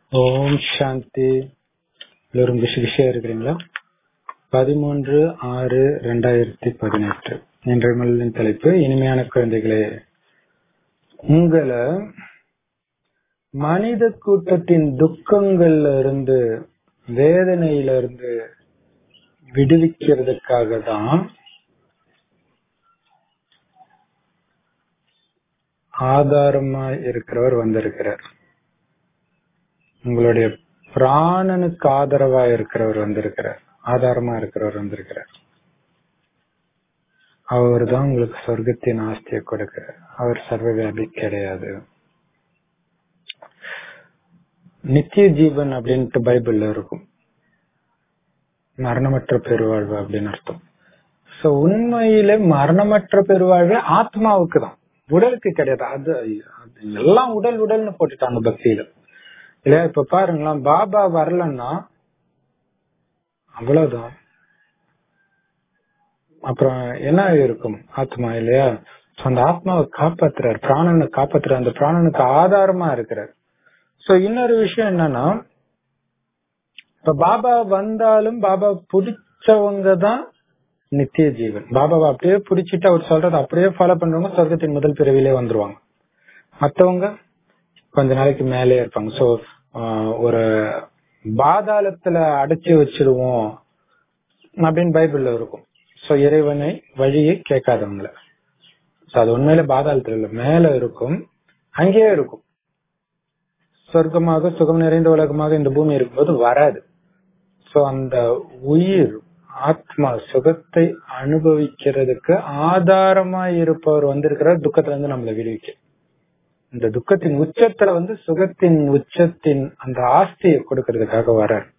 ஓம் சாந்தி எல்லோரும் விஷ விஷயம் இருக்கிறீங்களா பதிமூன்று ஆறு ரெண்டாயிரத்தி பதினெட்டு இன்றைய மல்லின் தலைப்பு இனிமையான குழந்தைகளே உங்களை மனித கூட்டத்தின் துக்கங்கள்ல இருந்து வேதனையில இருந்து விடுவிக்கிறதுக்காக தான் ஆதாரமா இருக்கிறவர் வந்திருக்கிறார் உங்களுடைய பிராணனுக்கு ஆதரவா இருக்கிறவர் வந்திருக்கிறார் ஆதாரமா இருக்கிறவர் வந்திருக்கிறார் அவர் தான் உங்களுக்கு சொர்க்கத்தின் ஆஸ்தியை கொடுக்கிறார் அவர் சர்வவியாபி கிடையாது நித்திய ஜீவன் அப்படின்ட்டு பைபிள்ல இருக்கும் மரணமற்ற பெருவாழ்வு அப்படின்னு அர்த்தம் சோ உண்மையில மரணமற்ற பெருவாழ்வு ஆத்மாவுக்கு தான் உடலுக்கு கிடையாது அது அது எல்லாம் உடல் உடல்னு போட்டுட்டாங்க பக்தியில இல்லையா இப்ப பாருங்களேன் பாபா வரலன்னா அவ்வளவுதான் அப்புறம் என்ன இருக்கும் ஆத்மா இல்லையா அந்த ஆத்மாவை காப்பாத்துறாரு பிராணனை காப்பாத்துறாரு அந்த பிராணனுக்கு ஆதாரமா இருக்கிறார் சோ இன்னொரு விஷயம் என்னன்னா இப்ப பாபா வந்தாலும் பாபா பிடிச்சவங்க தான் நித்திய ஜீவன் பாபாவை அப்படியே பிடிச்சிட்டு அவர் சொல்றது அப்படியே ஃபாலோ பண்றவங்க சொர்க்கத்தின் முதல் பிறவிலே வந்துருவாங்க மத்தவங்க கொஞ்ச நாளைக்கு மேலே இருப்பாங்க சோ ஒரு பாதாளத்துல அடைச்சி வச்சிருவோம் அப்படின்னு பைபிள்ல இருக்கும் சோ இறைவனை வழியை கேட்காதவங்கள சோ அது உண்மையில பாதாளத்துல இல்ல மேல இருக்கும் அங்கேயே இருக்கும் சொர்க்கமாக சுகம் நிறைந்த உலகமாக இந்த பூமி இருக்கும்போது வராது சோ அந்த உயிர் ஆத்மா சுகத்தை அனுபவிக்கிறதுக்கு ஆதாரமா இருப்பவர் வந்திருக்கிறார் துக்கத்துல இருந்து நம்மளை விடுவிக்க இந்த துக்கத்தின் உச்சத்துல வந்து சுகத்தின் உச்சத்தின் அந்த ஆஸ்தியை கொடுக்கறதுக்காக வரார்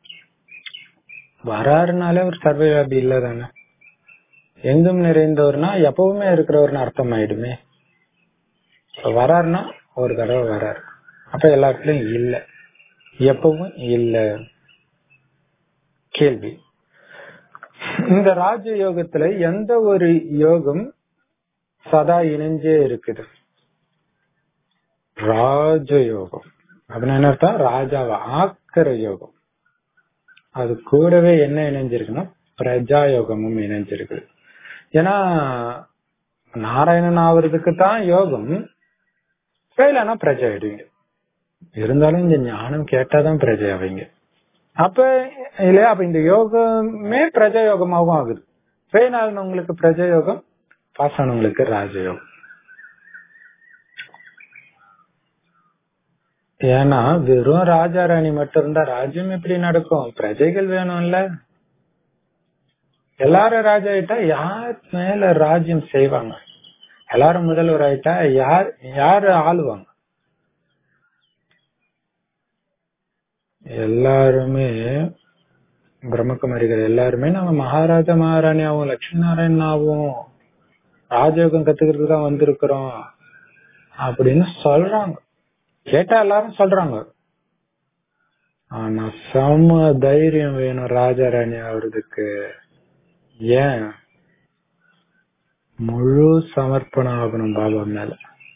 வராருனாலே ஒரு சர்வவியாபி இல்ல தானே எங்கும் நிறைந்தவர்னா எப்பவுமே இருக்கிறவர்னு அர்த்தம் ஆயிடுமே வராருன்னா ஒரு தடவை வராரு அப்ப எல்லா இடத்துலயும் இல்ல எப்பவும் இல்ல கேள்வி இந்த ராஜ யோகத்துல எந்த ஒரு யோகம் சதா இணைஞ்சே இருக்குது ராஜயோகம் அப்படின்னு என்ன அர்த்தம் ராஜாவை ஆக்கிற யோகம் அது கூடவே என்ன இணைஞ்சிருக்குன்னா பிரஜா யோகமும் இணைஞ்சிருக்கு ஏன்னா நாராயணன் ஆவறதுக்கு தான் யோகம் ஃபெயிலானா பிரஜை ஆயிடுவீங்க இருந்தாலும் இந்த ஞானம் கேட்டாதான் பிரஜை ஆவீங்க அப்ப இல்லையா அப்ப இந்த யோகமே பிரஜா யோகமாகவும் ஆகுது ஃபெயில் ஆனவங்களுக்கு பிரஜா யோகம் பாஸ் ஆனவங்களுக்கு ராஜயோகம் ஏன்னா வெறும் ராஜா ராணி மட்டும் இருந்தா ராஜ்யம் எப்படி நடக்கும் பிரஜைகள் வேணும்ல எல்லாரும் ராஜா ஆயிட்டா யார் மேல ராஜ்யம் செய்வாங்க எல்லாரும் முதல்வர் ஆயிட்டா யார் யாரு ஆளுவாங்க எல்லாருமே பிரம்மகுமாரிகள் எல்லாருமே நம்ம மகாராஜா மகாராணி ஆகும் லட்சுமி நாராயணன் ஆகும் ராஜயோகம் கத்துக்கிறதுக்கு தான் வந்திருக்கிறோம் அப்படின்னு சொல்றாங்க கேட்டா எல்லாரும் சொல்றாங்க ஆனா செம தைரியம் வேணும் ராஜா ராணி ஆகுறதுக்கு ஏன் முழு சமர்ப்பணம் ஆகணும் பாபா மேல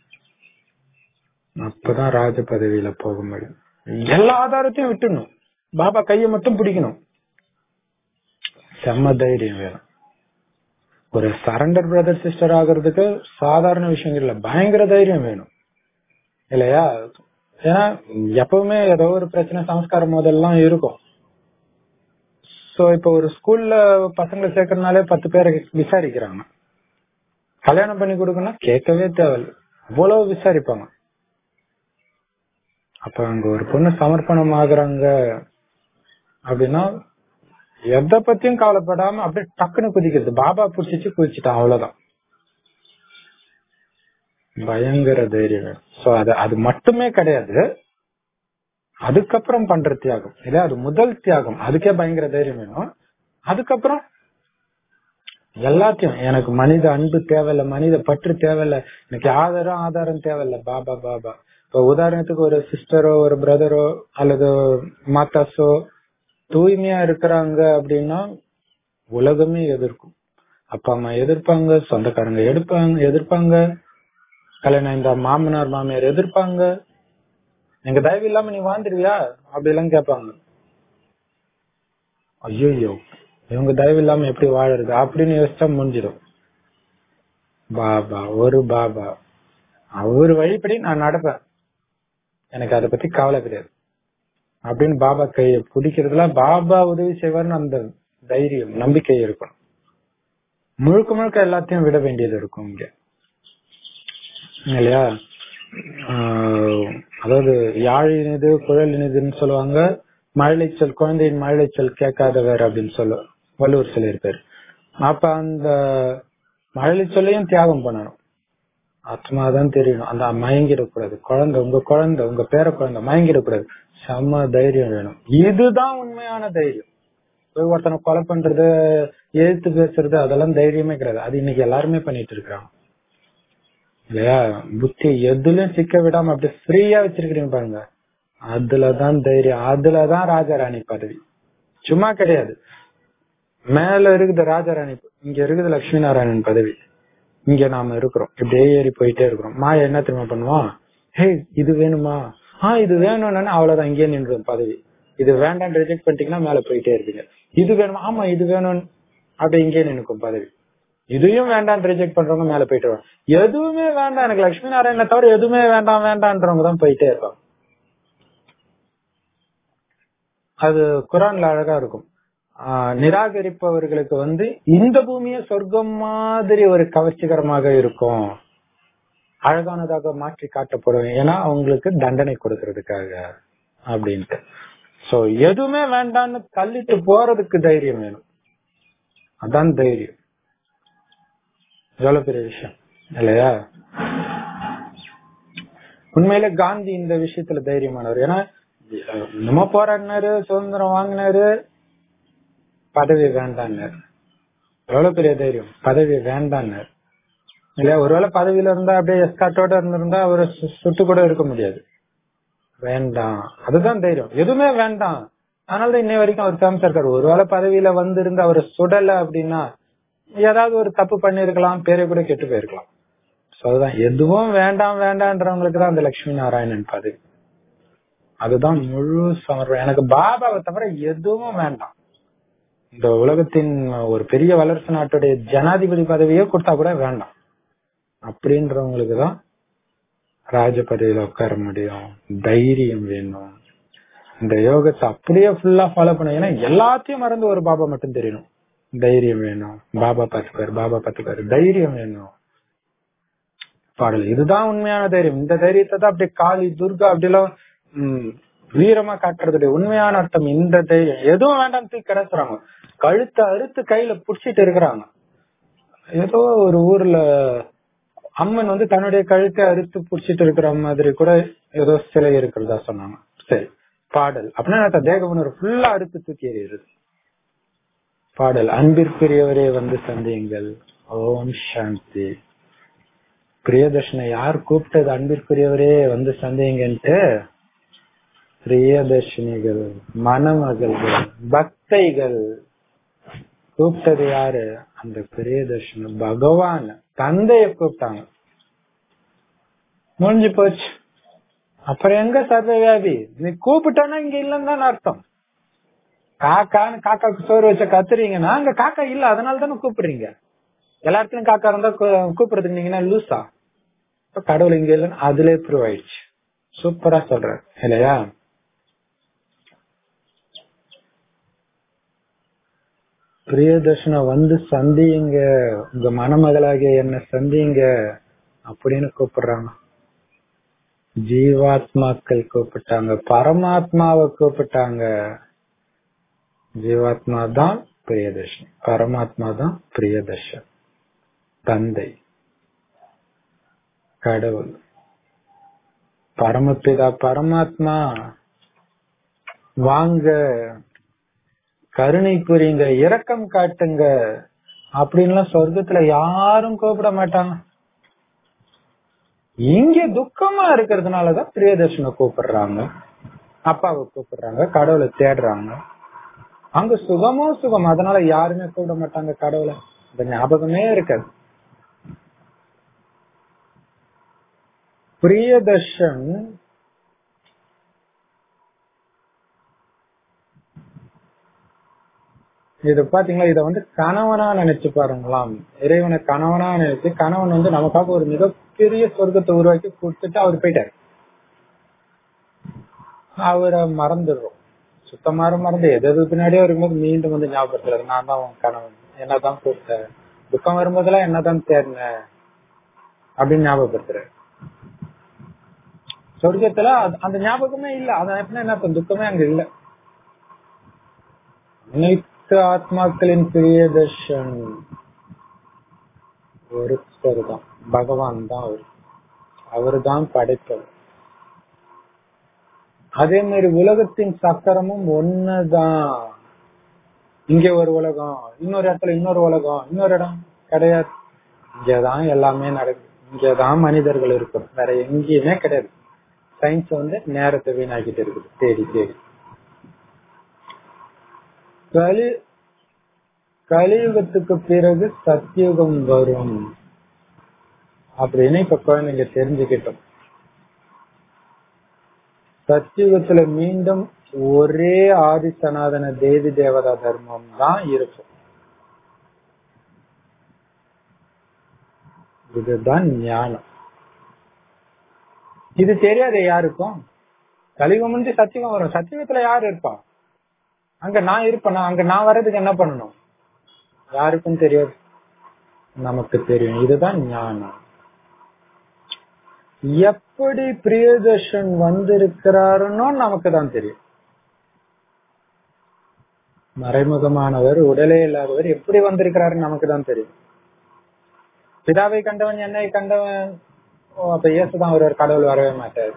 அப்பதான் ராஜ பதவியில போக முடியும் எல்லா ஆதாரத்தையும் விட்டுணும் பாபா கைய மட்டும் பிடிக்கணும் செம்ம தைரியம் வேணும் ஒரு சரண்டர் பிரதர் சிஸ்டர் ஆகுறதுக்கு சாதாரண விஷயம் இல்ல பயங்கர தைரியம் வேணும் இல்லையா ஏன்னா எப்பவுமே ஏதோ ஒரு பிரச்சனை சமஸ்காரம் முதல்லாம் இருக்கும் சோ இப்ப ஒரு ஸ்கூல்ல பசங்களை சேர்க்கறதுனாலே பத்து பேரை விசாரிக்கிறாங்க கல்யாணம் பண்ணி கொடுக்கணும் கேட்கவே தேவையில்லை அவ்வளவு விசாரிப்பாங்க அப்ப அங்க ஒரு பொண்ணு சமர்ப்பணம் ஆகுறாங்க அப்படின்னா எதை பத்தியும் கவலைப்படாம அப்படியே டக்குன்னு குதிக்கிறது பாபா புடிச்சிச்சு குதிச்சுட்டான் அவ்வளவுதான் பயங்கர தைரியம் சோ அது அது மட்டுமே கிடையாது அதுக்கப்புறம் பண்ற தியாகம் இல்ல அது முதல் தியாகம் அதுக்கே பயங்கர தைரியம் வேணும் அதுக்கப்புறம் எல்லாத்தையும் எனக்கு மனித அன்பு தேவையில்ல மனித பற்று தேவையில்ல எனக்கு ஆதாரம் ஆதாரம் தேவையில்ல பாபா பாபா இப்ப உதாரணத்துக்கு ஒரு சிஸ்டரோ ஒரு பிரதரோ அல்லது மாத்தாஸோ தூய்மையா இருக்கிறாங்க அப்படின்னா உலகமே எதிர்க்கும் அப்பா அம்மா எதிர்ப்பாங்க சொந்தக்காரங்க எடுப்பாங்க எதிர்ப்பாங்க கல்யாணம் இந்த மாமனார் மாமியார் எதிர்ப்பாங்க எங்க தயவு இல்லாம நீ வாழ்ந்துருவியா அப்படி எல்லாம் கேட்பாங்க ஐயோ இவங்க தயவு இல்லாம எப்படி வாழறது அப்படின்னு யோசிச்சா முடிஞ்சிடும் பாபா ஒரு பாபா அவர் வழிப்படி நான் நடப்பேன் எனக்கு அதை பத்தி கவலை கிடையாது அப்படின்னு பாபா கையை பிடிக்கிறதுல பாபா உதவி செய்வார்னு அந்த தைரியம் நம்பிக்கை இருக்கும் முழுக்க முழுக்க எல்லாத்தையும் விட வேண்டியது இருக்கும் இங்க இல்லையா ஆஹ் அதாவது யாழ் இனிது குழல் இனிதுன்னு சொல்லுவாங்க மழலைச்சல் குழந்தையின் மழலைச்சல் கேட்காதவர் அப்படின்னு சொல்ல வள்ளுவர் சொல்லியிருப்பாரு அப்ப அந்த மழலைச்சொல்லையும் தியாகம் பண்ணணும் ஆத்மா தான் தெரியணும் அந்த மயங்கிடக்கூடாது குழந்தை உங்க குழந்தை உங்க பேர குழந்தை மயங்கிடக்கூடாது செம்ம தைரியம் வேணும் இதுதான் உண்மையான தைரியம் போய் ஒருத்தனை கொலை பண்றது எழுத்து பேசுறது அதெல்லாம் தைரியமே கிடையாது அது இன்னைக்கு எல்லாருமே பண்ணிட்டு இருக்கிறாங்க இல்லையா புத்தி எதுலயும் சிக்க விடாம அப்படி ஃப்ரீயா வச்சிருக்கிறீங்க பாருங்க அதுலதான் தைரியம் அதுலதான் ராஜாராணி பதவி சும்மா கிடையாது மேல இருக்குது ராஜாராணி இங்க இருக்குது லட்சுமி நாராயணன் பதவி இங்க நாம இருக்கிறோம் இப்படியே ஏறி போயிட்டே இருக்கிறோம் மாயா என்ன திரும்ப பண்ணுவான் ஹே இது வேணுமா ஆஹ் இது வேணும்னா அவ்வளவுதான் இங்கே நின்றுடும் பதவி இது வேண்டாம் ரிஜெக்ட் பண்ணிட்டீங்கன்னா மேல போயிட்டே இருப்பீங்க இது வேணுமா ஆமா இது வேணும் அப்படி இங்கே நினைக்கும் பதவி இதையும் வேண்டாம் ரிஜெக்ட் பண்றவங்க மேல போயிட்டு வருவாங்க எதுவுமே வேண்டாம் எனக்கு லட்சுமி நாராயணனை தவிர எதுவுமே வேண்டாம் வேண்டாம்ன்றவங்க தான் போயிட்டே இருப்பாங்க அது குரான்ல அழகா இருக்கும் ஆஹ் நிராகரிப்பவர்களுக்கு வந்து இந்த பூமியே சொர்க்கம் மாதிரி ஒரு கவர்ச்சிகரமாக இருக்கும் அழகானதாக மாற்றி காட்டப்படும் ஏன்னா அவங்களுக்கு தண்டனை கொடுக்கறதுக்காக அப்படின்ட்டு சோ எதுவுமே வேண்டாம்னு தள்ளிட்டு போறதுக்கு தைரியம் வேணும் அதான் தைரியம் எவ்வளவு பெரிய விஷயம் இல்லையா உண்மையில காந்தி இந்த விஷயத்துல தைரியமானவர் ஏன்னா நம்ம போராடினாரு சுதந்திரம் வாங்கினாரு பதவி வேண்டான்னாரு எவ்வளவு பெரிய தைரியம் பதவி வேண்டான்னாரு இல்லையா ஒருவேளை பதவியில இருந்தா அப்படியே எஸ்காட்டோட இருந்திருந்தா அவரை சுட்டு கூட இருக்க முடியாது வேண்டாம் அதுதான் தைரியம் எதுவுமே வேண்டாம் அதனாலதான் இன்னை வரைக்கும் அவர் காமிச்சா இருக்காரு ஒருவேளை பதவியில வந்திருந்து அவரை சுடல அப்படின்னா ஏதாவது ஒரு தப்பு பண்ணிருக்கலாம் பேரை கூட கெட்டு போயிருக்கலாம் அதுதான் எதுவும் வேண்டாம் வேண்டான்றவங்களுக்கு தான் அந்த லட்சுமி நாராயணன் பதவி அதுதான் முழு சமர்ப்பணம் எனக்கு பாபாவை தவிர எதுவும் வேண்டாம் இந்த உலகத்தின் ஒரு பெரிய வளர்ச்சி நாட்டுடைய ஜனாதிபதி பதவியே கொடுத்தா கூட வேண்டாம் அப்படின்றவங்களுக்கு தான் ராஜ பதவியில உட்கார முடியும் தைரியம் வேணும் இந்த யோகத்தை அப்படியே ஃபுல்லா ஃபாலோ பண்ண ஏன்னா எல்லாத்தையும் மறந்து ஒரு பாபா மட்டும் தெரியணும் தைரியம் வேணும் பாபா பார்த்துப்பாரு பாபா பார்த்துப்பாரு தைரியம் வேணும் பாடல் இதுதான் உண்மையான தைரியம் இந்த தைரியத்தை தான் அப்படியே காளி துர்கா அப்படிலாம் உம் வீரமா காட்டுறதுடைய உண்மையான அர்த்தம் இந்த தைரியம் எதுவும் வேண்டாம் தூக்கி கிடைச்சுறாங்க கழுத்தை அறுத்து கையில புடிச்சிட்டு இருக்கிறாங்க ஏதோ ஒரு ஊர்ல அம்மன் வந்து தன்னுடைய கழுத்தை அறுத்து புடிச்சிட்டு இருக்கிற மாதிரி கூட ஏதோ சிலை இருக்கிறதா சொன்னாங்க சரி பாடல் அப்படின்னா தேக உணர்வு ஃபுல்லா அறுத்து தூக்கி எறியுது பாடல் அன்பிற்குரியவரே வந்து சந்தியுங்கள் ஓம் சாந்தி பிரியதர்ஷனை யார் கூப்பிட்டது அன்பிற்குரியவரே வந்து சந்தேங்கன்ட்டு பிரியதர்ஷினிகள் மணமகள்கள் பக்தைகள் கூப்பிட்டது யாரு அந்த பிரியதர்ஷன பகவான் தந்தைய கூப்பிட்டாங்க முடிஞ்சு போச்சு அப்புறம் எங்க சர்வவியாதி நீ கூப்பிட்டானா இங்க இல்லன்னு தான் அர்த்தம் காக்கான்னு காக்காக்கு சோறு வச்ச கத்துறீங்கன்னா அங்க காக்கா இல்ல அதனால தானே கூப்பிடுறீங்க எல்லா இடத்துலயும் காக்கா இருந்தா கூப்பிடுறதுக்கு நீங்க லூசா இப்ப கடவுள் இங்க இல்லைன்னு அதுல ப்ரூவ் ஆயிடுச்சு சூப்பரா சொல்ற இல்லையா பிரியதர்ஷன வந்து சந்தியுங்க உங்க மணமகளாகிய என்ன சந்தியுங்க அப்படின்னு கூப்பிடுறாங்க ஜீவாத்மாக்கள் கூப்பிட்டாங்க பரமாத்மாவை கூப்பிட்டாங்க ஜீவாத்மா தான் பிரியதர்ஷன் பரமாத்மா தான் பிரியதர்ஷன் தந்தை கடவுள் பரமபிதா பரமாத்மா வாங்க கருணை புரியுங்க இரக்கம் காட்டுங்க அப்படின்லாம் சொர்க்கத்துல யாரும் கூப்பிட மாட்டாங்க இங்க துக்கமா இருக்கிறதுனாலதான் பிரியதர்ஷனை கூப்பிடுறாங்க அப்பாவை கூப்பிடுறாங்க கடவுளை தேடுறாங்க அங்க சுகமோ சுகம் அதனால யாருமே கூப்பிட மாட்டாங்க கடவுளை இந்த ஞாபகமே இருக்காது பிரியதர்ஷன் இது பாத்தீங்களா இத வந்து கணவனா நினைச்சு பாருங்களாம் இறைவனை கணவனா நினைச்சு கணவன் வந்து நமக்காக ஒரு மிகப்பெரிய சொர்க்கத்தை உருவாக்கி கொடுத்துட்டு அவர் போயிட்டாரு அவரை மறந்துடுறோம் சுத்தமாக மறந்து எது எது பின்னாடியே இருக்கும்போது மீண்டும் வந்து ஞாபகப்படுத்துறாரு நான் தான் உன் கணவன் என்னதான் கொடுத்த துக்கம் வரும்போதெல்லாம் என்னதான் தேர்ன அப்படின்னு ஞாபகப்படுத்துறாரு சொர்க்கத்துல அது- அந்த ஞாபகமே இல்ல அதான் எப்படின்னா என்ன அர்த்தம்? துக்கமே அங்க இல்ல அனைத்து ஆத்மாக்களின் பிரியதர்ஷன் ஒருத்தர் தான் பகவான் தான் அவர் அவர் தான் படைத்தவர் அதே மாதிரி உலகத்தின் சக்கரமும் ஒண்ணுதான் இங்க ஒரு உலகம் இன்னொரு இடத்துல இன்னொரு உலகம் இன்னொரு இடம் கிடையாது இங்கதான் எல்லாமே நடக்குது இங்கதான் மனிதர்கள் இருக்கும் வேற எங்கேயுமே கிடையாது சயின்ஸ் வந்து நேரத்தை வீணாக்கிட்டு இருக்குது தேடி தேடி கலி கலியுகத்துக்கு பிறகு சத்தியுகம் வரும் அப்படின்னு இப்ப குழந்தைங்க தெரிஞ்சுக்கிட்டோம் சத்தியுகத்துல மீண்டும் ஒரே ஆதி சனாதன தேவி தேவதா தர்மம் தான் இருக்கும் இதுதான் ஞானம் இது தெரியாது யாருக்கும் கலியுகம் முடிஞ்சு சத்தியுகம் வரும் சத்தியுகத்துல யாரு இருப்பா அங்க நான் இருப்பேனா அங்க நான் வர்றதுக்கு என்ன பண்ணணும் யாருக்கும் தெரியாது நமக்கு தெரியும் இதுதான் ஞானம் எப்படி பிரியதர்ஷன் வந்திருக்கிறாருன்னு நமக்கு தான் தெரியும் மறைமுகமானவர் உடலே இல்லாதவர் எப்படி வந்திருக்கிறாருன்னு நமக்கு தான் தெரியும் பிதாவை கண்டவன் என்னை கண்டவன் ஓ அப்ப இயேசுதான் ஒருவர் கடவுள் வரவே மாட்டார்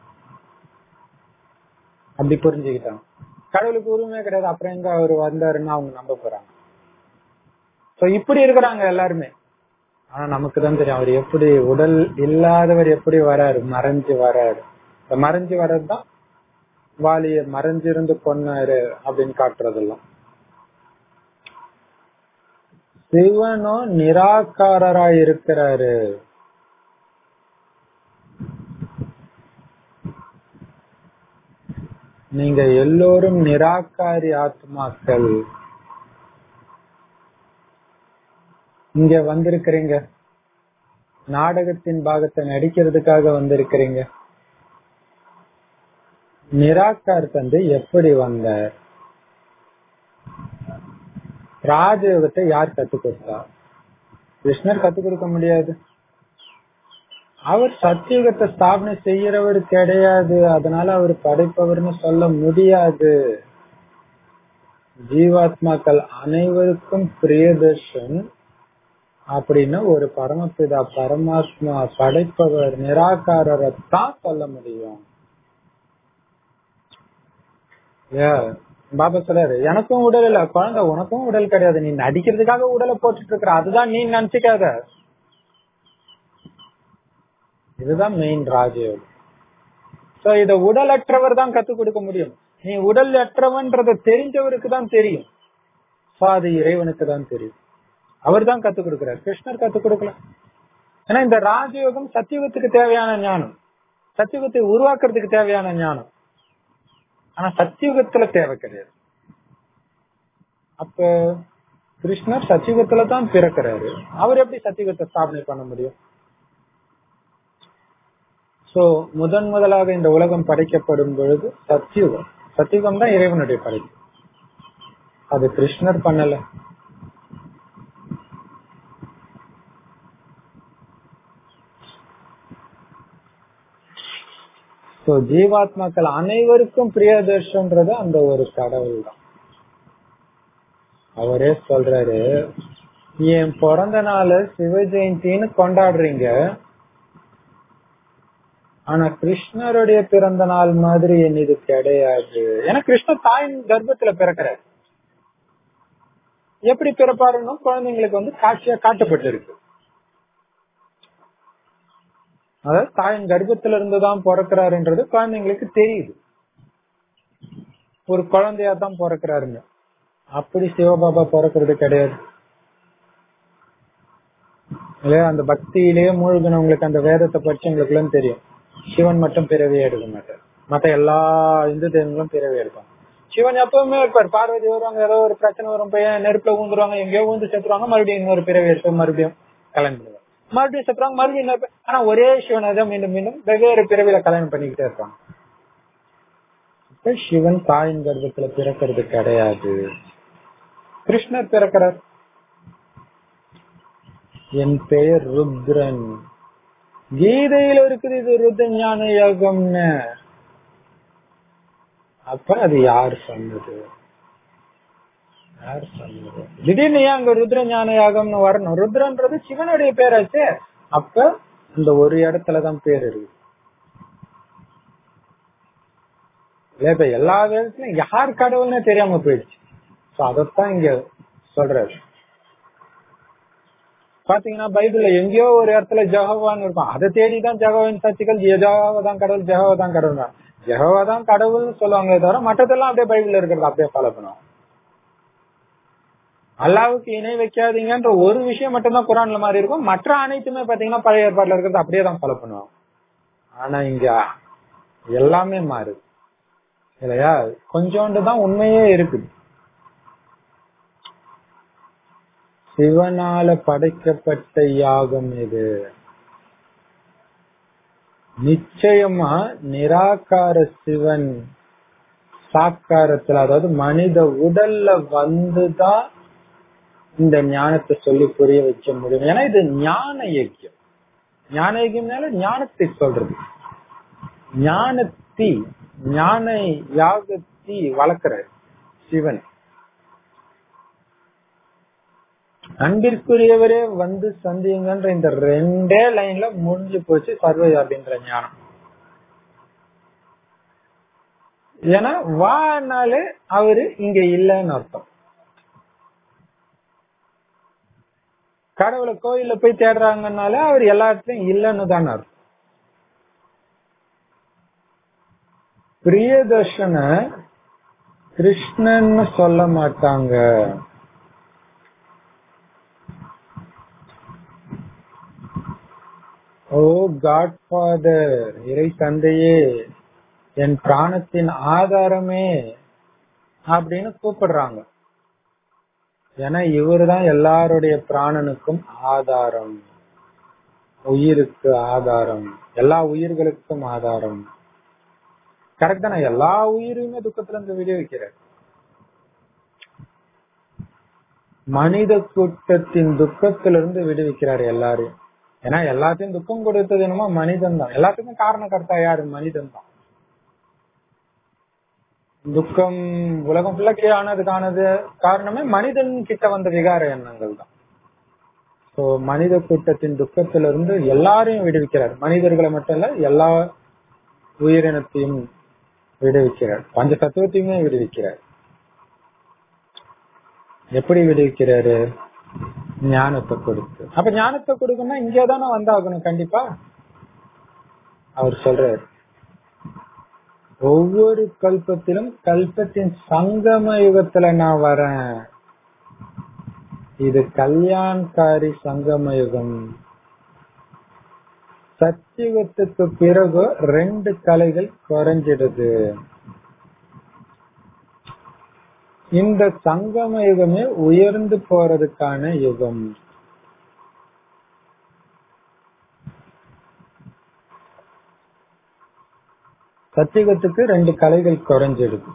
அப்படி புரிஞ்சுக்கிட்டான் கடவுளுக்கு உரிமையே கிடையாது அப்புறம் எங்க அவர் வந்தாருன்னு அவங்க நம்ப போறாங்க சோ இப்படி இருக்கிறாங்க எல்லாருமே ஆனா நமக்கு தான் தெரியும் அவர் எப்படி உடல் இல்லாதவர் எப்படி வராரு மறைஞ்சு வராரு இந்த மறைஞ்சு வர்றதுதான் வாலிய மறைஞ்சிருந்து கொன்னாரு அப்படின்னு காட்டுறதெல்லாம் சிவனும் நிராகாரரா இருக்கிறாரு நீங்க எல்லோரும் நிராகாரி ஆத்மாக்கள் இங்க வந்திருக்கிறீங்க நாடகத்தின் பாகத்தை நடிக்கிறதுக்காக வந்திருக்கிறீங்க நிராகார் தந்து எப்படி வந்தார் ராஜயோகத்தை யார் கத்துக் கொடுத்தா கிருஷ்ணர் கத்துக் கொடுக்க முடியாது அவர் சத்தியுகத்தை ஸ்தாபனை செய்யறவர் கிடையாது அதனால அவர் படைப்பவர்னு சொல்ல முடியாது ஜீவாத்மாக்கள் அனைவருக்கும் பிரியதர்ஷன் அப்படின்னு ஒரு பரமபிதா பரமாத்மா படைப்பவர் நிராகாரரை தான் சொல்ல முடியும் Yeah. பாபா சொல்றாரு எனக்கும் உடல் இல்ல குழந்தை உனக்கும் உடல் கிடையாது நீ நடிக்கிறதுக்காக உடலை போட்டுட்டு இருக்கிற அதுதான் நீ நினைச்சுக்காத இதுதான் மெயின் ராஜயோகம் சோ இத உடலற்றவர் தான் கத்துக் கொடுக்க முடியும் நீ உடல் அற்றவன்றத தெரிஞ்சவருக்கு தான் தெரியும் சோ அது இறைவனுக்கு தான் தெரியும் அவர் தான் கத்துக் கொடுக்கிறார் கிருஷ்ணர் கத்துக் கொடுக்கல ஏன்னா இந்த ராஜயோகம் சத்தியுகத்துக்கு தேவையான ஞானம் சத்தியுகத்தை உருவாக்குறதுக்கு தேவையான ஞானம் ஆனா சத்தியுகத்துல தேவை கிடையாது அப்ப கிருஷ்ணர் சத்தியுகத்துல தான் பிறக்கிறாரு அவர் எப்படி சத்தியுகத்தை ஸ்தாபனை பண்ண முடியும் சோ முதன் முதலாக இந்த உலகம் படைக்கப்படும் பொழுது சத்தியுகம் சத்தியுகம் தான் இறைவனுடைய படைப்பு அது கிருஷ்ணர் பண்ணல சோ ஜீவாத்மாக்கள் அனைவருக்கும் பிரியதர்ஷன்றது அந்த ஒரு கடவுள் தான் அவரே சொல்றாரு என் பிறந்த நாள் சிவ ஜெயந்தின்னு கொண்டாடுறீங்க ஆனா கிருஷ்ணருடைய பிறந்த நாள் மாதிரி என் இது கிடையாது ஏன்னா கிருஷ்ணர் தாயின் கர்ப்பத்துல பிறக்கிறார் எப்படி பிறப்பாருன்னு குழந்தைங்களுக்கு வந்து காட்சியா காட்டப்பட்டிருக்கு அதாவது தாயின் கர்ப்பத்துல இருந்துதான் பிறக்கிறாருன்றது குழந்தைங்களுக்கு தெரியுது ஒரு குழந்தையா தான் பிறக்கிறாருங்க அப்படி சிவபாபா பிறக்கிறது கிடையாது இல்லையா அந்த பக்தியிலேயே மூழ்கினவங்களுக்கு அந்த வேதத்தை படிச்சவங்களுக்குலாம் தெரியும் சிவன் மட்டும் பிறவியே எடுக்க மாட்டார் மத்த எல்லா இந்து தெய்வங்களும் பிறவி எடுப்பாங்க சிவன் எப்பவுமே இருப்பார் பார்வதி வருவாங்க ஏதோ ஒரு பிரச்சனை வரும் பையன் நெருப்புல ஊந்துருவாங்க எங்கேயோ ஊந்து செத்துருவாங்க மறுபடியும் இன்னொரு பிறவி எடுத்து மறுபடியும் கல்யாணம் பண்ணுவாங்க மறுபடியும் செத்துருவாங்க மறுபடியும் இன்னொரு பி- ஆனா ஒரே சிவனை தான் மீண்டும் மீண்டும் வெவ்வேறு பிறவில கல்யாணம் பண்ணிக்கிட்டே இருப்பாங்க இப்ப சிவன் தாயின் கர்ப்பத்துல பிறக்கிறது கிடையாது கிருஷ்ணர் பிறக்கிறார் என் பெயர் ருத்ரன் கீதையில இருக்குது இது ருத்ர ஞான யோகம்னு அப்ப அது யார் சொன்னது யார் சொன்னது திடீர்னு ஏன் அங்க ருத்ர ஞான யாகம்னு வரணும் ருத்ரன்றது சிவனுடைய பேராச்சு அப்ப இந்த ஒரு இடத்துலதான் பேர் இருக்கு இல்ல இப்ப எல்லா வேதத்திலும் யார் கடவுள்னே தெரியாம போயிடுச்சு சோ அதத்தான் இங்க சொல்றாரு பாத்தீங்கன்னா பைபிள்ல எங்கேயோ ஒரு இடத்துல ஜெகவான்னு இருக்கும் அதை தேடிதான் ஜெகவான் சர்ச்சுகள் ஜெகவா தான் கடவுள் ஜெகவா தான் கடவுள் ஜெகவா தான் கடவுள்னு சொல்லுவாங்களே தவிர மற்றதெல்லாம் அப்படியே பைபிள்ல இருக்கிறது அப்படியே ஃபாலோ பண்ணுவோம் அல்லாவுக்கு இணை வைக்காதீங்கன்ற ஒரு விஷயம் மட்டும்தான் குரான்ல மாதிரி இருக்கும் மற்ற அனைத்துமே பாத்தீங்கன்னா பழைய ஏற்பாடுல இருக்கிறது அப்படியே தான் ஃபாலோ பண்ணுவோம் ஆனா இங்க எல்லாமே மாறுது இல்லையா கொஞ்சோண்டு தான் உண்மையே இருக்குது சிவனால படைக்கப்பட்ட யாகம் இது நிச்சயமா நிராகார சிவன் சாக்காரத்துல அதாவது மனித உடல்ல வந்துதான் இந்த ஞானத்தை சொல்லி புரிய வைக்க முடியும் ஏன்னா இது ஞான யஜ்யம் ஞான யஜ்யம்னால ஞானத்தை சொல்றது ஞானத்தி ஞான யாகத்தி வளர்க்கிற சிவன் அன்பிற்குரியவரே வந்து சந்தியுங்கன்ற இந்த ரெண்டே லைன்ல முடிஞ்சு போச்சு சர்வை அப்படின்ற ஞானம் ஏன்னா வானாலே அவரு இங்க இல்லைன்னு அர்த்தம் கடவுளை கோயில்ல போய் தேடுறாங்கனால அவர் எல்லா இடத்துலயும் இல்லைன்னு தான் அர்த்தம் பிரியதர்ஷன கிருஷ்ணன்னு சொல்ல மாட்டாங்க ஓ காட் ஃபாதர் இறை தந்தையே என் பிராணத்தின் ஆதாரமே அப்படின்னு கூப்பிடுறாங்க ஏன்னா இவருதான் எல்லாருடைய பிராணனுக்கும் ஆதாரம் உயிருக்கு ஆதாரம் எல்லா உயிர்களுக்கும் ஆதாரம் கரெக்ட் தானே எல்லா உயிருமே துக்கத்துல இருந்து விடிய வைக்கிறார் மனித கூட்டத்தின் துக்கத்திலிருந்து விடுவிக்கிறார் எல்லாரையும் ஏன்னா எல்லாத்தையும் துக்கம் கொடுத்தது என்னமோ மனிதன் தான் எல்லாத்துக்கும் காரணக்கர்த்தா யாரு மனிதன் தான் துக்கம் உலகம் ஃபுல்லா ஆனதுக்கானது காரணமே மனிதன் கிட்ட வந்த விகார எண்ணங்கள் தான் சோ மனித கூட்டத்தின் துக்கத்திலிருந்து எல்லாரையும் விடுவிக்கிறார் மனிதர்களை மட்டும் இல்ல எல்லா உயிரினத்தையும் விடுவிக்கிறார் பஞ்ச தத்துவத்தையுமே விடுவிக்கிறார் எப்படி விடுவிக்கிறாரு ஞானத்தை கொடுத்து அப்ப ஞானத்தை கொடுக்கணும்னா இங்கதானே வந்தாகணும் கண்டிப்பா அவர் சொல்றாரு ஒவ்வொரு கல்பத்திலும் கல்பத்தின் சங்கம யுகத்துல நான் வரேன் இது கல்யாண்காரி சங்கம யுகம் சத்தியுகத்துக்கு பிறகு ரெண்டு கலைகள் குறைஞ்சிடுது இந்த சங்கம யுகமே உயர்ந்து போறதுக்கான யுகம் சத்தியுகத்துக்கு ரெண்டு கலைகள் குறைஞ்சிடுது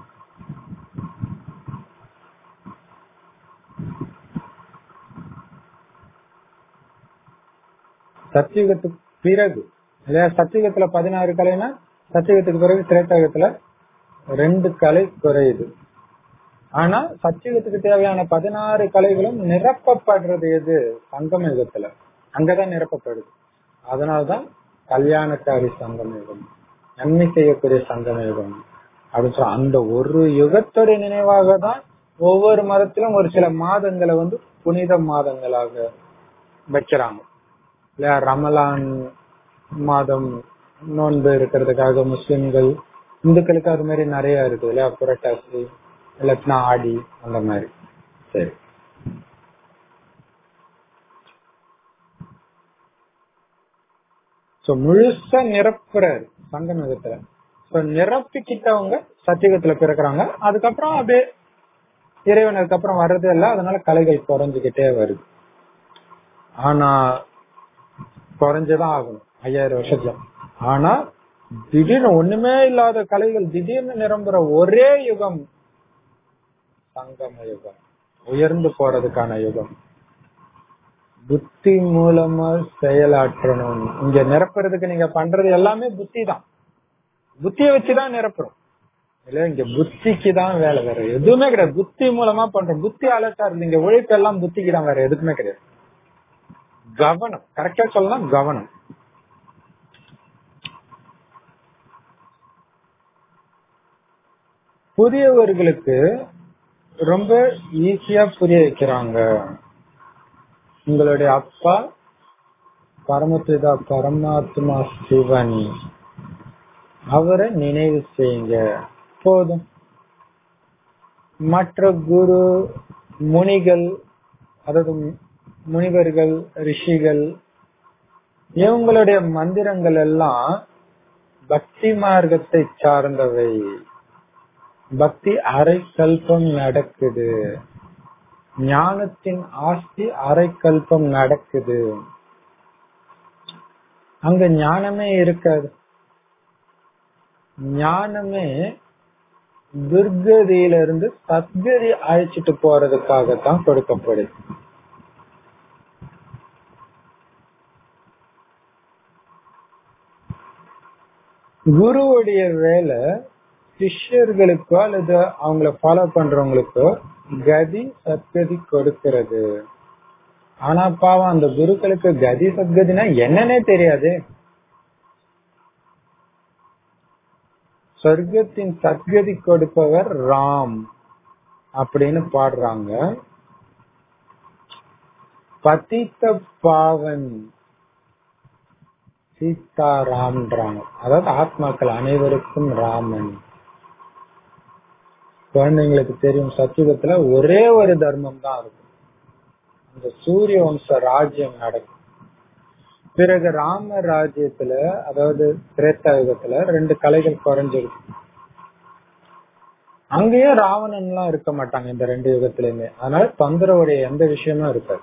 சத்தியுகத்துக்கு பிறகு இல்லையா சத்தியுகத்துல பதினாறு கலைனா சத்தியுகத்துக்கு பிறகு திரேட்டகத்துல ரெண்டு கலை குறையுது ஆனா சத்தியுகத்துக்கு தேவையான பதினாறு கலைகளும் நிரப்பப்படுறது எது சங்கம யுகத்துல அங்கதான் நிரப்பப்படுது அதனால்தான் கல்யாணக்காரி சங்கம யுகம் நன்மை செய்யக்கூடிய சங்கம யுகம் அப்படின்னு சொல்ல அந்த ஒரு யுகத்துடைய நினைவாக தான் ஒவ்வொரு மதத்திலும் ஒரு சில மாதங்களை வந்து புனித மாதங்களாக வைக்கிறாங்க இல்ல ரமலான் மாதம் நோன்பு இருக்கிறதுக்காக முஸ்லிம்கள் இந்துக்களுக்கு அது மாதிரி நிறைய இருக்கு இல்லையா புரட்டாசி இல்லாட்டினா ஆடி அந்த மாதிரி சரி சோ முழுசா நிரப்புறாரு சங்கம யுகத்துல So, நிரப்பிக்கிட்டவங்க சத்தியகத்துல பிறக்குறாங்க அதுக்கப்புறம் அப்படியே இறைவன் அதுக்கப்புறம் வர்றதே இல்லை அதனால கலைகள் குறைஞ்சுக்கிட்டே வருது ஆனா குறைஞ்சுதான் ஆகணும் ஐயாயிரம் வருஷத்துல ஆனா திடீர்னு ஒண்ணுமே இல்லாத கலைகள் திடீர்னு நிரம்புற ஒரே யுகம் சங்கம யுகம் உயர்ந்து போறதுக்கான யுகம் புத்தி மூலமா செயலாற்றணும் இங்க நிரப்புறதுக்கு நீங்க பண்றது எல்லாமே புத்தி தான் புத்திய வச்சுதான் நிரப்புறோம் இல்ல இங்க புத்திக்கு தான் வேலை வேற எதுவுமே கிடையாது புத்தி மூலமா பண்றோம் புத்தி அலர்ட்டா இருக்கு இங்க உழைப்பு எல்லாம் புத்திக்கு தான் வேற எதுக்குமே கிடையாது கவனம் கரெக்டா சொல்லலாம் கவனம் புதியவர்களுக்கு ரொம்ப ஈஸியா புரிய வைக்கிறாங்க உங்களுடைய அப்பா பரமபிதா பரமாத்மா சிவன் அவரை நினைவு செய்யுங்க போதும் மற்ற குரு முனிகள் அதாவது முனிவர்கள் ரிஷிகள் இவங்களுடைய மந்திரங்கள் எல்லாம் பக்தி மார்க்கத்தை சார்ந்தவை பக்தி அரை கல்பம் நடக்குது ஞானத்தின் ஆஸ்தி அரை கல்பம் நடக்குது அங்க ஞானமே இருக்காது ஞானமே துர்கதியில இருந்து சத்கதி அழைச்சிட்டு போறதுக்காகத்தான் கொடுக்கப்படுது குருவுடைய வேலை சிஷ்யர்களுக்கோ அல்லது அவங்கள ஃபாலோ பண்றவங்களுக்கோ கதி சத்கதி கொடுக்கிறது ஆனா பாவம் அந்த குருக்களுக்கு கதி சத்கதினா என்னன்னே தெரியாது சொர்க்கத்தின் சத்கதி கொடுப்பவர் ராம் அப்படின்னு பாடுறாங்க பதித்த பாவன் சீதா ராம்ன்றாங்க அதாவது ஆத்மாக்கள் அனைவருக்கும் ராமன் குழந்தைங்களுக்கு தெரியும் சத்தியுகத்துல ஒரே ஒரு தர்மம் தான் இருக்கும் அந்த சூரிய வம்ச ராஜ்யம் நடக்கும் பிறகு ராம ராஜ்யத்துல அதாவது திரேத்தாயுகத்துல ரெண்டு கலைகள் குறைஞ்சிருக்கு அங்கேயும் ராவணன் எல்லாம் இருக்க மாட்டாங்க இந்த ரெண்டு யுகத்திலயுமே அதனால தொந்தரவுடைய எந்த விஷயமும் இருக்காது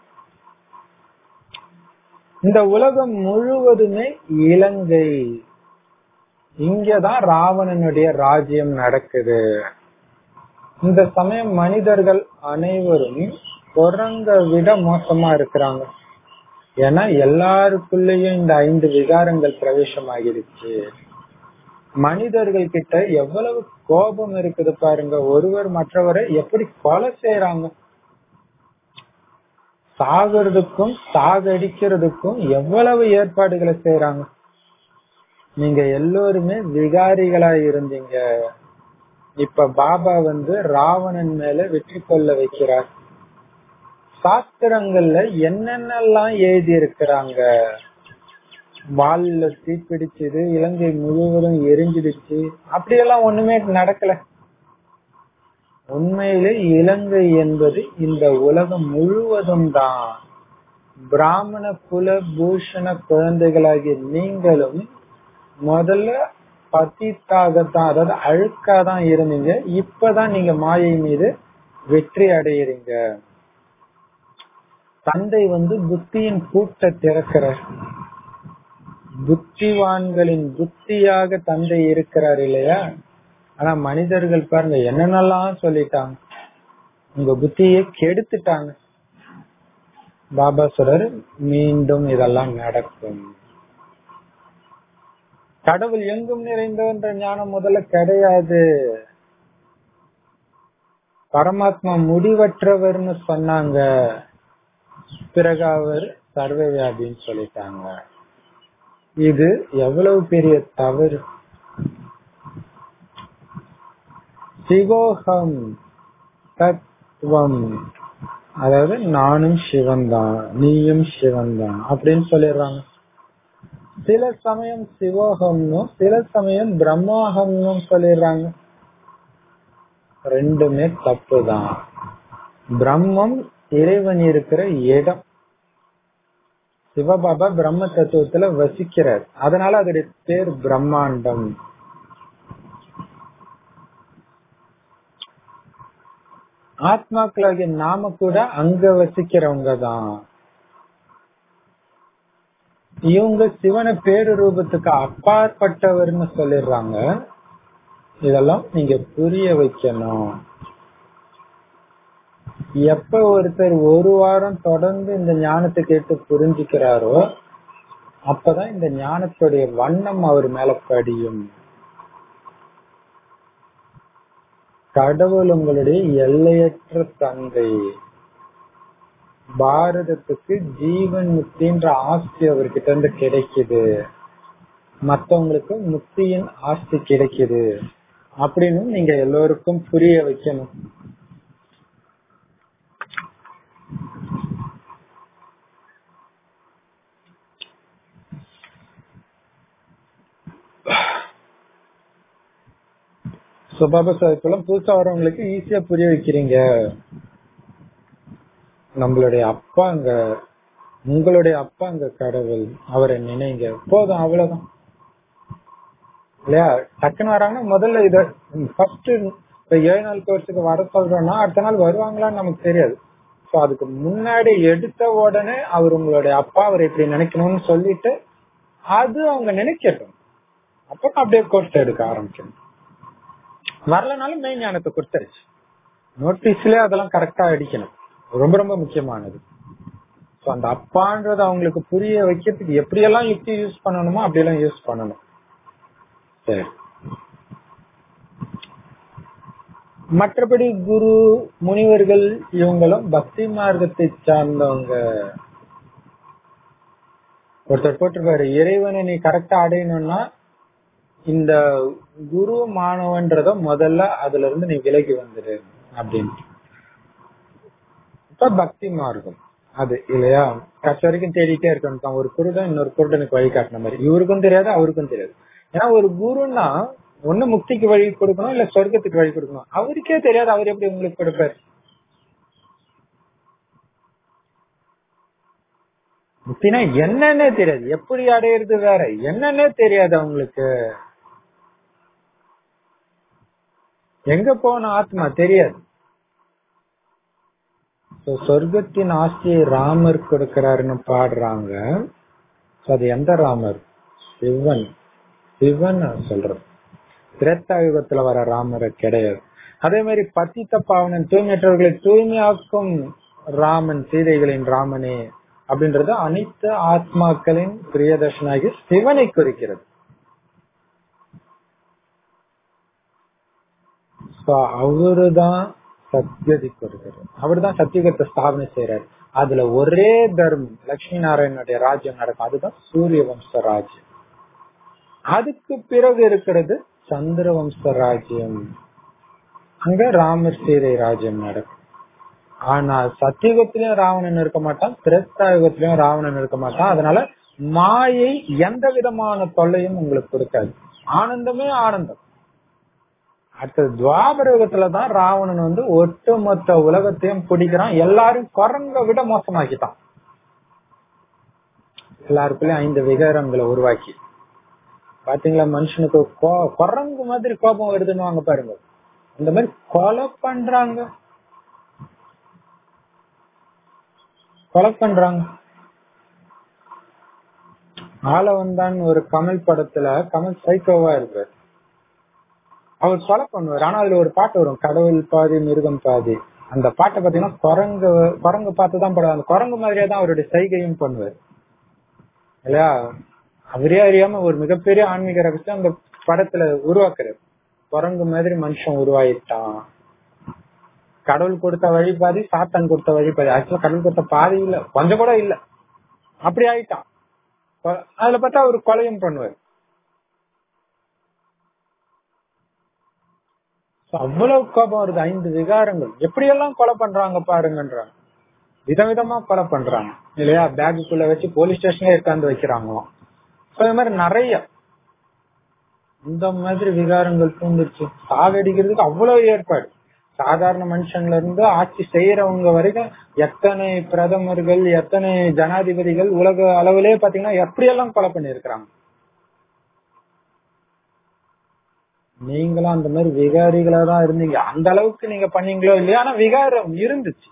இந்த உலகம் முழுவதுமே இலங்கை இங்கதான் ராவணனுடைய ராஜ்யம் நடக்குது இந்த சமயம் மனிதர்கள் அனைவரும் குரங்க விட மோசமா இருக்கிறாங்க ஏன்னா எல்லாருக்குள்ளயும் இந்த ஐந்து விகாரங்கள் பிரவேசம் ஆகிடுச்சு மனிதர்கள் கிட்ட எவ்வளவு கோபம் இருக்குது பாருங்க ஒருவர் மற்றவரை எப்படி கொலை செய்யறாங்க சாகிறதுக்கும் சாகடிக்கிறதுக்கும் எவ்வளவு ஏற்பாடுகளை செய்யறாங்க நீங்க எல்லோருமே விகாரிகளா இருந்தீங்க இப்ப பாபா வந்து ராவணன் மேல வெற்றி கொள்ள வைக்கிறார் சாஸ்திரங்கள்ல என்னென்னலாம் எழுதி இருக்கிறாங்க வால்ல தீப்பிடிச்சது இலங்கை முழுவதும் எரிஞ்சிடுச்சு அப்படியெல்லாம் ஒண்ணுமே நடக்கல உண்மையிலே இலங்கை என்பது இந்த உலகம் முழுவதும் தான் பிராமண குல பூஷண குழந்தைகளாகிய நீங்களும் முதல்ல பத்தித்தாகத்தான் அதாவது அழுக்காதான் இருந்தீங்க இப்பதான் நீங்க மாயை மீது வெற்றி அடையிறீங்க தந்தை வந்து புத்தியின் பூட்டை திறக்கிறார் புத்திவான்களின் புத்தியாக தந்தை இருக்கிறார் இல்லையா ஆனா மனிதர்கள் பாருங்க என்னென்னலாம் சொல்லிட்டாங்க உங்க புத்தியை கெடுத்துட்டாங்க பாபா சொல்றாரு மீண்டும் இதெல்லாம் நடக்கும் கடவுள் எங்கும் நிறைந்தவன்ற ஞானம் முதல்ல கிடையாது பரமாத்மா முடிவற்றவர்னு சொன்னாங்க பிறகு அவர் சர்வவியாபின்னு சொல்லிட்டாங்க இது எவ்வளவு பெரிய தவறு சிவோகம் தத்துவம் அதாவது நானும் சிவன் தான் நீயும் சிவன் தான் அப்படின்னு சொல்லிடுறாங்க சில சமயம் சிவோகம்னும் சில சமயம் பிரம்மாகம்னு சொல்லிடுறாங்க ரெண்டுமே தப்பு தான் பிரம்மம் இறைவன் இருக்கிற இடம் சிவபாபா பிரம்ம தத்துவத்துல வசிக்கிறார் அதனால அதோடைய பேர் பிரம்மாண்டம் ஆத்மாக்களாகிய நாம கூட அங்க வசிக்கிறவங்க தான் இவங்க சிவன பேரு ரூபத்துக்கு அப்பாற்பட்டவர்னு சொல்லிடுறாங்க இதெல்லாம் நீங்க புரிய வைக்கணும் எப்ப ஒருத்தர் ஒரு வாரம் தொடர்ந்து இந்த ஞானத்தை கேட்டு புரிஞ்சுக்கிறாரோ அப்பதான் இந்த ஞானத்துடைய வண்ணம் அவர் மேல படியும் கடவுள் உங்களுடைய எல்லையற்ற தந்தை பாரதத்துக்கு ஜீவன் முக்தின்ற ஆஸ்தி அவர்கிட்ட இருந்து கிடைக்குது மத்தவங்களுக்கு முக்தியின் ஆஸ்தி கிடைக்குது அப்படின்னு நீங்க எல்லோருக்கும் புரிய வைக்கணும் சுபாப சாஹிப்லாம் புதுசா வரவங்களுக்கு ஈஸியா புரிய வைக்கிறீங்க நம்மளுடைய அப்பா அங்க உங்களுடைய அப்பா அங்க கடவுள் அவரை நினைங்க போதும் அவ்வளவுதான் இல்லையா டக்குன்னு வராங்கன்னா முதல்ல இத ஃபர்ஸ்ட் இப்ப ஏழு நாள் கோர்ஸுக்கு வர சொல்றோம்னா அடுத்த நாள் வருவாங்களான்னு நமக்கு தெரியாது சோ அதுக்கு முன்னாடி எடுத்த உடனே அவர் உங்களுடைய அப்பா அவர் இப்படி நினைக்கணும்னு சொல்லிட்டு அது அவங்க நினைக்கட்டும் அப்ப அப்படியே கோர்ஸ் எடுக்க ஆரம்பிக்கணும் வரலனாலும் மெயின் ஞானத்தை கொடுத்துருச்சு நோட்டீஸ்லயே அதெல்லாம் கரெக்டா அடிக்கணும் ரொம்ப ரொம்ப முக்கியமானது சோ அந்த அப்பான்றது அவங்களுக்கு புரிய வைக்கிறதுக்கு எப்படியெல்லாம் யுக்தி யூஸ் பண்ணணுமோ அப்படியெல்லாம் யூஸ் பண்ணணும் சரி மற்றபடி குரு முனிவர்கள் இவங்களும் பக்தி மார்க்கத்தை சார்ந்தவங்க ஒருத்தர் போட்டிருப்பாரு இறைவனை நீ கரெக்டா அடையணும்னா இந்த குரு மாணவன்றத முதல்ல அதுல இருந்து நீ விலகி வந்துடு அப்படின்னு இப்ப பக்தி மார்க்கம் அது இல்லையா கடைசி வரைக்கும் தேடிட்டே இருக்கணும் ஒரு குருடன் இன்னொரு குருடனுக்கு வழி காட்டின மாதிரி இவருக்கும் தெரியாது அவருக்கும் தெரியாது ஏன்னா ஒரு குருன்னா ஒண்ணு முக்திக்கு வழி கொடுக்கணும் இல்ல சொர்க்கத்துக்கு வழி கொடுக்கணும் அவருக்கே தெரியாது அவர் எப்படி உங்களுக்கு கொடுப்பாரு முக்தினா என்னன்னே தெரியாது எப்படி அடையிறது வேற என்னன்னே தெரியாது அவங்களுக்கு எங்க போன ஆத்மா தெரியாது சொர்க்கத்தின் ஆஸ்தியை ராமர் கொடுக்கிறாருன்னு பாடுறாங்க அது எந்த ராமர் சிவன் சிவன் சொல்றது திரேத்தாயுகத்துல வர ராமரை கிடையாது அதே மாதிரி பத்தித்த பாவனன் தூய்மையற்றவர்களை தூய்மையாக்கும் ராமன் சீதைகளின் ராமனே அப்படின்றது அனைத்து ஆத்மாக்களின் பிரியதர்ஷனாகி சிவனை குறிக்கிறது அவருதான் சத்யதி கொடுக்கிறார் அவர் தான் சத்தியுகத்தை ஸ்தாபனை செய்யறாரு அதுல ஒரே தர்மம் லட்சுமி நாராயணனுடைய ராஜ்யம் நடக்கும் அதுதான் சூரிய வம்ச ராஜ்யம் அதுக்கு பிறகு இருக்கிறது சந்திர வம்ச ராஜ்யம் அங்க ராமர் சீதை ராஜ்யம் நடக்கும் ஆனா சத்தியுகத்திலயும் ராவணன் இருக்க மாட்டான் திரேத்தாயுகத்திலயும் ராவணன் இருக்க மாட்டான் அதனால மாயை எந்த விதமான தொல்லையும் உங்களுக்கு கொடுக்காது ஆனந்தமே ஆனந்தம் அடுத்தது துவாபர யுகத்துலதான் ராவணன் வந்து ஒட்டுமொத்த உலகத்தையும் பிடிக்கிறான் எல்லாரும் குரங்க விட மோசமாக்கிட்டான் எல்லாருக்குள்ளயும் ஐந்து விகாரங்களை உருவாக்கி பாத்தீங்களா மனுஷனுக்கு குரங்கு மாதிரி கோபம் வருதுன்னு வாங்க பாருங்க இந்த மாதிரி கொலை பண்றாங்க கொலை பண்றாங்க ஆள வந்தான் ஒரு கமல் படத்துல கமல் சைக்கோவா இருப்பார் அவர் கொலை பண்ணுவார் ஆனா அதுல ஒரு பாட்டு வரும் கடவுள் பாதி மிருகம் பாதி அந்த பாட்டை பாத்தீங்கன்னா குரங்கு குரங்கு பார்த்துதான் படம் அந்த குரங்கு மாதிரியே தான் அவருடைய சைகையும் பண்ணுவார் இல்லையா அவரே அறியாம ஒரு மிகப்பெரிய ஆன்மீக ரகசியம் அந்த படத்துல உருவாக்குறாரு குரங்கு மாதிரி மனுஷன் உருவாயிட்டான் கடவுள் கொடுத்த வழி பாதி சாத்தான் கொடுத்த வழி பாதி ஆக்சுவலா கடவுள் கொடுத்த பாதி இல்ல கொஞ்சம் கூட இல்ல அப்படி ஆயிட்டான் அதுல பார்த்தா அவர் கொலையும் பண்ணுவார் அவ்வளவு கோபம் வருது ஐந்து விகாரங்கள் எப்படியெல்லாம் கொலை பண்றாங்க பாருங்கன்றாங்க விதவிதமா கொலை பண்றாங்க இல்லையா பேக்குக்குள்ள வச்சு போலீஸ் ஸ்டேஷன்ல உட்காந்து வைக்கிறாங்களாம் அது மாதிரி நிறைய இந்த மாதிரி விகாரங்கள் தூண்டுச்சு சாகடிக்கிறதுக்கு அவ்வளவு ஏற்பாடு சாதாரண மனுஷன்ல இருந்து ஆட்சி செய்யறவங்க வரைக்கும் எத்தனை பிரதமர்கள் எத்தனை ஜனாதிபதிகள் உலக அளவிலே பாத்தீங்கன்னா எப்படியெல்லாம் கொலை பண்ணிருக்கிறாங்க நீங்களும் அந்த மாதிரி விகாரிகளா தான் இருந்தீங்க அந்த அளவுக்கு நீங்க பண்ணீங்களோ இல்லையா ஆனா விகாரம் இருந்துச்சு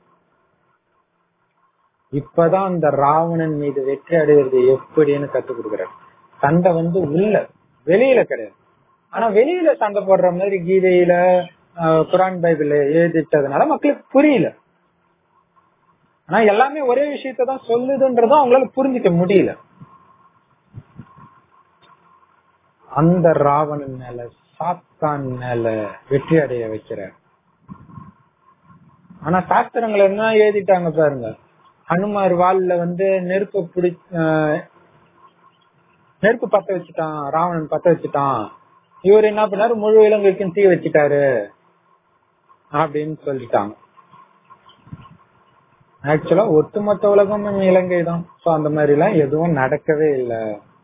இப்பதான் அந்த ராவணன் மீது வெற்றி அடைகிறது எப்படின்னு கத்து கொடுக்கிறார் சண்டை வந்து உள்ள வெளியில கிடையாது ஆனா வெளியில சண்டை போடுற மாதிரி கீதையில ஆஹ், குரான் பைபிள்ல எழுதிட்டதுனால மக்களுக்கு புரியல ஆனா எல்லாமே ஒரே விஷயத்தை தான் சொல்லுதுன்றதும் அவங்களால புரிஞ்சுக்க முடியல அந்த ராவணன் மேல சாத்தான் மேல வெற்றி அடைய வைக்கிறார் ஆனா சாஸ்திரங்கள் என்ன எழுதிட்டாங்க பாருங்க ஹனுமார் வால்ல வந்து நெருப்பு பிடி ஆஹ் நெருப்பு பத்த வச்சுட்டான் ராவணன் பத்த வச்சுட்டான் இவர் என்ன பண்ணாரு முழு இலங்கைக்கும் தீ வச்சுட்டாரு அப்படின்னு சொல்லிட்டாங்க ஆக்சுவலா ஒட்டுமொத்த உலகமும் இலங்கை தான் சோ அந்த மாதிரி எல்லாம் எதுவும் நடக்கவே இல்லை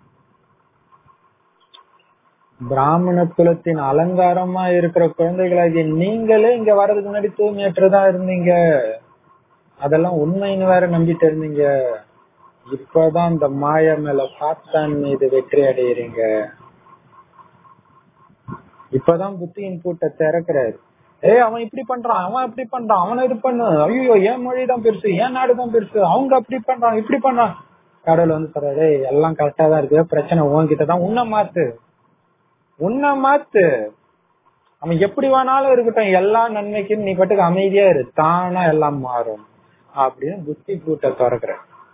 பிராமண குலத்தின் அலங்காரமா இருக்கிற குழந்தைகளாகிய நீங்களே இங்க வர்றதுக்கு முன்னாடி தூய்மையற்றதா இருந்தீங்க அதெல்லாம் உண்மைன்னு வேற நம்பிட்டு இருந்தீங்க இப்பதான் இந்த மாய மேல சாத்தான் மீது வெற்றி அடையறீங்க இப்பதான் புத்தியின் பூட்டை திறக்கிறாரு ஏய் அவன் இப்படி பண்றான் அவன் இப்படி பண்றான் அவனை இது பண்ணு ஐயோ என் மொழி தான் பெருசு என் நாடு தான் பெருசு அவங்க அப்படி பண்றான் இப்படி பண்றான் கடவுள் வந்து சொல்றாரு "ஏய், எல்லாம் கரெக்டா தான் இருக்கு பிரச்சனை உன்கிட்ட தான் உன்னை மாத்து உன்னை மாத்து அவன் எப்படி வேணாலும் இருக்கட்டும் எல்லா நன்மைக்கும் நீ பாட்டுக்கு அமைதியா இரு தானா எல்லாம் மாறும் அப்படின்னு புத்தி பூட்டை திறக்கிற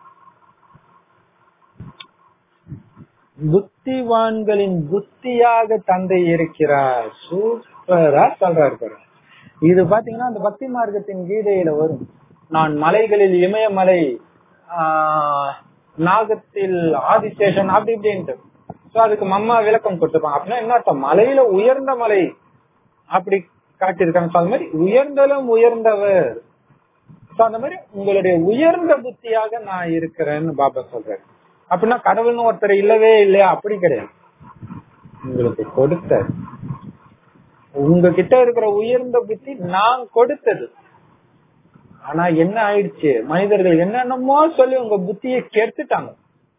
புத்திவான்களின் புத்தியாக தந்தை இருக்கிறார் சூப்பரா சொல்றாரு பாருங்க இது பாத்தீங்கன்னா அந்த பக்தி மார்க்கத்தின் கீதையில வரும் நான் மலைகளில் இமயமலை ஆஹ், நாகத்தில் ஆதிசேஷன் அப்படி இப்படின்ட்டு சோ அதுக்கு மம்மா விளக்கம் கொடுத்துப்பாங்க அப்படின்னா என்ன அர்த்தம் மலையில உயர்ந்த மலை அப்படி காட்டியிருக்காங்க So, அது மாதிரி உயர்ந்தலும் உயர்ந்தவர் So, அந்த மாதிரி உங்களுடைய உயர்ந்த புத்தியாக நான் இருக்கிறேன்னு பாபா சொல்றாரு அப்படின்னா கடவுள்னு ஒருத்தர் இல்லவே இல்லையா அப்படி கிடையாது உங்களுக்கு கொடுத்த உங்ககிட்ட இருக்கிற உயர்ந்த புத்தி நான் கொடுத்தது ஆனா என்ன ஆயிடுச்சு மனிதர்கள் என்னென்னமோ சொல்லி உங்க புத்தியை கெடுத்துட்டாங்க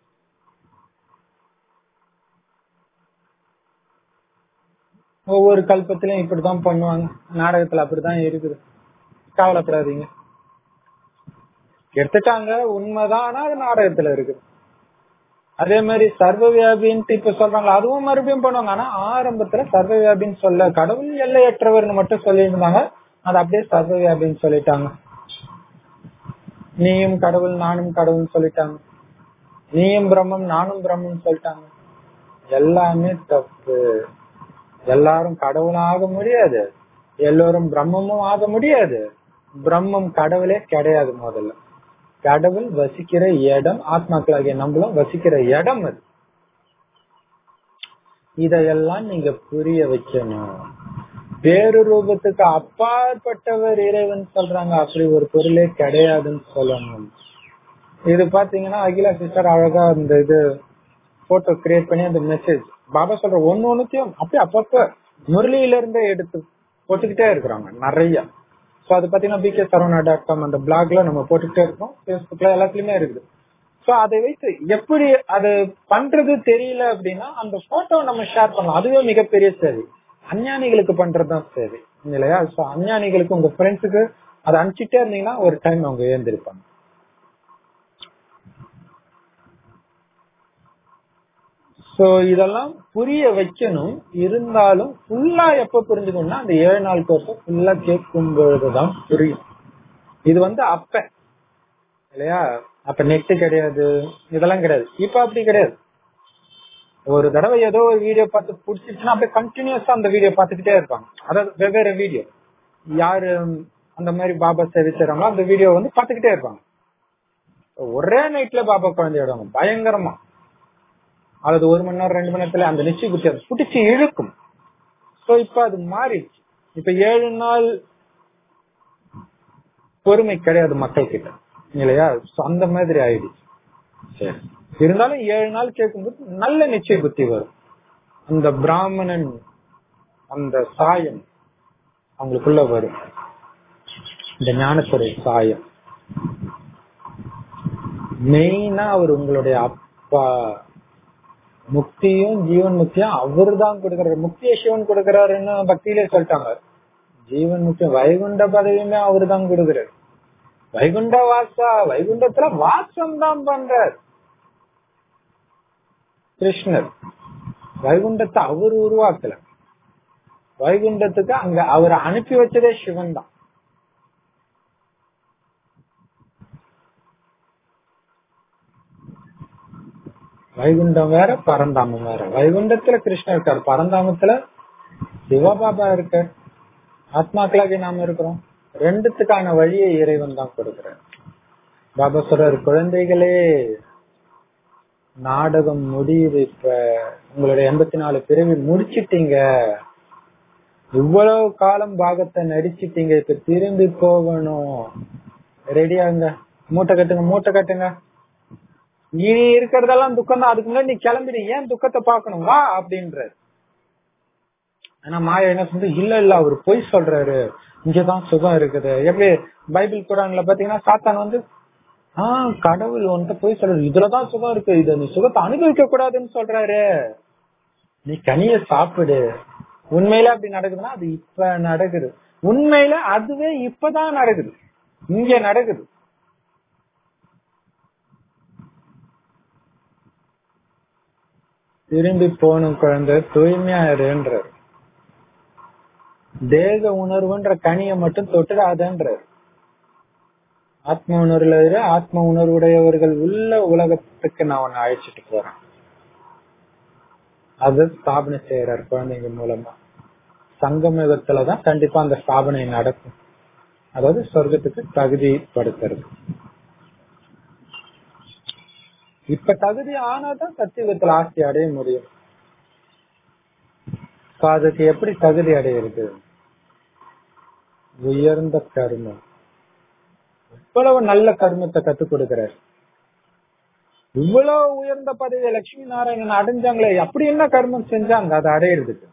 ஒவ்வொரு கல்பத்திலயும் இப்படித்தான் பண்ணுவாங்க நாடகத்துல அப்படிதான் இருக்குது கவலைப்படாதீங்க எடுத்துட்டாங்க உண்மைதான் ஆனா அது நாடகத்துல இருக்குது அதே மாதிரி சர்வ வியாபின்ட்டு இப்ப சொல்றாங்க அதுவும் மறுபடியும் பண்ணுவாங்க ஆனா ஆரம்பத்துல சர்வ வியாபின்னு சொல்ல கடவுள் எல்லையற்றவர்னு மட்டும் சொல்லியிருந்தாங்க அது அப்படியே சர்வ வியாபின்னு சொல்லிட்டாங்க நீயும் கடவுள் நானும் கடவுள் சொல்லிட்டாங்க நீயும் பிரம்மம் நானும் பிரம்மம் சொல்லிட்டாங்க எல்லாமே தப்பு எல்லாரும் கடவுளும் ஆக முடியாது எல்லோரும் பிரம்மமும் ஆக முடியாது பிரம்மம் கடவுளே கிடையாது முதல்ல கடவுள் வசிக்கிற இடம் ஆத்மாக்களாகிய நம்மளும் வசிக்கிற இடம் அது இதையெல்லாம் நீங்க புரிய வைக்கணும் வேறு ரூபத்துக்கு அப்பாற்பட்டவர் இறைவன் சொல்றாங்க அப்படி ஒரு பொருளே கிடையாதுன்னு சொல்லணும் இது பாத்தீங்கன்னா அகிலா சிஸ்டர் அழகா இந்த இது போட்டோ கிரியேட் பண்ணி அந்த மெசேஜ் பாபா சொல்ற ஒன்னு ஒண்ணுத்தையும் அப்படியே அப்பப்ப முரளியில இருந்தே எடுத்து போட்டுக்கிட்டே இருக்கிறாங்க நிறைய சோ அது பாத்தீங்கன்னா பிகே சரவணா டாட் காம் அந்த பிளாக்ல நம்ம போட்டுக்கிட்டே இருக்கோம் பேஸ்புக்ல எல்லாத்துலயுமே இருக்குது சோ அதை வைத்து எப்படி அது பண்றது தெரியல அப்படின்னா அந்த போட்டோ நம்ம ஷேர் பண்ணலாம் அதுவே மிகப்பெரிய சேவை அஞ்ஞானிகளுக்கு பண்றதுதான் சேவை இல்லையா சோ அஞ்ஞானிகளுக்கு உங்க ஃப்ரெண்ட்ஸுக்கு அதை அனுப்பிச்சிட்டே இருந்தீங்கன்னா ஒரு டைம் அவங்க ஏந்திருப்பாங்க சோ இதெல்லாம் புரிய வைக்கணும் இருந்தாலும் ஃபுல்லா எப்ப புரிஞ்சுக்கணும்னா அந்த ஏழு நாள் கோர்ஸ் ஃபுல்லா கேட்கும் பொழுதுதான் புரியும் இது வந்து அப்ப இல்லையா அப்ப நெட் கிடையாது இதெல்லாம் கிடையாது இப்ப அப்படி கிடையாது ஒரு தடவை ஏதோ ஒரு வீடியோ பார்த்து பிடிச்சிச்சுன்னா அப்படியே கண்டினியூஸா அந்த வீடியோ பார்த்துக்கிட்டே இருப்பாங்க அதாவது வெவ்வேறு வீடியோ யாரு அந்த மாதிரி பாபா சேவை செய்றாங்களோ அந்த வீடியோ வந்து பார்த்துக்கிட்டே இருப்பாங்க ஒரே நைட்ல பாபா குழந்தையோட பயங்கரமா அல்லது ஒரு மணி நேரம் ரெண்டு மணி நேரத்துல அந்த நிச்சய புத்தி அதை பிடிச்சி இழுக்கும் சோ இப்ப அது மாறிடுச்சு இப்ப ஏழு நாள் பொறுமை கிடையாது மக்கள் கிட்ட இல்லையா So, அந்த மாதிரி ஆயிடுச்சு சரி இருந்தாலும் ஏழு நாள் கேட்கும்போது நல்ல நிச்சய புத்தி வரும் அந்த பிராமணன் அந்த சாயம் அவங்களுக்குள்ள வரும் இந்த ஞானத்துறை சாயம் மெயினா அவர் உங்களுடைய அப்பா முக்தியும் ஜீவன் முக்தியும் அவரு தான் கொடுக்கிறாரு முக்தியை சிவன் கொடுக்கிறாருன்னு பக்தியிலே சொல்லிட்டாங்க ஜீவன் முக்தியம் வைகுண்ட பதவியுமே அவரு தான் கொடுக்கிறாரு வைகுண்ட வாசா வைகுண்டத்துல வாசம் தான் பண்றார் கிருஷ்ணர் வைகுண்டத்தை அவர் உருவாக்கல வைகுண்டத்துக்கு அங்க அவர் அனுப்பி வச்சதே சிவன் தான் வைகுண்டம் வேற பரந்தாமம் வேற வைகுண்டத்துல கிருஷ்ணர் இருக்கார் பரந்தாமத்துல சிவபாபா இருக்கார் ஆத்மாக்களாகி நாம இருக்கிறோம் ரெண்டுத்துக்கான வழியை இறைவன் தான் கொடுக்கிறார் பாபா சொல்றாரு குழந்தைகளே நாடகம் முடியுது இப்ப உங்களுடைய எண்பத்தி நாலு பிறவி முடிச்சிட்டீங்க இவ்வளவு காலம் பாகத்தை நடிச்சிட்டீங்க இப்ப திரும்பி போகணும் ரெடியாங்க மூட்டை கட்டுங்க மூட்டை கட்டுங்க இனி இருக்கிறதெல்லாம் துக்கம் தான் அதுக்கு முன்னாடி நீ கிளம்பிடு ஏன் துக்கத்தை பாக்கணும் வா அப்படின்ற ஆனா மாயா என்ன சொல்றது இல்ல இல்ல அவர் பொய் சொல்றாரு இங்கதான் சுகம் இருக்குது எப்படி பைபிள் குரான்ல பாத்தீங்கன்னா சாத்தான் வந்து ஆஹ் கடவுள் உன்கிட்ட போய் சொல்றாரு இதுலதான் சுகம் இருக்கு இத நீ சுகத்தை அனுபவிக்க கூடாதுன்னு சொல்றாரு நீ கனிய சாப்பிடு உண்மையில அப்படி நடக்குதுன்னா அது இப்ப நடக்குது உண்மையில அதுவே இப்பதான் நடக்குது இங்க நடக்குது திரும்பி போகணும் குழந்தை தூய்மையா இருன்றார் தேக உணர்வுன்ற கனியை மட்டும் தொட்டுடாதன்றார் ஆத்ம உணர்வுல இரு ஆத்ம உணர்வுடையவர்கள் உள்ள உலகத்துக்கு நான் உன்னை அழைச்சிட்டு போறேன் அது ஸ்தாபனை செய்யறார் குழந்தைங்க மூலமா சங்கமயுகத்துலதான் கண்டிப்பா அந்த ஸ்தாபனை நடக்கும் அதாவது சொர்க்கத்துக்கு தகுதிப்படுத்துறது இப்ப தகுதி ஆனாதான் சத்தியுகத்துல ஆட்சி அடைய முடியும் அதுக்கு எப்படி தகுதி அடையிறது உயர்ந்த கர்மம் இவ்வளவு நல்ல கர்மத்தை கத்துக் கொடுக்கிறார் இவ்வளவு உயர்ந்த பதவியை லட்சுமி நாராயணன் அடைஞ்சாங்களே அப்படி என்ன கர்மம் செஞ்சாங்க அதை அடையிறதுக்கு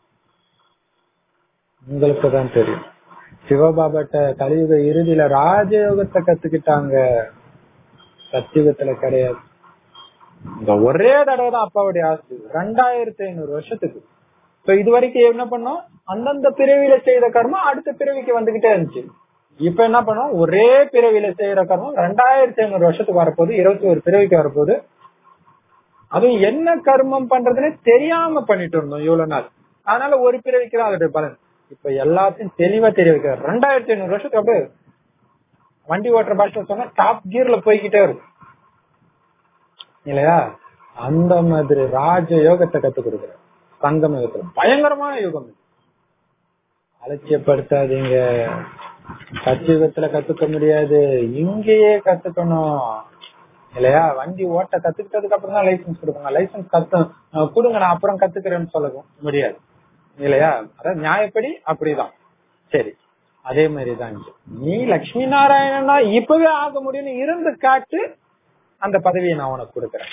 உங்களுக்கு தான் தெரியும் சிவபாபாட்ட கலியுக இறுதியில ராஜயோகத்தை கத்துக்கிட்டாங்க சத்தியுகத்துல கிடையாது இந்த ஒரே தடவை தான் அப்பாவுடைய ஆஸ்தி ரெண்டாயிரத்தி ஐநூறு வருஷத்துக்கு இப்ப இது வரைக்கும் என்ன பண்ணோம் அந்தந்த பிறவியில செய்த கர்மம் அடுத்த பிறவிக்கு வந்துகிட்டே இருந்துச்சு இப்ப என்ன பண்ணோம் ஒரே பிறவியில செய்யற கர்மம் ரெண்டாயிரத்தி ஐநூறு வருஷத்துக்கு வரப்போகுது இருபத்தி ஒரு பிறவிக்கு வரப்போகுது அதுவும் என்ன கர்மம் பண்றதுன்னு தெரியாம பண்ணிட்டு இருந்தோம் இவ்வளவு நாள் அதனால ஒரு பிறவிக்கு தான் அதோட பலன் இப்ப எல்லாத்தையும் தெளிவா தெரிய வைக்கிறார் ரெண்டாயிரத்தி ஐநூறு வருஷத்துக்கு அப்படியே வண்டி ஓட்டுற பாஷை சொன்னா டாப் கியர்ல போய்கிட்டே இருக்கும் இல்லையா அந்த மாதிரி ராஜ யோகத்தை கத்து கொடுக்கிறார் சங்கம் யுகத்துல பயங்கரமான யுகம் இது அலட்சியப்படுத்தாதீங்க சத்தியுகத்துல கத்துக்க முடியாது இங்கேயே கத்துக்கணும் இல்லையா வண்டி ஓட்ட கத்துக்கிட்டதுக்கு அப்புறம் தான் லைசன்ஸ் கொடுப்பாங்க லைசன்ஸ் கத்து கொடுங்க நான் அப்புறம் கத்துக்கிறேன்னு சொல்ல முடியாது இல்லையா அதாவது நியாயப்படி அப்படிதான் சரி அதே மாதிரிதான் இங்க நீ லட்சுமி நாராயணனா இப்பவே ஆக முடியும்னு இருந்து காட்டு அந்த பதவியை நான் உனக்கு கொடுக்கறேன்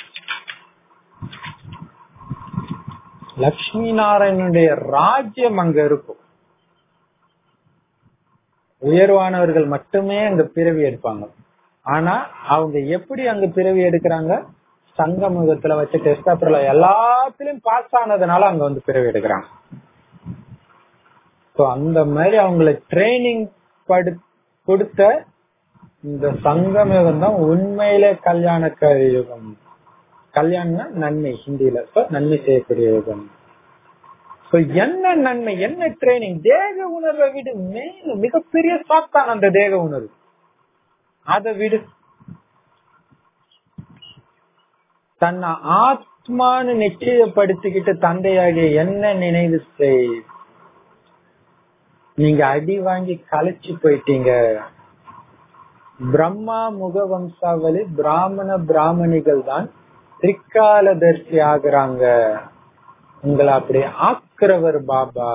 லட்சுமி நாராயணனுடைய ராஜ்யம் அங்க இருக்கும் உயர்வானவர்கள் மட்டுமே அங்க பிறவி எடுப்பாங்க ஆனா அவங்க எப்படி அங்க பிறவி எடுக்கிறாங்க சங்கமுகத்துல வச்ச டெஸ்ட் பேப்பர்ல எல்லாத்துலயும் பாஸ் ஆனதுனால அங்க வந்து பிறவி எடுக்கிறாங்க சோ அந்த மாதிரி அவங்களை ட்ரைனிங் படு கொடுத்த இந்த சங்கம் யுகம் தான் உண்மையிலே கல்யாண யுகம் கல்யாணம்னா நன்மை ஹிந்தியில சோ நன்மை செய்யக்கூடிய யுகம் சோ என்ன நன்மை என்ன ட்ரைனிங் தேக உணர்வை விடு மெயின் மிகப்பெரிய சாத்தான் அந்த தேக உணர்வு அதை விடு தன்னை ஆத்மான்னு நிச்சயப்படுத்திக்கிட்டு தந்தையாகிய என்ன நினைவு செய் நீங்க அடி வாங்கி கலைச்சு போயிட்டீங்க பிரம்மா முக வம்சாவளி பிராமண பிராமணிகள் தான் திரிகாலதர்சி ஆகுறாங்க உங்களை அப்படி ஆக்குறவர் பாபா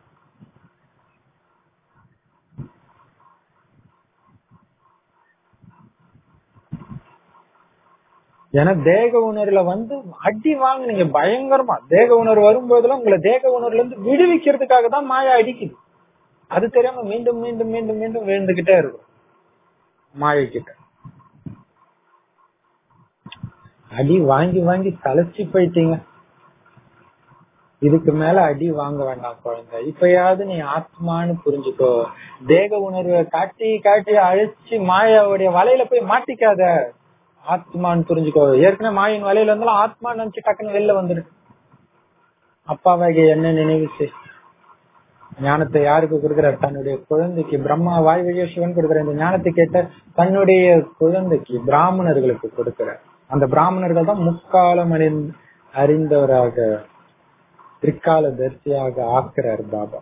ஏன்னா தேக உணர்வுல வந்து அடி வாங்குனீங்க பயங்கரமா தேக உணர்வு வரும்போதெல்லாம் உங்களை தேக உணர்வுல இருந்து விடுவிக்கிறதுக்காக தான் மாயா அடிக்குது அது தெரியாம மீண்டும் மீண்டும் மீண்டும் மீண்டும் விழுந்துகிட்டே இருக்கும் மாயை கிட்ட அடி வாங்கி வாங்கி கலைச்சு போயிட்டீங்க இதுக்கு மேல அடி வாங்க வேண்டாம் குழந்தை இப்பயாவது நீ ஆத்மான்னு புரிஞ்சுக்கோ தேக உணர்வை காட்டி காட்டி அழிச்சு மாயாவுடைய வலையில போய் மாட்டிக்காத ஆத்மான்னு புரிஞ்சுக்கோ ஏற்கனவே மாயின் வலையில இருந்தாலும் ஆத்மா நினைச்சு டக்குன்னு வெளில வந்துரு அப்பாவாக என்ன நினைவு செய் ஞானத்தை யாருக்கு கொடுக்கிறார் தன்னுடைய குழந்தைக்கு பிரம்மா வாய் வழியா சிவன் கொடுக்கிற இந்த ஞானத்தை கேட்ட தன்னுடைய குழந்தைக்கு பிராமணர்களுக்கு கொடுக்கிறார் அந்த பிராமணர்கள் தான் முக்காலம் அறிந்த அறிந்தவராக திரிகால தரிசியாக ஆக்குறார் பாபா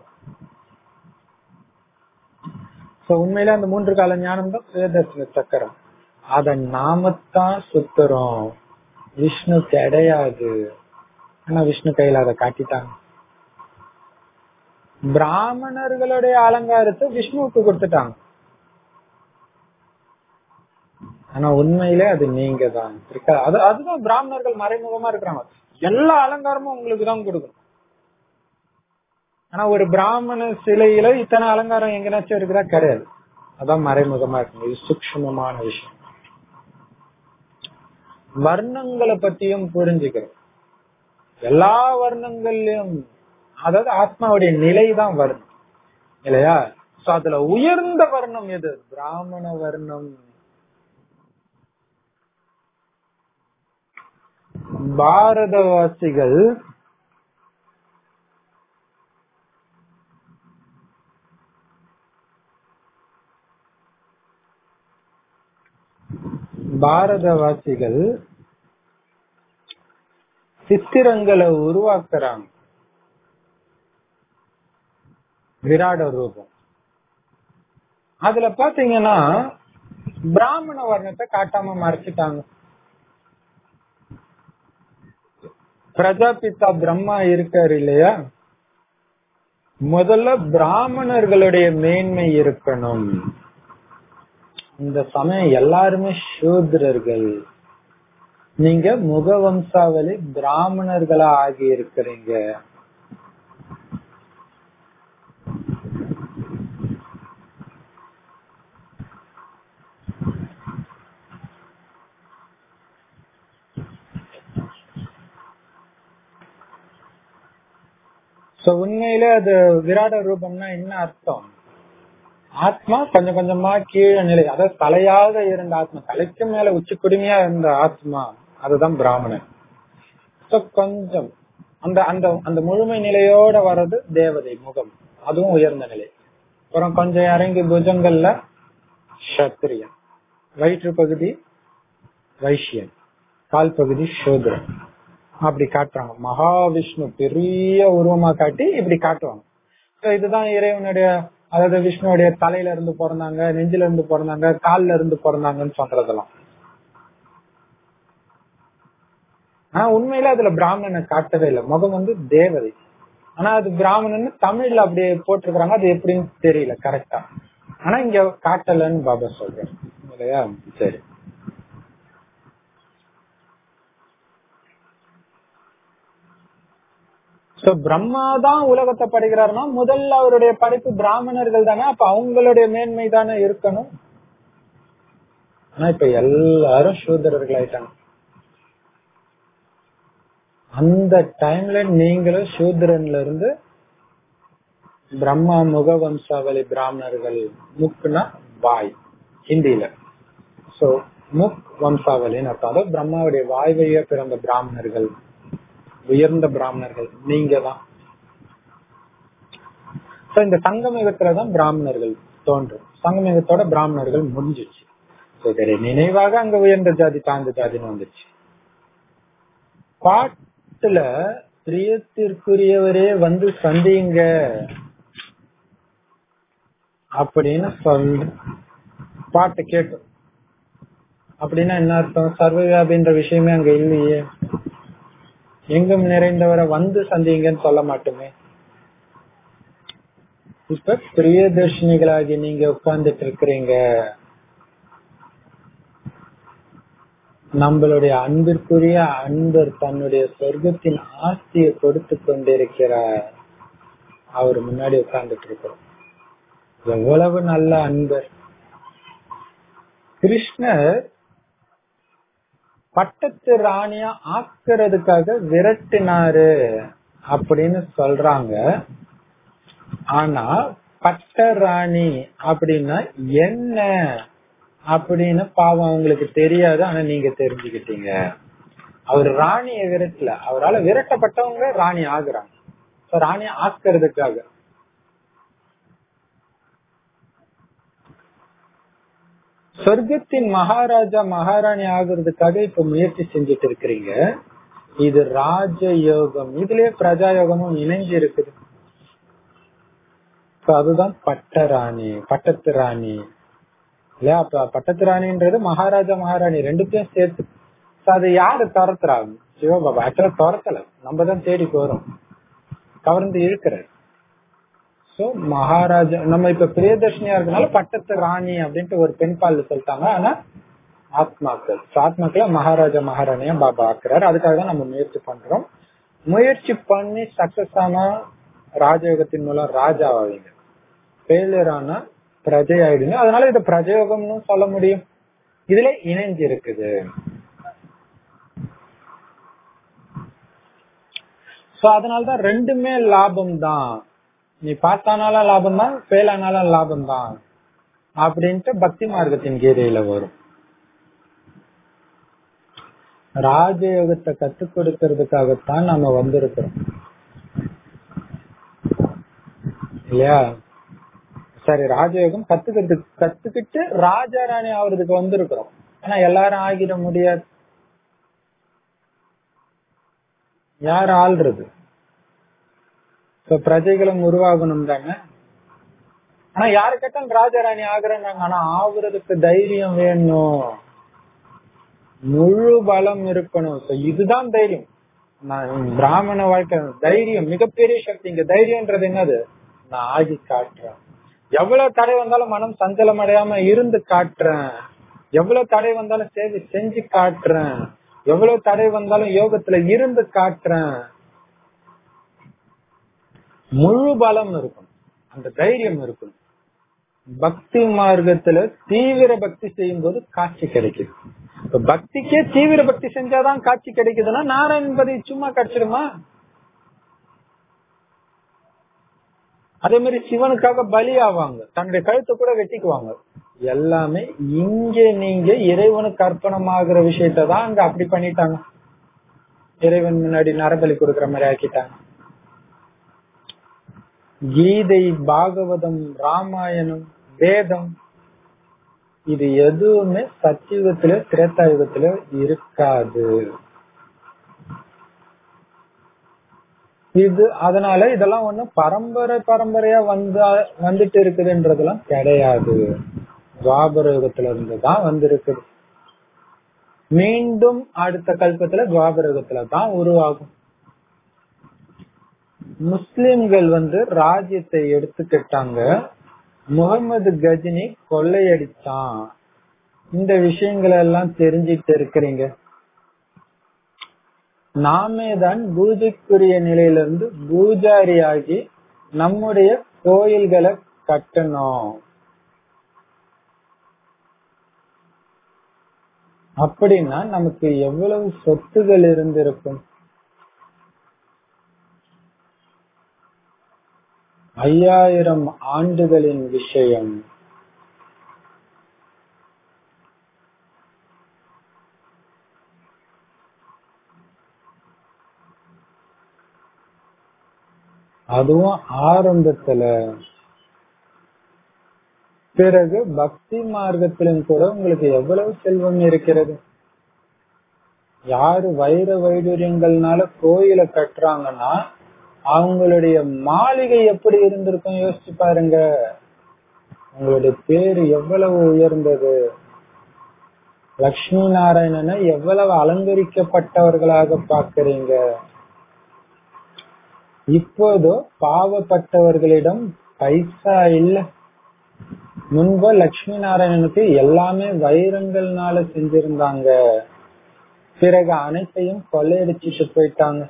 சோ உண்மையில அந்த மூன்று கால ஞானம் தான் சுயதர்சன சக்கரம் அத நாமத்தான் சுத்துறோம் விஷ்ணு கிடையாது ஆனா விஷ்ணு கையில அதை காட்டிட்டாங்க பிராமணர்களுடைய அலங்காரத்தை விஷ்ணுவுக்கு கொடுத்துட்டாங்க ஆனா உண்மையிலே அது நீங்க தான் அது அதுதான் பிராமணர்கள் மறைமுகமா இருக்கிறாங்க எல்லா அலங்காரமும் உங்களுக்கு தான் கொடுக்கணும் ஆனா ஒரு பிராமண சிலையில இத்தனை அலங்காரம் எங்கனாச்சும் இருக்குதா கிடையாது அதான் மறைமுகமா இருக்கும் இது சூக்மமான விஷயம் வர்ணங்களை பத்தியும் புரிஞ்சுக்கிறோம் எல்லா வர்ணங்கள்லயும் அதாவது ஆத்மாவுடைய நிலை தான் வர்ணம் இல்லையா சோ அதுல உயர்ந்த வர்ணம் எது பிராமண வர்ணம் பாரதவாசிகள் பாரதவாசிகள் சித்திரங்களை உருவாக்குறாங்க விராட ரூபம் அதுல பாத்தீங்கன்னா பிராமண வர்ணத்தை காட்டாம மறைச்சிட்டாங்க பிரஜாபிதா பிரம்மா இருக்காரு இல்லையா முதல்ல பிராமணர்களுடைய மேன்மை இருக்கணும் இந்த சமயம் எல்லாருமே சூத்ரர்கள் நீங்க முகவம்சாவளி பிராமணர்களா ஆகி இருக்கிறீங்க சோ உண்மையில அது விராட ரூபம்னா என்ன அர்த்தம் ஆத்மா கொஞ்சம் கொஞ்சமா கீழே நிலை அதாவது தலையாக இருந்த ஆத்மா தலைக்கு மேல உச்சி குடுமையா இருந்த ஆத்மா அதுதான் பிராமணன் சோ கொஞ்சம் அந்த அந்த அந்த முழுமை நிலையோட வர்றது தேவதை முகம் அதுவும் உயர்ந்த நிலை அப்புறம் கொஞ்சம் இறங்கி புஜங்கள்ல சத்திரியன் வயிற்று பகுதி வைஷ்யன் கால் பகுதி சூத்ரன் அப்படி காட்டுறாங்க மகாவிஷ்ணு பெரிய உருவமா காட்டி இப்படி காட்டுவாங்க So இதுதான் இறைவனுடைய அதாவது விஷ்ணுடைய தலையில இருந்து பிறந்தாங்க நெஞ்சில இருந்து பிறந்தாங்க கால்ல இருந்து பிறந்தாங்கன்னு சொல்றதெல்லாம் ஆனா உண்மையில அதுல பிராமணனை காட்டவே இல்லை முகம் வந்து தேவதை ஆனா அது பிராமணன் தமிழ்ல அப்படியே போட்டிருக்கிறாங்க அது எப்படின்னு தெரியல கரெக்டா ஆனா இங்க காட்டலன்னு பாபா சொல்றேன் இல்லையா சரி சோ பிரம்மா தான் உலகத்தை படைக்கிறாருன்னா முதல்ல அவருடைய படைப்பு பிராமணர்கள் தானே அப்ப அவங்களுடைய மேன்மை தானே இருக்கணும் ஆனா இப்ப எல்லாரும் சூதரர்கள் ஆயிட்டாங்க அந்த டைம்ல நீங்களும் சூத்ரன்ல இருந்து பிரம்மா முக வம்சாவளி பிராமணர்கள் முக்குனா வாய் ஹிந்தியில சோ முக் வம்சாவளின்னு அர்த்தம் அதாவது பிரம்மாவுடைய வாய் வழியா பிறந்த பிராமணர்கள் உயர்ந்த பிராமணர்கள் நீங்க தான் So, இந்த சங்கமயுகத்துலதான் பிராமணர்கள் தோன்றும் சங்கமயுகத்தோட பிராமணர்கள் முடிஞ்சிச்சு So, இதோட நினைவாக அங்க உயர்ந்த ஜாதி தாழ்ந்த ஜாதின்னு வந்துச்சு பாட்டுல பிரியத்திற்குரியவரே வந்து சந்திங்க அப்படின்னு சொல் பாட்டு கேட்டோம் அப்படின்னா என்ன அர்த்தம் சர்வவியாபின்ற விஷயமே அங்க இல்லையே எங்கும் நிறைந்தவரை வந்து சந்திங்கன்னு சொல்ல மாட்டோமே இப்ப பிரியதர்ஷினிகளாகி நீங்க உட்கார்ந்துட்டு இருக்கிறீங்க நம்மளுடைய அன்பிற்குரிய அன்பர் தன்னுடைய சொர்க்கத்தின் ஆஸ்தியை கொடுத்து கொண்டிருக்கிறார் அவர் முன்னாடி உட்கார்ந்துட்டு இருக்கிறோம் எவ்வளவு நல்ல அன்பர் கிருஷ்ணர் பட்டத்து ராணியா ஆக்குறதுக்காக விரட்டினாரு அப்படின்னு சொல்றாங்க ஆனா பட்ட ராணி அப்படின்னா என்ன அப்படின்னு பாவம் அவங்களுக்கு தெரியாது ஆனா நீங்க தெரிஞ்சுக்கிட்டீங்க அவர் ராணியை விரட்டல அவரால் விரட்டப்பட்டவங்க ராணி ஆகுறாங்க So, ராணி ஆக்குறதுக்காக சொர்க்கத்தின் மகாராஜா மகாராணி ஆகுறதுக்காக இப்ப முயற்சி செஞ்சுட்டு இருக்கிறீங்க இது ராஜ யோகம் இதுலயே பிரஜா யோகமும் இணைஞ்சு இருக்குது So, அதுதான் பட்ட ராணி பட்டத்து ராணி இல்லையா அப்ப பட்டத்து ராணின்றது மகாராஜா மகாராணி ரெண்டுத்தையும் சேர்த்து So, அதை யாரு துரத்துறாங்க சிவபாபா ஆக்சுவலா துரத்தல நம்ம தான் தேடி போறோம் கவர்ந்து இழுக்கிறார் சோ மகாராஜா நம்ம இப்ப பிரியதர்ஷினியா இருக்கனால பட்டத்து ராணி அப்படின்ட்டு ஒரு பெண் பால் சொல்லிட்டாங்க ஆனா ஆத்மாக்கள் So, ஆத்மாக்களை மகாராஜா மகாராணியா பாபா ஆக்குறாரு அதுக்காக தான் நம்ம முயற்சி பண்றோம் முயற்சி பண்ணி சக்சஸ் ஆனா ராஜயோகத்தின் மூலம் ராஜா ஆவீங்க ஃபெயிலியர் ஆனா பிரஜை ஆயிடுங்க அதனால இதை பிரஜயோகம்னு சொல்ல முடியும் இதுல இணைஞ்சு இருக்குது சோ அதனாலதான் ரெண்டுமே லாபம் தான் நீ பாஸ் ஆனாலும் லாபம் தான் ஃபெயில் ஆனாலும் லாபம் தான் அப்படின்ட்டு பக்தி மார்க்கத்தின் கீதையில வரும் ராஜயோகத்தை கத்துக் கொடுக்கறதுக்காகத்தான் நம்ம வந்திருக்கிறோம் இல்லையா சரி ராஜயோகம் கத்துக்கிறது கத்துக்கிட்டு ராஜா ராணி ஆவறதுக்கு வந்திருக்கிறோம் ஆனா எல்லாரும் ஆகிட முடியாது யார் ஆள்றது இப்ப பிரஜைகளும் உருவாகணும் தானே ஆனா யாரு கேட்டாலும் ராஜாராணி ஆகுறாங்க ஆனா ஆகுறதுக்கு தைரியம் வேணும் முழு பலம் இருக்கணும் So, இதுதான் தைரியம் நான் பிராமண வாழ்க்கை தைரியம் மிகப்பெரிய சக்தி இங்க தைரியம்ன்றது என்னது நான் ஆகி காட்டுறேன் எவ்வளவு தடை வந்தாலும் மனம் சஞ்சலம் அடையாம இருந்து காட்டுறேன் எவ்வளவு தடை வந்தாலும் சேவை செஞ்சு காட்டுறேன் எவ்வளவு தடை வந்தாலும் யோகத்துல இருந்து காட்டுறேன் முழு பலம் இருக்கணும் அந்த தைரியம் இருக்கணும் பக்தி மார்க்கத்துல தீவிர பக்தி செய்யும் போது காட்சி கிடைக்குது இப்ப பக்திக்கே தீவிர பக்தி செஞ்சாதான் காட்சி கிடைக்குதுன்னா நாராயண் பதி சும்மா கிடைச்சிருமா அதே மாதிரி சிவனுக்காக பலி ஆவாங்க தன்னுடைய கழுத்தை கூட வெட்டிக்குவாங்க எல்லாமே இங்க நீங்க இறைவனுக்கு அர்ப்பணமாகிற விஷயத்த தான் அங்க அப்படி பண்ணிட்டாங்க இறைவன் முன்னாடி நரபலி கொடுக்கற மாதிரி ஆக்கிட்டாங்க கீதை பாகவதம் ராமாயணம் வேதம் இது எதுவுமே சத்தியுகத்தில திரேத்தாயுகத்தில இருக்காது இது அதனால இதெல்லாம் ஒண்ணு பரம்பரை பரம்பரையா வந்து வந்துட்டு இருக்குதுன்றதெல்லாம் கிடையாது துவாபர யுகத்துல இருந்து தான் வந்திருக்குது மீண்டும் அடுத்த கல்பத்துல துவாபர யுகத்துல தான் உருவாகும் முஸ்லிம்கள் வந்து ராஜ்யத்தை எடுத்துக்கிட்டாங்க முகமது கஜினி கொள்ளையடிச்சான் இந்த விஷயங்களை எல்லாம் தெரிஞ்சிட்டு இருக்கிறீங்க நாமே தான் பூஜைக்குரிய நிலையிலிருந்து பூஜாரி ஆகி நம்முடைய கோயில்களை கட்டணும் அப்படின்னா நமக்கு எவ்வளவு சொத்துகள் இருந்திருக்கும் ஐயாயிரம் ஆண்டுகளின் விஷயம் அதுவும் ஆரம்பத்துல பிறகு பக்தி மார்க்கத்திலும் கூட உங்களுக்கு எவ்வளவு செல்வம் இருக்கிறது யாரு வைர வைடூரியங்கள்னால கோயிலை கட்டுறாங்கன்னா அவங்களுடைய மாளிகை எப்படி இருந்திருக்கும் யோசிச்சு பாருங்க உங்களுடைய பேரு எவ்வளவு உயர்ந்தது லக்ஷ்மி நாராயணனை எவ்வளவு அலங்கரிக்கப்பட்டவர்களாக பாக்குறீங்க இப்போதோ பாவப்பட்டவர்களிடம் பைசா இல்ல முன்பு லட்சுமி நாராயணனுக்கு எல்லாமே வைரங்கள்னால செஞ்சிருந்தாங்க பிறகு அனைத்தையும் கொள்ளையடிச்சிட்டு போயிட்டாங்க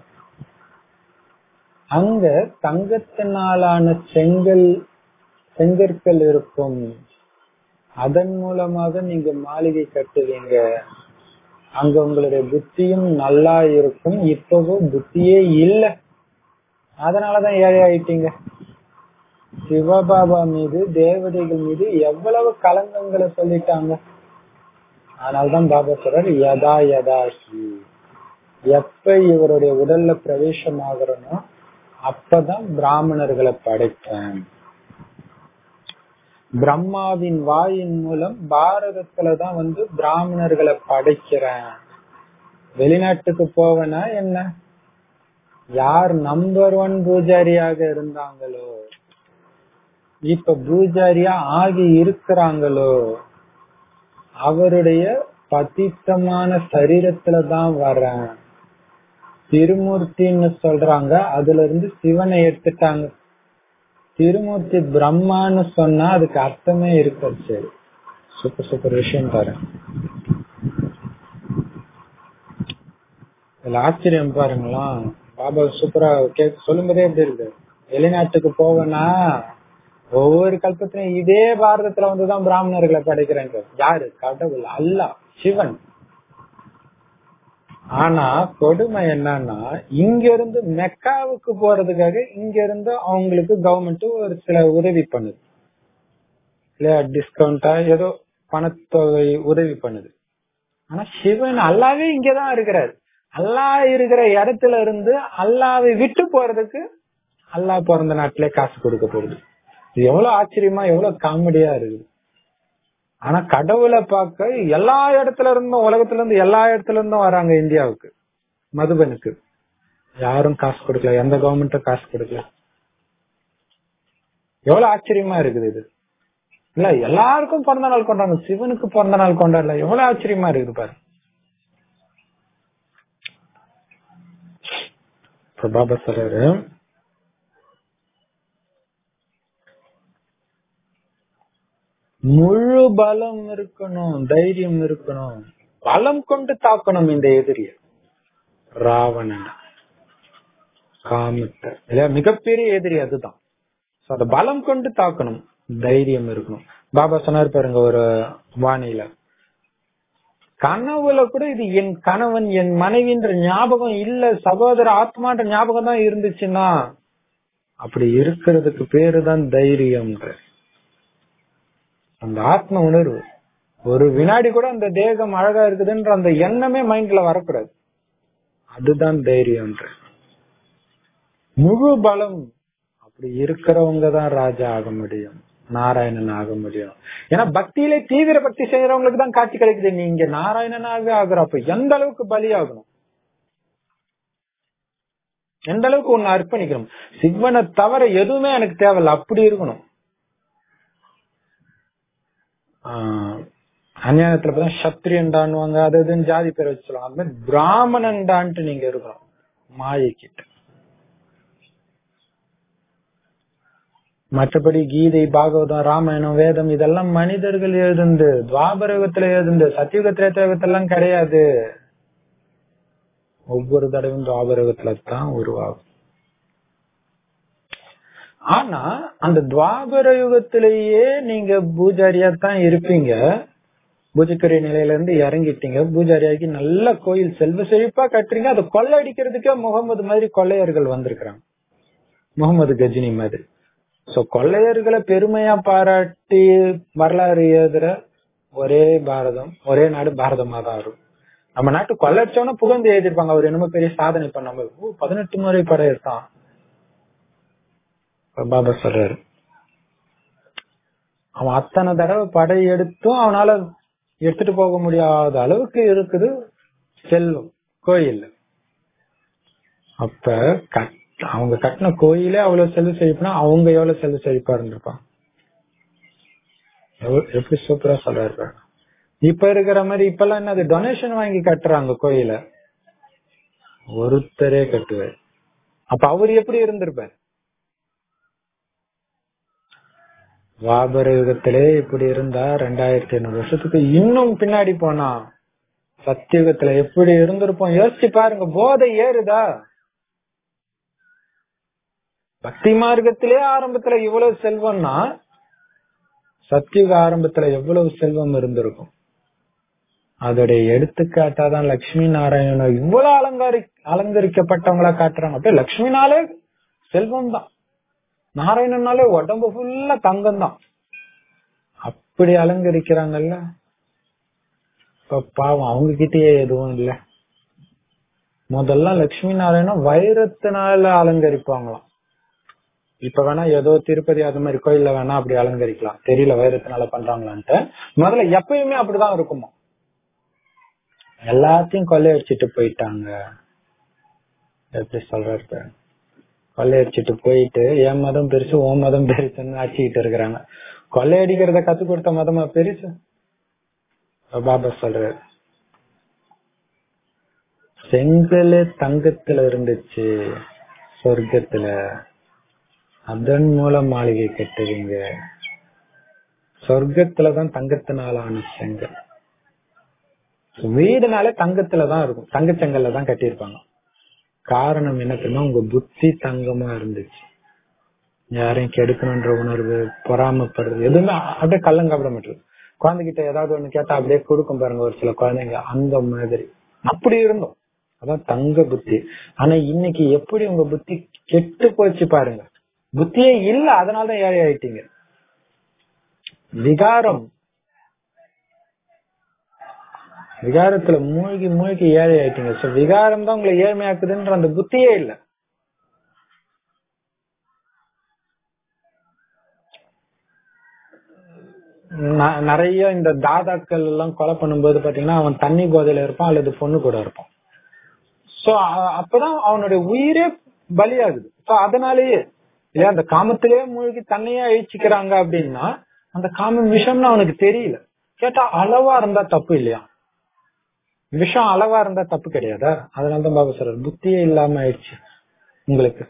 அங்க தங்கத்தினாலான செங்கல் செங்கற்கள் இருக்கும் அதன் மூலமாக நீங்க மாளிகை கட்டுவீங்க அங்க உங்களுடைய புத்தியும் நல்லா இருக்கும் இப்பவோ புத்தியே இல்ல அதனாலதான் ஏழை ஆயிட்டீங்க சிவபாபா மீது தேவதைகள் மீது எவ்வளவு கலங்கங்களை சொல்லிட்டாங்க அதனால்தான் பாபா சொல்றாரு யதா யதா ஹி எப்ப இவருடைய உடல்ல பிரவேசம் ஆகிறனோ அப்பதான் பிராமணர்களை படைப்பேன் பிரம்மாவின் வாயின் மூலம் பாரதத்துலதான் வந்து பிராமணர்களை படைக்கிறேன் வெளிநாட்டுக்கு போவேனா என்ன யார் நம்பர் ஒன் பூஜாரியாக இருந்தாங்களோ இப்ப பூஜாரியா ஆகி இருக்கிறாங்களோ அவருடைய பதித்தமான சரீரத்துல தான் வரேன் திருமூர்த்தின்னு சொல்றாங்க அதுல இருந்து சிவனை எடுத்துட்டாங்க திருமூர்த்தி பிரம்மான்னு சொன்னா அதுக்கு அர்த்தமே இருக்காது சரி சூப்பர் சூப்பர் விஷயம் பாரு இதுல ஆச்சரியம் பாருங்களா பாபா சூப்பரா கேட்க சொல்லும் போதே எப்படி இருக்கு வெளிநாட்டுக்கு போவேன்னா ஒவ்வொரு கல்பத்திலையும் இதே பாரதத்துல வந்துதான் பிராமணர்களை படைக்கிறாங்க யாரு கடவுள் அல்லா சிவன் ஆனா கொடுமை என்னன்னா இங்க இருந்து மெக்காவுக்கு போறதுக்காக இங்க இருந்து அவங்களுக்கு கவர்மெண்ட் ஒரு சில உதவி பண்ணுது இல்லையா டிஸ்கவுண்டா ஏதோ பணத்தொகை உதவி பண்ணுது ஆனா சிவன் அல்லாவே இங்கதான் இருக்கிறார் அல்லா இருக்கிற இடத்துல இருந்து அல்லாவை விட்டு போறதுக்கு அல்லா பிறந்த நாட்டிலே காசு கொடுக்க போகுது இது எவ்வளவு ஆச்சரியமா எவ்வளவு காமெடியா இருக்குது ஆனா கடவுளை பார்க்க எல்லா இடத்துல இருந்தும் உலகத்துல இருந்து எல்லா இடத்துல இருந்தும் வராங்க இந்தியாவுக்கு மதுபனுக்கு யாரும் காசு கொடுக்கல எந்த கவர்மெண்ட்டும் காசு கொடுக்கல எவ்வளவு ஆச்சரியமா இருக்குது இது இல்ல எல்லாருக்கும் பிறந்த நாள் கொண்டாடுங்க சிவனுக்கு பிறந்த நாள் கொண்டாடல எவ்வளவு ஆச்சரியமா இருக்குது பாரு பாபா சொல்றாரு முழு பலம் இருக்கணும் தைரியம் இருக்கணும் பலம் கொண்டு தாக்கணும் இந்த எதிரிய ராவணன் காமத்தை இல்ல மிகப்பெரிய எதிரி அதுதான் அந்த பலம் கொண்டு தாக்கணும் தைரியம் இருக்கணும் பாபா சொன்னார் பாருங்க ஒரு வானில கனவுல கூட இது என் கணவன் என் மனைவின்ற ஞாபகம் இல்ல சகோதர ஆத்மான்ற ஞாபகம் தான் இருந்துச்சுன்னா அப்படி இருக்கிறதுக்கு பேரு தான் தைரியம்ன்ற அந்த ஆத்ம உணர்வு ஒரு வினாடி கூட அந்த தேகம் அழகா இருக்குதுன்ற அந்த எண்ணமே மைண்ட்ல வரக்கூடாது அதுதான் தைரியம்ன்ற முழு பலம் அப்படி இருக்கிறவங்க தான் ராஜா ஆக முடியும் நாராயணன் ஆக முடியும் ஏன்னா பக்தியிலே தீவிர பக்தி செய்யறவங்களுக்கு தான் காட்சி கிடைக்குது நீங்க நாராயணனாகவே ஆகுறப்ப எந்த அளவுக்கு பலியாகணும் எந்த அளவுக்கு ஒன்னு அர்ப்பணிக்கணும் சிவனை தவிர எதுவுமே எனக்கு தேவையில்ல அப்படி இருக்கணும் அந்நியாயத்துல பார்த்தா சத்திரியன்டான்வாங்க அது இதுன்னு ஜாதி பேர் வச்சு சொல்லுவாங்க அது மாதிரி பிராமணன்டான்ட்டு நீங்க இருக்கணும் மாயை கிட்ட மற்றபடி கீதை பாகவதம் ராமாயணம் வேதம் இதெல்லாம் மனிதர்கள் எழுதுந்து துவாபர யுகத்துல எழுதுந்து சத்தியுக திரேத்தயுகத்தெல்லாம் கிடையாது ஒவ்வொரு தடவையும் துவாபர யுகத்துல தான் உருவாகும் ஆனா அந்த துவாபர யுகத்திலேயே நீங்க பூஜாரியா தான் இருப்பீங்க பூஜைக்குரிய நிலையில இருந்து இறங்கிட்டீங்க பூஜாரியாக்கி நல்ல கோயில் செல்வ செழிப்பா கட்டுறீங்க அதை கொள்ளையடிக்கிறதுக்கே முகமது மாதிரி கொள்ளையர்கள் வந்திருக்கிறாங்க முகமது கஜினி மாதிரி சோ கொள்ளையர்களை பெருமையா பாராட்டி வரலாறு எழுதுற ஒரே பாரதம் ஒரே நாடு பாரதமா தான் இருக்கும் நம்ம நாட்டு கொள்ளடிச்சவன புகழ்ந்து எழுதிருப்பாங்க அவர் என்னமோ பெரிய சாதனை பண்ணாம பதினெட்டு முறை படையெடுத்தான் பாபா சொல்றாரு அவன் அத்தனை தடவை படை எடுத்தும் அவனால எடுத்துட்டு போக முடியாத அளவுக்கு இருக்குது செல்வம் கோயில் அப்ப அவங்க கட்டின கோயிலே அவ்வளவு செல்வ செழிப்புனா அவங்க எவ்வளவு செல்வ செழிப்பா இருந்திருப்பான் எப்படி சூப்பரா சொல்றாரு இப்ப இருக்கிற மாதிரி இப்ப எல்லாம் என்னது டொனேஷன் வாங்கி கட்டுறாங்க கோயில ஒருத்தரே கட்டுவார் அப்ப அவர் எப்படி இருந்திருப்பார் வாபர யுகத்திலே இப்படி இருந்தா ரெண்டாயிரத்தி ஐநூறு வருஷத்துக்கு இன்னும் பின்னாடி போனா சத்தியுகத்துல எப்படி இருந்திருப்போம் யோசிச்சு பாருங்க போதை ஏறுதா பக்தி மார்க்கத்திலே ஆரம்பத்துல இவ்வளவு செல்வம்னா சத்தியுக ஆரம்பத்துல எவ்வளவு செல்வம் இருந்திருக்கும் அதோடைய எடுத்துக்காட்டாதான் லட்சுமி நாராயணன் இவ்வளவு அலங்காரி அலங்கரிக்கப்பட்டவங்களா காட்டுறாங்க அப்படியே லட்சுமினாலே செல்வம் தான் நாராயணனாலே உடம்பு ஃபுல்லா தங்கம் தான் அப்படி அலங்கரிக்கிறாங்கல்ல இப்ப பாவம் அவங்க கிட்டயே எதுவும் இல்ல முதல்ல லட்சுமி நாராயணன் வைரத்தினால அலங்கரிப்பாங்களாம் இப்ப வேணா ஏதோ திருப்பதி அது மாதிரி கோயில்ல வேணா அப்படி அலங்கரிக்கலாம் தெரியல வைரத்தினால பண்றாங்களான்ட்டு முதல்ல எப்பயுமே அப்படிதான் இருக்குமா எல்லாத்தையும் கொள்ளையடிச்சிட்டு போயிட்டாங்க எப்படி சொல்றாரு பாரு. கொள்ளையடிச்சிட்டு போயிட்டு என் மதம் பெருசு உன் மதம் பெருசுன்னு ஆச்சிக்கிட்டு இருக்கிறாங்க கொள்ளையடிக்கிறத கத்து கொடுத்த மதமா பெருசு பாபா சொல்றாரு செங்கல் தங்கத்துல இருந்துச்சு சொர்க்கத்துல அதன் மூலம் மாளிகை கட்டுவீங்க சொர்க்கத்துலதான் தங்கத்தினால ஆன செங்கல் வீடுனாலே தங்கத்துலதான் இருக்கும் தங்கச்செங்கல்ல தான் கட்டியிருப்பாங்க காரணம் என்ன தெரியுமா உங்க புத்தி தங்கமா இருந்துச்சு யாரையும் கெடுக்கணுன்ற உணர்வு பொறாமப்படுறது எதுவுமே அப்படியே கள்ளங்கப்படமற்றது குழந்தைகிட்ட ஏதாவது ஒண்ணு கேட்டா அப்படியே கொடுக்கும் பாருங்க ஒரு சில குழந்தைங்க அந்த மாதிரி அப்படி இருந்தோம் அதான் தங்க புத்தி ஆனா இன்னைக்கு எப்படி உங்க புத்தி கெட்டு போச்சு பாருங்க புத்தியே இல்ல அதனாலதான் ஏழை ஆயிட்டீங்க விகாரம் விகாரத்துல மூழ்கி மூழ்கி ஏழை ஆயிட்டீங்க சோ விகாரம் தான் உங்களை ஏழ்மையாக்குதுன்ற அந்த புத்தியே இல்ல ந- நிறைய இந்த தாதாக்கள் எல்லாம் கொலை பண்ணும்போது பாத்தீங்கன்னா அவன் தண்ணி போதையில இருப்பான் அல்லது பொண்ணு கூட இருப்பான் சோ அப்பதான் அவனுடைய உயிரே பலியாகுது சோ அதனாலேயே இல்லையா அந்த காமத்திலேயே மூழ்கி தன்னையே அழிச்சுக்கிறாங்க அப்படின்னா அந்த காம விஷம்னு அவனுக்கு தெரியல கேட்டா அளவா இருந்தா தப்பு இல்லையா விஷம் அளவா இருந்தா தப்பு கிடையாதா அதனாலதான் பாபா சொல்றாரு புத்தியே இல்லாம ஆயிடுச்சு உங்களுக்கு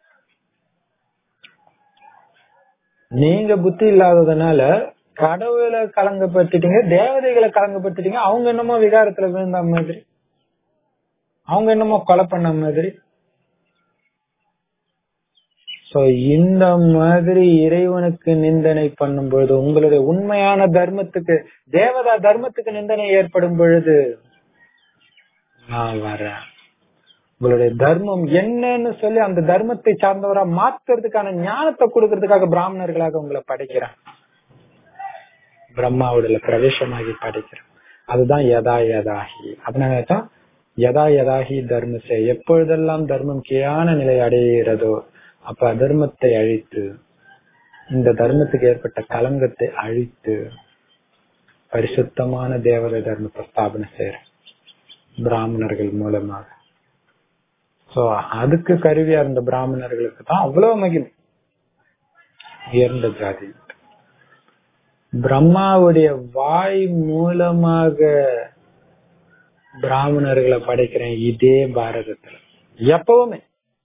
நீங்க புத்தி இல்லாததுனால கடவுளை கலங்கப்படுத்திட்டீங்க தேவதைகளை கலங்கப்படுத்திட்டீங்க அவங்க என்னமோ விகாரத்துல விழுந்த மாதிரி அவங்க என்னமோ கொலை பண்ண மாதிரி சோ இந்த மாதிரி இறைவனுக்கு நிந்தனை பண்ணும் பொழுது உங்களுடைய உண்மையான தர்மத்துக்கு தேவதா தர்மத்துக்கு நிந்தனை ஏற்படும் பொழுது நான் வரேன் உங்களுடைய தர்மம் என்னன்னு சொல்லி அந்த தர்மத்தை சார்ந்தவரா மாத்துறதுக்கான ஞானத்தை கொடுக்கறதுக்காக பிராமணர்களாக உங்களை படைக்கிறேன் பிரம்மாவுடைய பிரவேசமாகி படைக்கிறேன் அதுதான் யதா யதாகி அதனாலதான் யதா யதாகி தர்மசே எப்பொழுதெல்லாம் தர்மம் கீழான நிலை அடைகிறதோ அப்ப அதர்மத்தை அழித்து இந்த தர்மத்துக்கு ஏற்பட்ட கலங்கத்தை அழித்து பரிசுத்தமான தேவத தர்மத்தை ஸ்தாபனை செய்யற பிராமணர்கள் மூலமாக சோ அதுக்கு கருவியா இருந்த பிராமணர்களுக்கு தான் அவ்வளவு மகிமை உயர்ந்த ஜாதி பிரம்மாவுடைய வாய் மூலமாக பிராமணர்களை படைக்கிறேன் இதே பாரதத்துல எப்பவுமே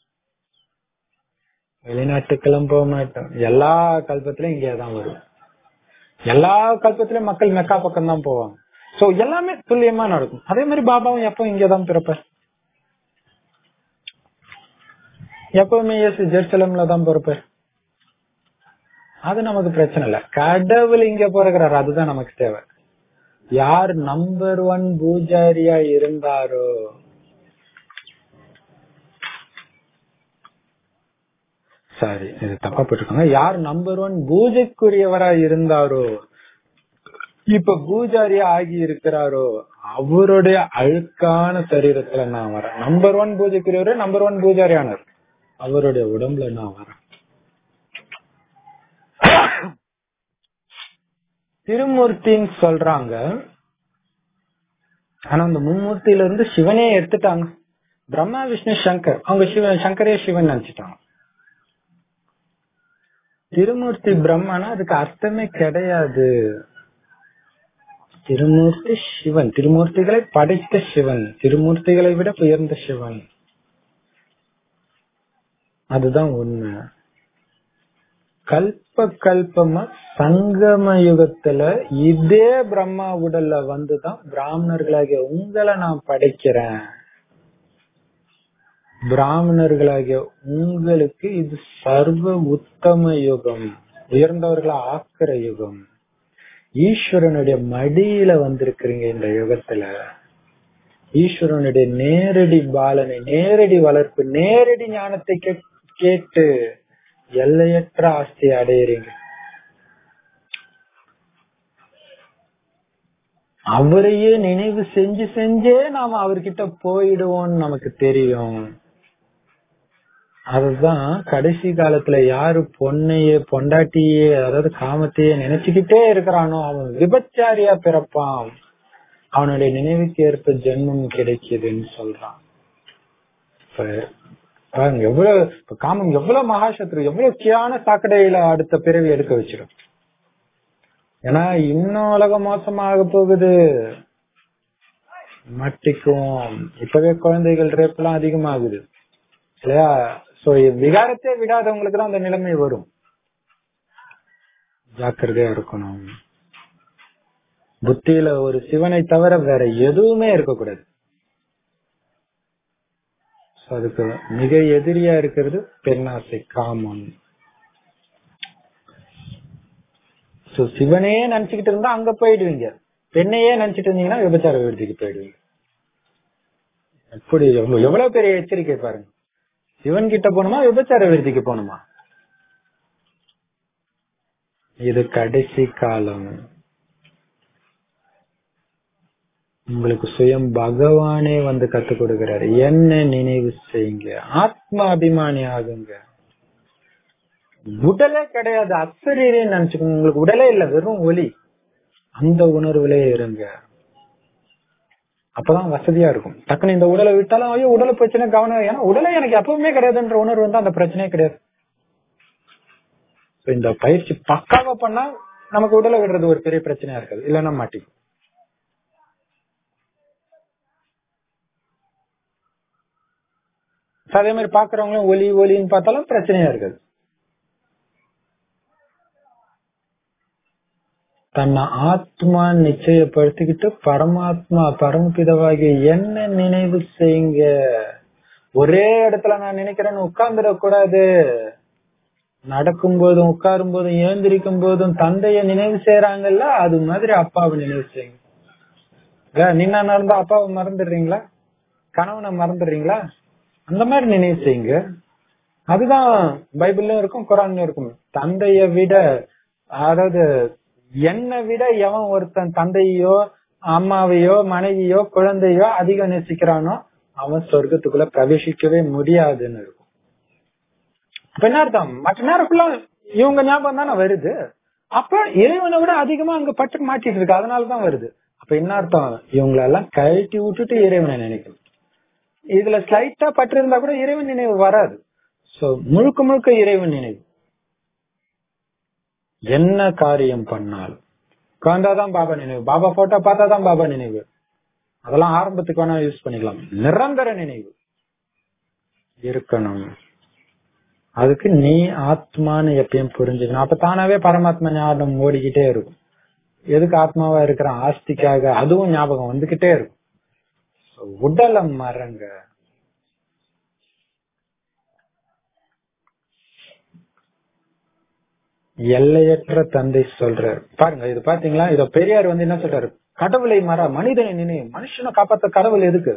வெளிநாட்டுக்கெல்லாம் போக மாட்டோம் எல்லா கல்பத்திலும் இங்கேதான் வரும் எல்லா கல்பத்திலும் மக்கள் மெக்கா பக்கம் தான் போவாங்க சோ எல்லாமே துல்லியமா நடக்கும் அதே மாதிரி பாபாவும் எப்போ இங்கதான் பிறப்பார் எப்பவுமே இயேசு ஜெருசலம்ல தான் பிறப்பார் அது நமக்கு பிரச்சனை இல்ல கடவுள் இங்க பிறகுறாரு அதுதான் நமக்கு தேவை யார் நம்பர் ஒன் பூஜாரியா இருந்தாரோ சாரி இது தப்பா போட்டிருக்காங்க யார் நம்பர் ஒன் பூஜைக்குரியவரா இருந்தாரோ இப்ப பூஜாரியா ஆகி இருக்கிறாரோ அவருடைய அழுக்கான சரீரத்துல நான் வரேன் நம்பர் ஒன் பூஜைக்குரியவரே நம்பர் ஒன் பூஜாரியானார் அவருடைய உடம்புல நான் வரேன் திருமூர்த்தின்னு சொல்றாங்க ஆனா அந்த மும்மூர்த்தியில இருந்து சிவனே எடுத்துட்டாங்க பிரம்மா விஷ்ணு சங்கர் அவங்க சிவன் சங்கரே சிவன் நினைச்சிட்டாங்க திருமூர்த்தி பிரம்மனா அதுக்கு அர்த்தமே கிடையாது திருமூர்த்தி சிவன் திருமூர்த்திகளை படைத்த சிவன் திருமூர்த்திகளை விட உயர்ந்த சிவன் அதுதான் உண்மை கல்ப கல்பமா சங்கம யுகத்துல இதே பிரம்மா உடல்ல வந்துதான் பிராமணர்களாகிய உங்களை நான் படைக்கிறேன் பிராமணர்களாகிய உங்களுக்கு இது சர்வ உத்தம யுகம் உயர்ந்தவர்களை ஆக்கிற யுகம் ஈஸ்வரனுடைய மடியில வந்திருக்கிறீங்க இந்த யுகத்துல ஈஸ்வரனுடைய நேரடி பாலனை நேரடி வளர்ப்பு நேரடி ஞானத்தை கேட்டு எல்லையற்ற ஆஸ்தி அடையிறீங்க அவரையே நினைவு செஞ்சு செஞ்சே நாம அவர்கிட்ட போயிடுவோம்னு நமக்கு தெரியும் அதுதான் கடைசி காலத்துல யாரு பொண்ணையே பொண்டாட்டியே அதாவது காமத்தையே நினைச்சுக்கிட்டே இருக்கிறானோ அவன் விபச்சாரியா பிறப்பான் அவனுடைய நினைவுக்கு ஏற்ப ஜென்மம் கிடைக்குதுன்னு சொல்றான் இப்ப பாருங்க எவ்வளவு இப்ப காமம் எவ்வளவு மகாசத்ரு எவ்வளவு கியான சாக்கடையில அடுத்த பிறவி எடுக்க வச்சிடும் ஏன்னா இன்னும் உலகம் மோசமாக போகுது மட்டிக்கும் இப்பவே குழந்தைகள் ரேப் எல்லாம் அதிகமாகுது இல்லையா சோ விகாரத்தை விடாதவங்களுக்கு தான் அந்த நிலைமை வரும் ஜாக்கிரதையா இருக்கணும் புத்தியில ஒரு சிவனை தவிர வேற எதுவுமே இருக்கக்கூடாது So, அதுக்கு மிக எதிரியா இருக்கிறது பெண்ணாசை காமம் சோ சிவனே நினைச்சுக்கிட்டு இருந்தா அங்க போயிடுவீங்க பெண்ணையே நினைச்சிட்டு இருந்தீங்கன்னா விபச்சார விருத்திக்கு போயிடுவீங்க எப்படி எவ்வளவு எவ்வளவு பெரிய எச்சரிக்கை பாருங்க சிவன் கிட்ட போகணுமா விபச்சார விருத்திக்கு போகணுமா இது கடைசி காலம் உங்களுக்கு சுயம் பகவானே வந்து கத்து கொடுக்கிறாரு என்ன நினைவு செய்யுங்க ஆத்ம அபிமானி ஆகுங்க உடலே கிடையாது அசரீரே நினைச்சுக்கோங்க உங்களுக்கு உடலே இல்ல வெறும் ஒலி அந்த உணர்வுலே இருங்க அப்பதான் வசதியா இருக்கும் டக்குனு இந்த உடலை விட்டாலும் ஐயோ உடலை பிரச்சனை கவனம் ஏன்னா உடலே எனக்கு எப்பவுமே கிடையாதுன்ற உணர்வு வந்து அந்த பிரச்சனையே கிடையாது So, இந்த பயிற்சி பக்காவா பண்ணா நமக்கு உடலை விடுறது ஒரு பெரிய பிரச்சனையா இருக்காது இல்லைன்னா மாட்டிக்கும் So, அதே மாதிரி பாக்குறவங்களும் ஒலி ஒலின்னு பார்த்தாலும் பிரச்சனையா இருக்காது தன்னை ஆத்மா நிச்சயப்படுத்திக்கிட்டு பரமாத்மா பரமபிதவாகிய என்ன நினைவு செய்யுங்க ஒரே இடத்துல நான் நினைக்கிறேன்னு உட்கார்ந்துடக் கூடாது நடக்கும் போதும் உட்காரும் போதும் ஏந்திரிக்கும் போதும் தந்தைய நினைவு செய்யறாங்கல்ல அது மாதிரி அப்பாவை நினைவு செய்யுங்க ஏன் நின்னா நடந்தா அப்பாவை மறந்துடுறீங்களா கணவனை மறந்துடுறீங்களா அந்த மாதிரி நினைவு செய்யுங்க அதுதான் பைபிள்லயும் இருக்கும் குரான்லயும் இருக்கும் தந்தைய விட அதாவது என்னை விட எவன் ஒருத்தன் தந்தையோ அம்மாவையோ மனைவியோ குழந்தையோ அதிகம் நேசிக்கிறானோ அவன் சொர்க்கத்துக்குள்ள பிரவேசிக்கவே முடியாதுன்னு இருக்கும் அப்ப என்ன அர்த்தம் மற்ற நேரம் ஃபுல்லா இவங்க ஞாபகம் தானே வருது அப்ப இறைவனை விட அதிகமா அங்க பட்டு மாட்டிட்டு இருக்கு அதனாலதான் வருது அப்ப என்ன அர்த்தம் இவங்களெல்லாம் கழட்டி விட்டுட்டு இறைவனை நினைக்கணும் இதுல ஸ்லைட்டா பட்டு இருந்தா கூட இறைவன் நினைவு வராது சோ முழுக்க முழுக்க இறைவன் நினைவு என்ன காரியம் பண்ணாலும் உட்கார்ந்தாதான் பாபா நினைவு பாபா போட்டோ பார்த்தாதான் பாபா நினைவு அதெல்லாம் ஆரம்பத்துக்கு வேணா யூஸ் பண்ணிக்கலாம் நிரந்தர நினைவு இருக்கணும் அதுக்கு நீ ஆத்மான்னு எப்பயும் புரிஞ்சுக்கணும் அப்ப தானாவே பரமாத்மா ஞாபகம் ஓடிக்கிட்டே இருக்கும் எதுக்கு ஆத்மாவா இருக்கிற ஆஸ்திக்காக அதுவும் ஞாபகம் வந்துகிட்டே இருக்கும் So, உடலை மறங்க எல்லையற்ற தந்தை சொல்றாரு பாருங்க இது பாத்தீங்களா இத பெரியார் வந்து என்ன சொல்றாரு கடவுளை மற மனிதனை நினை மனுஷனை காப்பாத்த கடவுள் எதுக்கு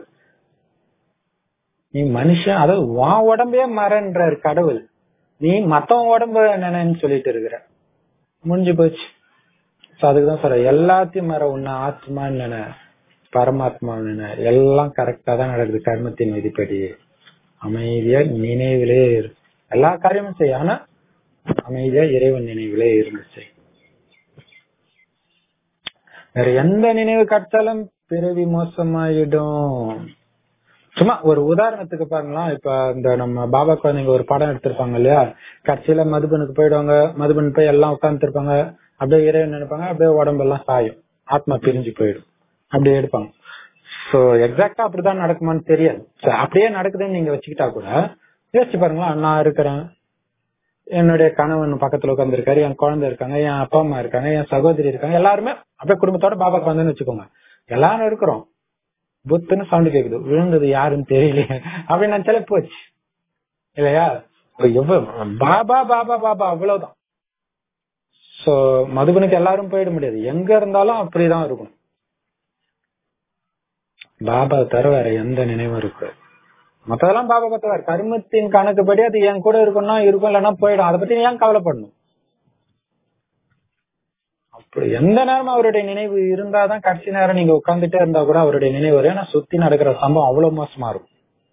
நீ மனுஷன் அதாவது உன் உடம்பே மறன்றாரு கடவுள் நீ மத்தவன் உடம்ப நினைன்னு சொல்லிட்டு இருக்கிற முடிஞ்சு போச்சு So அதுக்குதான் சொல்ற எல்லாத்தையும் மற உன்னை ஆத்மான்னு நினை பரமாத்மா நினை எல்லாம் கரெக்டா தான் நடக்குது கர்மத்தின் விதிப்படி அமைதியா நினைவிலே இரு எல்லா காரியமும் செய்ய ஆனா அமைதியா இறைவன் நினைவிலே இருந்து செய் வேற எந்த நினைவு கிடைச்சாலும் பிறவி மோசமாயிடும் சும்மா ஒரு உதாரணத்துக்கு பாருங்களா இப்ப இந்த நம்ம பாபா குழந்தைங்க ஒரு படம் எடுத்திருப்பாங்க இல்லையா கடைசியில மதுபனுக்கு போயிடுவாங்க மதுபன் போய் எல்லாம் உட்கார்ந்து இருப்பாங்க அப்படியே இறைவன் நினைப்பாங்க அப்படியே உடம்பெல்லாம் சாயும் ஆத்மா பிரிஞ்சு போயிடும் அப்படியே எடுப்பாங்க சோ எக்ஸாக்டா அப்படிதான் நடக்குமான்னு தெரியாது So, அப்படியே நடக்குதுன்னு நீங்க வச்சுக்கிட்டா கூட யோசிச்சு பாருங்களா நான் இருக்கிறேன் என்னுடைய கணவன் பக்கத்துல உட்கார்ந்து இருக்காரு என் குழந்தை இருக்காங்க என் அப்பா அம்மா இருக்காங்க என் சகோதரி இருக்காங்க எல்லாருமே அப்படியே குடும்பத்தோட பாபாக்கு வந்தேன்னு வச்சுக்கோங்க எல்லாரும் இருக்கிறோம் புத்துன்னு சவுண்ட் கேக்குது விழுந்தது யாருன்னு தெரியலையே அப்படின்னு நினைச்சாலே போச்சு இல்லையா இப்ப எவ்வளவு பாபா பாபா பாபா அவ்வளவுதான் சோ மதுபனுக்கு எல்லாரும் போயிட முடியாது எங்க இருந்தாலும் அப்படிதான் இருக்கும் பாபா தவிர வேற எந்த நினைவும் இருக்கு மத்ததெல்லாம் பாபா பத்தவார் கர்மத்தின் கணக்குப்படி அது என் கூட இருக்கும்னா இருக்கும் இல்லைன்னா போயிடும் அதை பத்தி நீ ஏன் கவலைப்படணும் அப்படி எந்த நேரம் அவருடைய நினைவு இருந்தாதான் கடைசி நேரம் நீங்க உட்கார்ந்துட்டே இருந்தா கூட அவருடைய நினைவு வரும் ஏன்னா சுத்தி நடக்கிற சம்பவம் அவ்வளவு மோசமா இருக்கும்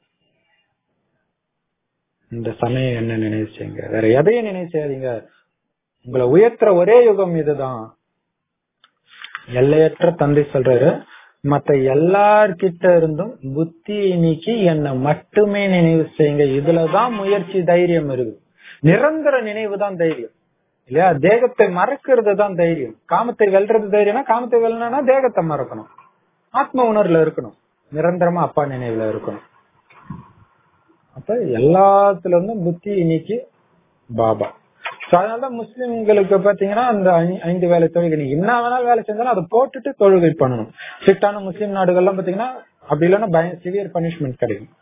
இந்த சமயம் என்ன நினைச்சீங்க வேற எதையும் நினைச்சாதீங்க உங்களை உயர்த்துற ஒரே யுகம் இதுதான் எல்லையற்ற தந்தை சொல்றாரு மத்த எல்லார்கிட்ட இருந்தும் புத்தி நீக்கி என்னை மட்டுமே நினைவு செய்யுங்க இதுலதான் முயற்சி தைரியம் இருக்கு நிரந்தர நினைவு தான் தைரியம் இல்லையா தேகத்தை மறக்கிறது தான் தைரியம் காமத்தை வெல்றது தைரியம்னா காமத்தை வெல்லனா தேகத்தை மறக்கணும் ஆத்ம உணர்வுல இருக்கணும் நிரந்தரமா அப்பா நினைவுல இருக்கணும் அப்ப எல்லாத்துல இருந்தும் புத்தி இன்னைக்கு பாபா So, அதனாலதான் முஸ்லிம்களுக்கு பாத்தீங்கன்னா அந்த ஐ- ஐந்து வேலை தொழுகை நீங்க என்ன வேணாலும் வேலை செஞ்சாலும் அதை போட்டுட்டு தொழுகை பண்ணணும் ஸ்ட்ரிக்டான முஸ்லீம் நாடுகள்லாம் பாத்தீங்கன்னா அப்படி இல்லைன்னா பய சிவியர் பனிஷ்மெண்ட் கிடைக்கும்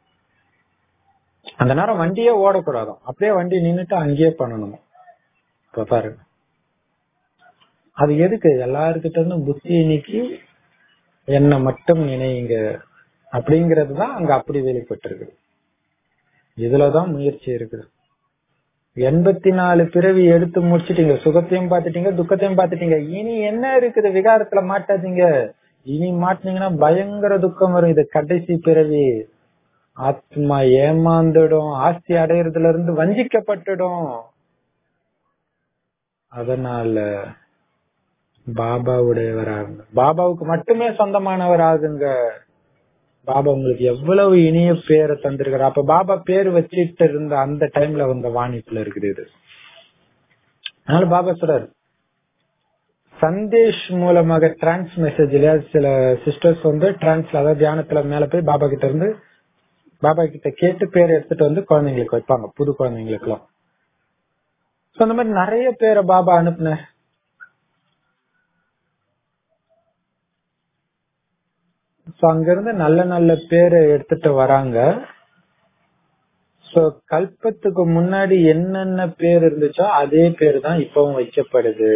அந்த நேரம் வண்டியே ஓடக்கூடாதாம் அப்படியே வண்டி நின்னுட்டு அங்கேயே பண்ணணும் இப்ப பாருங்க அது எதுக்கு எல்லாருக்கிட்ட இருந்தும் புத்தி நீக்கி என்ன மட்டும் நினைங்க அப்படிங்கிறது தான் அங்க அப்படி வெளிப்பட்டிருக்கு இதுலதான் முயற்சி இருக்குது எண்பத்தி நாலு பிறவி எடுத்து முடிச்சிட்டீங்க சுகத்தையும் பாத்துட்டீங்க துக்கத்தையும் பாத்துட்டீங்க இனி என்ன இருக்குது விகாரத்துல மாட்டாதீங்க இனி மாட்டினீங்கன்னா பயங்கர துக்கம் வரும் இது கடைசி பிறவி ஆத்மா ஏமாந்துடும் ஆஸ்தி அடையறதுல இருந்து வஞ்சிக்கப்பட்டுடும் அதனால பாபாவுடையவராகுங்க பாபாவுக்கு மட்டுமே சொந்தமானவர் ஆகுங்க பாபா உங்களுக்கு எவ்வளவு இனிய பேரை தந்திருக்காரு அப்ப பாபா பேர் வச்சிட்டு இருந்த அந்த டைம்ல வந்த வாணிப்புல இருக்குது இது அதனால பாபா சொல்றாரு சந்தேஷ் மூலமாக டிரான்ஸ் மெசேஜ்ல சில சிஸ்டர்ஸ் வந்து டிரான்ஸ்ல அதாவது தியானத்துல மேல போய் பாபா கிட்ட இருந்து பாபா கிட்ட கேட்டு பேர் எடுத்துட்டு வந்து குழந்தைங்களுக்கு வைப்பாங்க புது குழந்தைங்களுக்கு எல்லாம் So, அந்த மாதிரி நிறைய பேரை பாபா அனுப்புன சோ அங்கிருந்து நல்ல நல்ல பேரை எடுத்துட்டு வராங்க சோ கல்பத்துக்கு முன்னாடி என்னென்ன பேர் இருந்துச்சோ அதே பேர் தான் இப்பவும் வைக்கப்படுது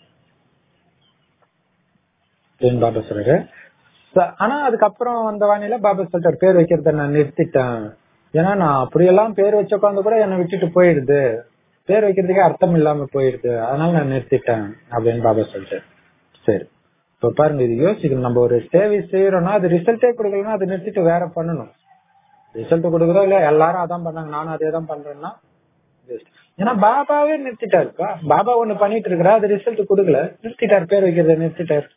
அப்படின்னு பாபா சொல்றாரு So, ஆனா அதுக்கப்புறம் வந்த வானில பாபா சொல்றாரு பேர் வைக்கிறத நான் நிறுத்திட்டேன் ஏன்னா நான் அப்படியெல்லாம் பேர் வச்ச உட்காந்து கூட என்னை விட்டுட்டு போயிடுது பேர் வைக்கிறதுக்கே அர்த்தம் இல்லாம போயிடுது அதனால நான் நிறுத்திட்டேன் அப்படின்னு பாபா சொல்லிட்டாரு சரி இப்ப பாருங்க இது யோசிக்கணும் நம்ம ஒரு சேவை செய்யறோம்னா அது ரிசல்ட்டே கொடுக்கலன்னா அதை நிறுத்திட்டு வேற பண்ணணும் ரிசல்ட் கொடுக்குறோம் இல்ல எல்லாரும் அதான் பண்ணாங்க நானும் அதே தான் பண்றேன்னா waste. ஏன்னா பாபாவே நிறுத்திட்டாருப்பா பாபா ஒண்ணு பண்ணிட்டு இருக்கிறா அது ரிசல்ட் கொடுக்கல நிறுத்திட்டார் பேர் வைக்கிறத நிறுத்திட்டார்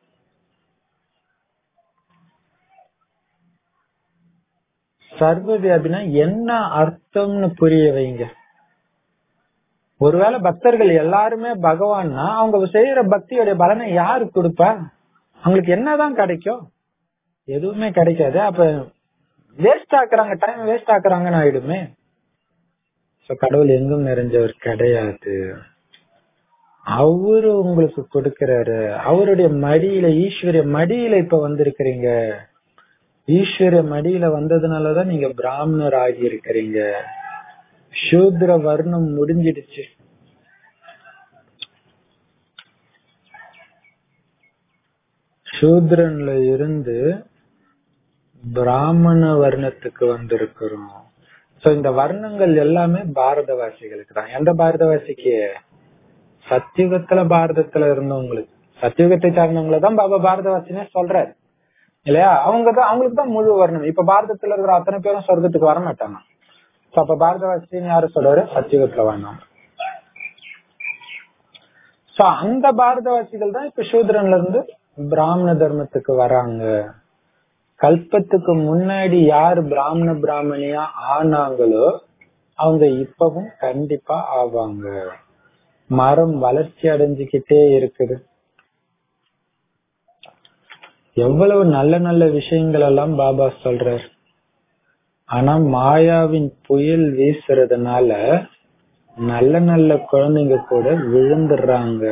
சர்வவியாபினா என்ன அர்த்தம்னு புரிய வைங்க ஒருவேளை பக்தர்கள் எல்லாருமே பகவான்னா அவங்க செய்யற பக்தியோட பலனை யாரு கொடுப்பா அவங்களுக்கு என்னதான் கிடைக்கும் எதுவுமே கிடைக்காது அப்ப வேஸ்ட் ஆக்குறாங்க டைம் வேஸ்ட் ஆக்குறாங்கன்னு ஆயிடுமே So, கடவுள் எங்கும் நிறைஞ்சவர் கிடையாது அவரு உங்களுக்கு கொடுக்கிறாரு அவருடைய மடியில ஈஸ்வரிய மடியில இப்ப வந்திருக்கிறீங்க ஈஸ்வரிய மடியில வந்ததுனாலதான் நீங்க பிராமணர் ஆகி இருக்கிறீங்க சூத்ர வர்ணம் முடிஞ்சிடுச்சு சூத்ரன்ல இருந்து பிராமண வர்ணத்துக்கு வந்திருக்கிறோம் சோ இந்த வர்ணங்கள் எல்லாமே பாரதவாசிகளுக்கு தான் எந்த பாரதவாசிக்கு சத்தியுகத்துல பாரதத்துல இருந்தவங்களுக்கு சத்தியுகத்தை சார்ந்தவங்கள தான் பாபா பாரதவாசினே சொல்றாரு இல்லையா அவங்க தான் அவங்களுக்கு தான் முழு வர்ணம் இப்ப பாரதத்துல இருக்கிற அத்தனை பேரும் சொர்க்கத்துக்கு வர மாட்டாங்க So, அப்ப பாரதவாசின்னு யாரு சொல்றாரு சத்தியுகத்துல வேணாம் சோ அந்த பாரதவாசிகள் தான் இப்ப சூத்ரன்ல இருந்து பிராமண தர்மத்துக்கு வராங்க கல்பத்துக்கு முன்னாடி யார் பிராமண பிராமணியா ஆனாங்களோ அவங்க இப்பவும் கண்டிப்பா ஆவாங்க மரம் வளர்ச்சி அடைஞ்சுக்கிட்டே இருக்குது எவ்வளவு நல்ல நல்ல விஷயங்கள் எல்லாம் பாபா சொல்றார் ஆனா மாயாவின் புயல் வீசுறதுனால நல்ல நல்ல குழந்தைங்க கூட விழுந்துடுறாங்க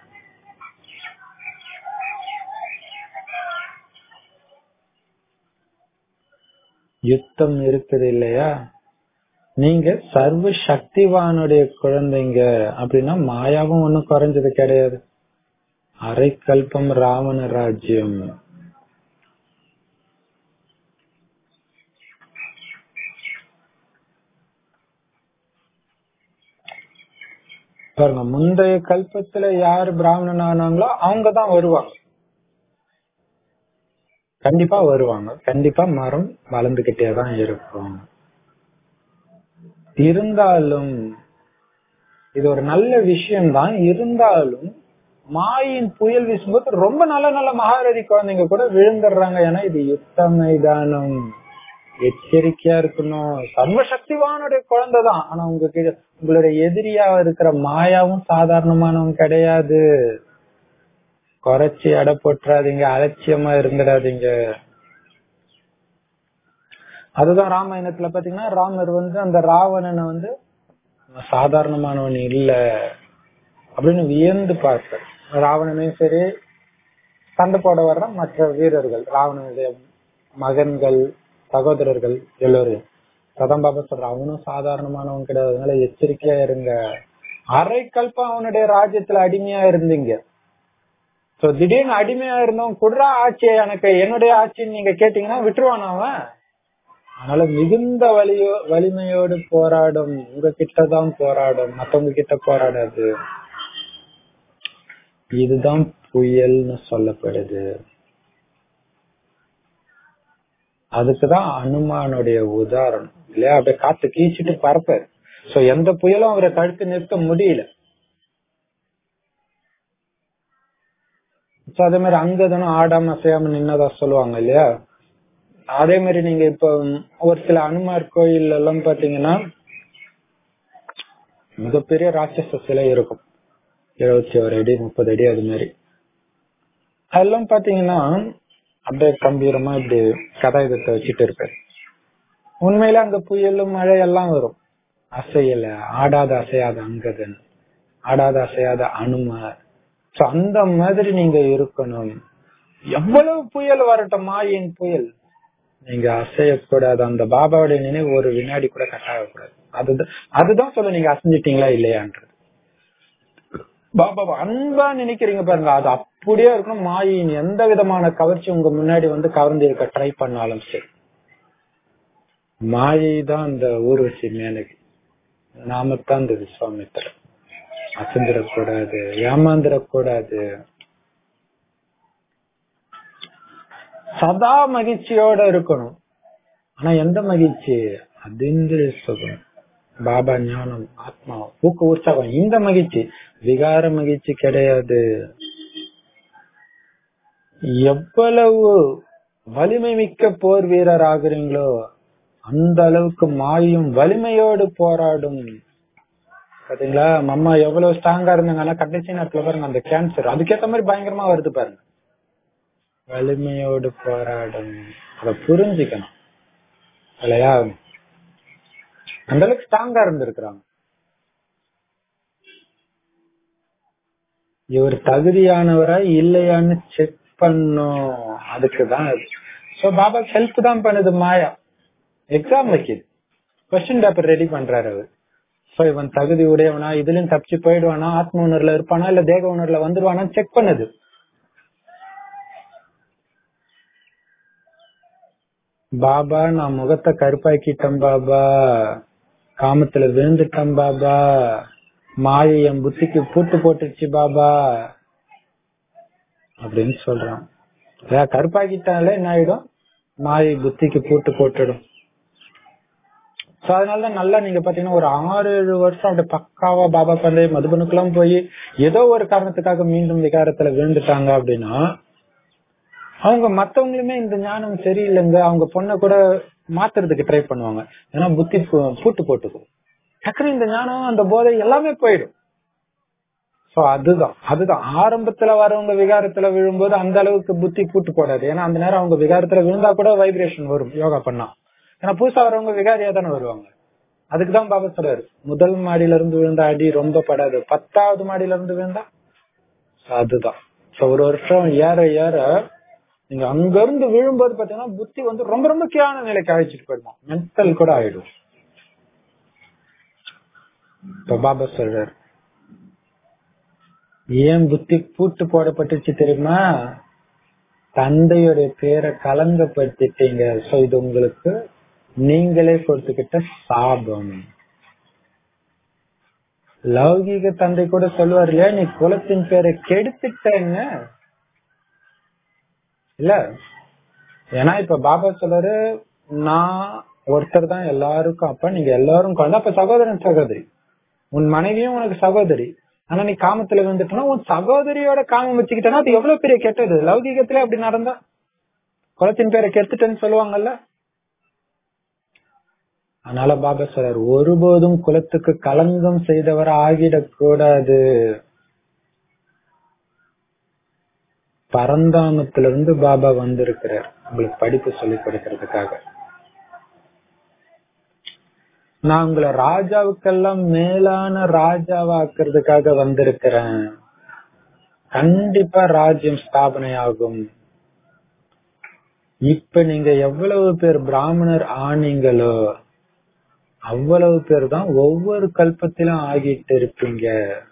யுத்தம் இருக்குது இல்லையா நீங்க சர்வ சக்திவானுடைய குழந்தைங்க அப்படின்னா மாயாவும் ஒண்ணும் குறைஞ்சது கிடையாது அரை கல்பம் ராவண ராஜ்யம் பாருங்க முந்தைய கல்பத்துல யாரு பிராமணன் ஆனாங்களோ அவங்க தான் வருவாங்க கண்டிப்பா வருவாங்க கண்டிப்பா மரம் வளர்ந்துகிட்டே தான் இருக்கும் இருந்தாலும் இது ஒரு நல்ல விஷயம் தான் இருந்தாலும் மாயின் புயல் வீசும்போது ரொம்ப நல்ல நல்ல மகாரதி குழந்தைங்க கூட விழுந்துடுறாங்க ஏன்னா இது யுத்த மைதானம் எச்சரிக்கையா இருக்கணும் சர்வசக்திவானுடைய குழந்தை தான் ஆனா உங்ககிட்ட உங்களுடைய எதிரியா இருக்கிற மாயாவும் சாதாரணமானவங்க கிடையாது குறைச்சி எடை போட்டுறாதீங்க அலட்சியமா இருந்துடாதீங்க அதுதான் ராமாயணத்துல பாத்தீங்கன்னா ராமர் வந்து அந்த ராவணனை வந்து சாதாரணமானவன் இல்ல அப்படின்னு வியந்து பார்ப்பார் ராவணனையும் சரி சண்டை போட வர்ற மற்ற வீரர்கள் ராவணனுடைய மகன்கள் சகோதரர்கள் எல்லோரும் சதம் பாபா சொல்ற அவனும் சாதாரணமானவன் கிடையாது அதனால எச்சரிக்கையா இருங்க அரை கல்பம் அவனுடைய ராஜ்யத்துல அடிமையா இருந்தீங்க சோ திடீர்னு அடிமையா இருந்தவன் குடுறா ஆட்சி எனக்கு என்னுடைய ஆட்சின்னு நீங்க கேட்டீங்கன்னா விட்டுருவான் அவன் அதனால மிகுந்த வலியோ வலிமையோடு போராடும் உங்க கிட்டதான் போராடும் மத்தவங்க கிட்ட போராடாது இதுதான் புயல்னு சொல்லப்படுது அதுக்குதான் அனுமானுடைய உதாரணம் இல்லையா அப்படியே காத்து கீச்சிட்டு பறப்பாரு சோ எந்த புயலும் அவரை தடுத்து நிறுத்த முடியல சோ அதே மாதிரி அங்கதனும் ஆடாம அசையாம நின்னதா சொல்லுவாங்க இல்லையா அதே மாதிரி நீங்க இப்ப ஒரு சில அனுமார் கோயில் எல்லாம் பாத்தீங்கன்னா மிகப்பெரிய ராட்சச சிலை இருக்கும் இருபத்தி ஒரு அடி முப்பது அடி அது மாதிரி அதெல்லாம் பாத்தீங்கன்னா அப்படியே கம்பீரமா இப்படி கதாயுதத்தை வச்சுட்டு இருப்பாரு உண்மையில அங்க புயலும் மழை எல்லாம் வரும் அசையல ஆடாத அசையாத அங்கதன் ஆடாத அசையாத அனுமார் சோ அந்த மாதிரி நீங்க இருக்கணும் எவ்வளவு புயல் வரட்டும் மாயின் புயல் நீங்க அசையக்கூடாது அந்த பாபாவுடைய நினைவு ஒரு வினாடி கூட கட்டாகக்கூடாது அதுதான் அதுதான் சொல்ல நீங்க அசைஞ்சிட்டீங்களா இல்லையான்றது பாபா அன்பா நினைக்கிறீங்க பாருங்க அது அப்படியே இருக்கணும் மாயின் எந்த விதமான கவர்ச்சி உங்க முன்னாடி வந்து கவர்ந்து இருக்க ட்ரை பண்ணாலும் சரி மாயை தான் அந்த ஊர்வசி மேனகி நாமத்தான் இந்த விஸ்வாமித்திரன் அசைஞ்சிடக்கூடாது ஏமாந்துடக்கூடாது சதா மகிழ்ச்சியோட இருக்கணும் ஆனா எந்த மகிழ்ச்சி அதிந்திரிய சுகம் பாபா ஞானம் ஆத்மா ஊக்க உற்சாகம் இந்த மகிழ்ச்சி விகார மகிழ்ச்சி கிடையாது எவ்வளவு வலிமை மிக்க போர் வீரர் ஆகுறீங்களோ அந்த அளவுக்கு மாயும் வலிமையோடு போராடும் பாத்தீங்களா மம்மா எவ்வளவு ஸ்ட்ராங்கா இருந்தாங்கன்னா கடைசி நேரத்துல பாருங்க அந்த கேன்சர் அதுக்கேத்த மாதிரி பயங்கரமா வருது பாருங்க வலிமையோடு போராடும் அத புரிஞ்சுக்கணும் இல்லையா அந்த அளவுக்கு ஸ்ட்ராங்கா இருந்திருக்கிறாங்க இவர் தகுதியானவரா இல்லையான்னு செக் பண்ணும் அதுக்குதான் சோ பாபா ஹெல்ப் தான் பண்ணுது மாயா எக்ஸாம் வைக்குது கொஸ்டின் பேப்பர் ரெடி பண்றாரு அவர் சோ இவன் தகுதி உடையவனா இதுலயும் தப்பிச்சு போயிடுவானா ஆத்ம உணர்வுல இருப்பானா இல்ல தேக உணர்வுல வந்துருவானா செக் பண்ணுது பாபா நான் முகத்தை கருப்பாக்கிட்டேன் பாபா காமத்துல விழுந்துட்டேன் பாபா மாயை என் புத்திக்கு பூட்டு போட்டுருச்சு பாபா அப்படின்னு சொல்றான் கருப்பாக்கிட்டாலே என்ன ஆயிடும் மாயை புத்திக்கு பூட்டு போட்டுடும் சோ அதனாலதான் நல்லா நீங்க பாத்தீங்கன்னா ஒரு ஆறு ஏழு வருஷம் அப்படி பக்காவா பாபா பந்தே மதுபனுக்கெல்லாம் போய் ஏதோ ஒரு காரணத்துக்காக மீண்டும் விகாரத்துல விழுந்துட்டாங்க அப்படின்னா அவங்க மத்தவங்களுமே இந்த ஞானம் சரியில்லைங்க அவங்க பொண்ணை கூட மாத்துறதுக்கு ட்ரை பண்ணுவாங்க ஏன்னா புத்தி பூட்டு போட்டுக்கும் டக்குனு இந்த ஞானம் அந்த போதை எல்லாமே போயிடும் சோ அதுதான் அதுதான் ஆரம்பத்துல வரவங்க விகாரத்துல விழும்போது அந்த அளவுக்கு புத்தி பூட்டு போடாது ஏன்னா அந்த நேரம் அவங்க விகாரத்துல விழுந்தா கூட வைப்ரேஷன் வரும் யோகா பண்ணா ஏன்னா புதுசா வரவங்க விகாரியா தானே வருவாங்க அதுக்குதான் பாபா சொல்றாரு முதல் மாடியில இருந்து விழுந்த அடி ரொம்ப படாது பத்தாவது மாடியில இருந்து விழுந்தா அதுதான் சோ ஒரு வருஷம் ஏற ஏற நீங்க அங்க இருந்து விழும்போது பாத்தீங்கன்னா புத்தி வந்து ரொம்ப ரொம்ப கீழான நிலைக்கு அழைச்சிட்டு போயிடுமா மென்டல் கூட ஆயிடும் இப்ப பாபா சொல்றாரு ஏன் புத்தி பூட்டு போடப்பட்டுச்சு தெரியுமா தந்தையுடைய பேரை கலங்கப்படுத்திட்டீங்க சோ இது உங்களுக்கு நீங்களே கொடுத்துக்கிட்ட சாபம் லௌகீக தந்தை கூட சொல்லுவார் இல்லையா நீ குலத்தின் பேரை கெடுத்துட்டேங்க இல்ல ஏன்னா இப்ப பாபா சொல்றாரு நான் ஒருத்தர் தான் எல்லாருக்கும் அப்ப நீங்க எல்லாரும் குழந்தை அப்ப சகோதரன் சகோதரி உன் மனைவியும் உனக்கு சகோதரி ஆனா நீ காமத்துல வந்துட்டனா உன் சகோதரியோட காமம் வச்சுக்கிட்டனா அது எவ்வளவு பெரிய கெட்டது லௌகீகத்துல அப்படி நடந்தா குலத்தின் பேரை கெடுத்துட்டேன்னு சொல்லுவாங்கல்ல அதனால பாபா சொல்றார் ஒருபோதும் குலத்துக்கு களங்கம் செய்தவர் ஆகிடக் கூடாது பரந்தாமத்திலிருந்து பாபா வந்திருக்கிறார் உங்களுக்கு படிப்பு சொல்லி கொடுக்கறதுக்காக நான் உங்களை ராஜாவுக்கெல்லாம் மேலான ராஜாவாக்குறதுக்காக வந்திருக்கிறேன் கண்டிப்பா ராஜ்யம் ஸ்தாபனை ஆகும் இப்ப நீங்க எவ்வளவு பேர் பிராமணர் ஆனீங்களோ அவ்வளவு பேர் தான் ஒவ்வொரு கல்பத்திலும் ஆகிட்டு இருப்பீங்க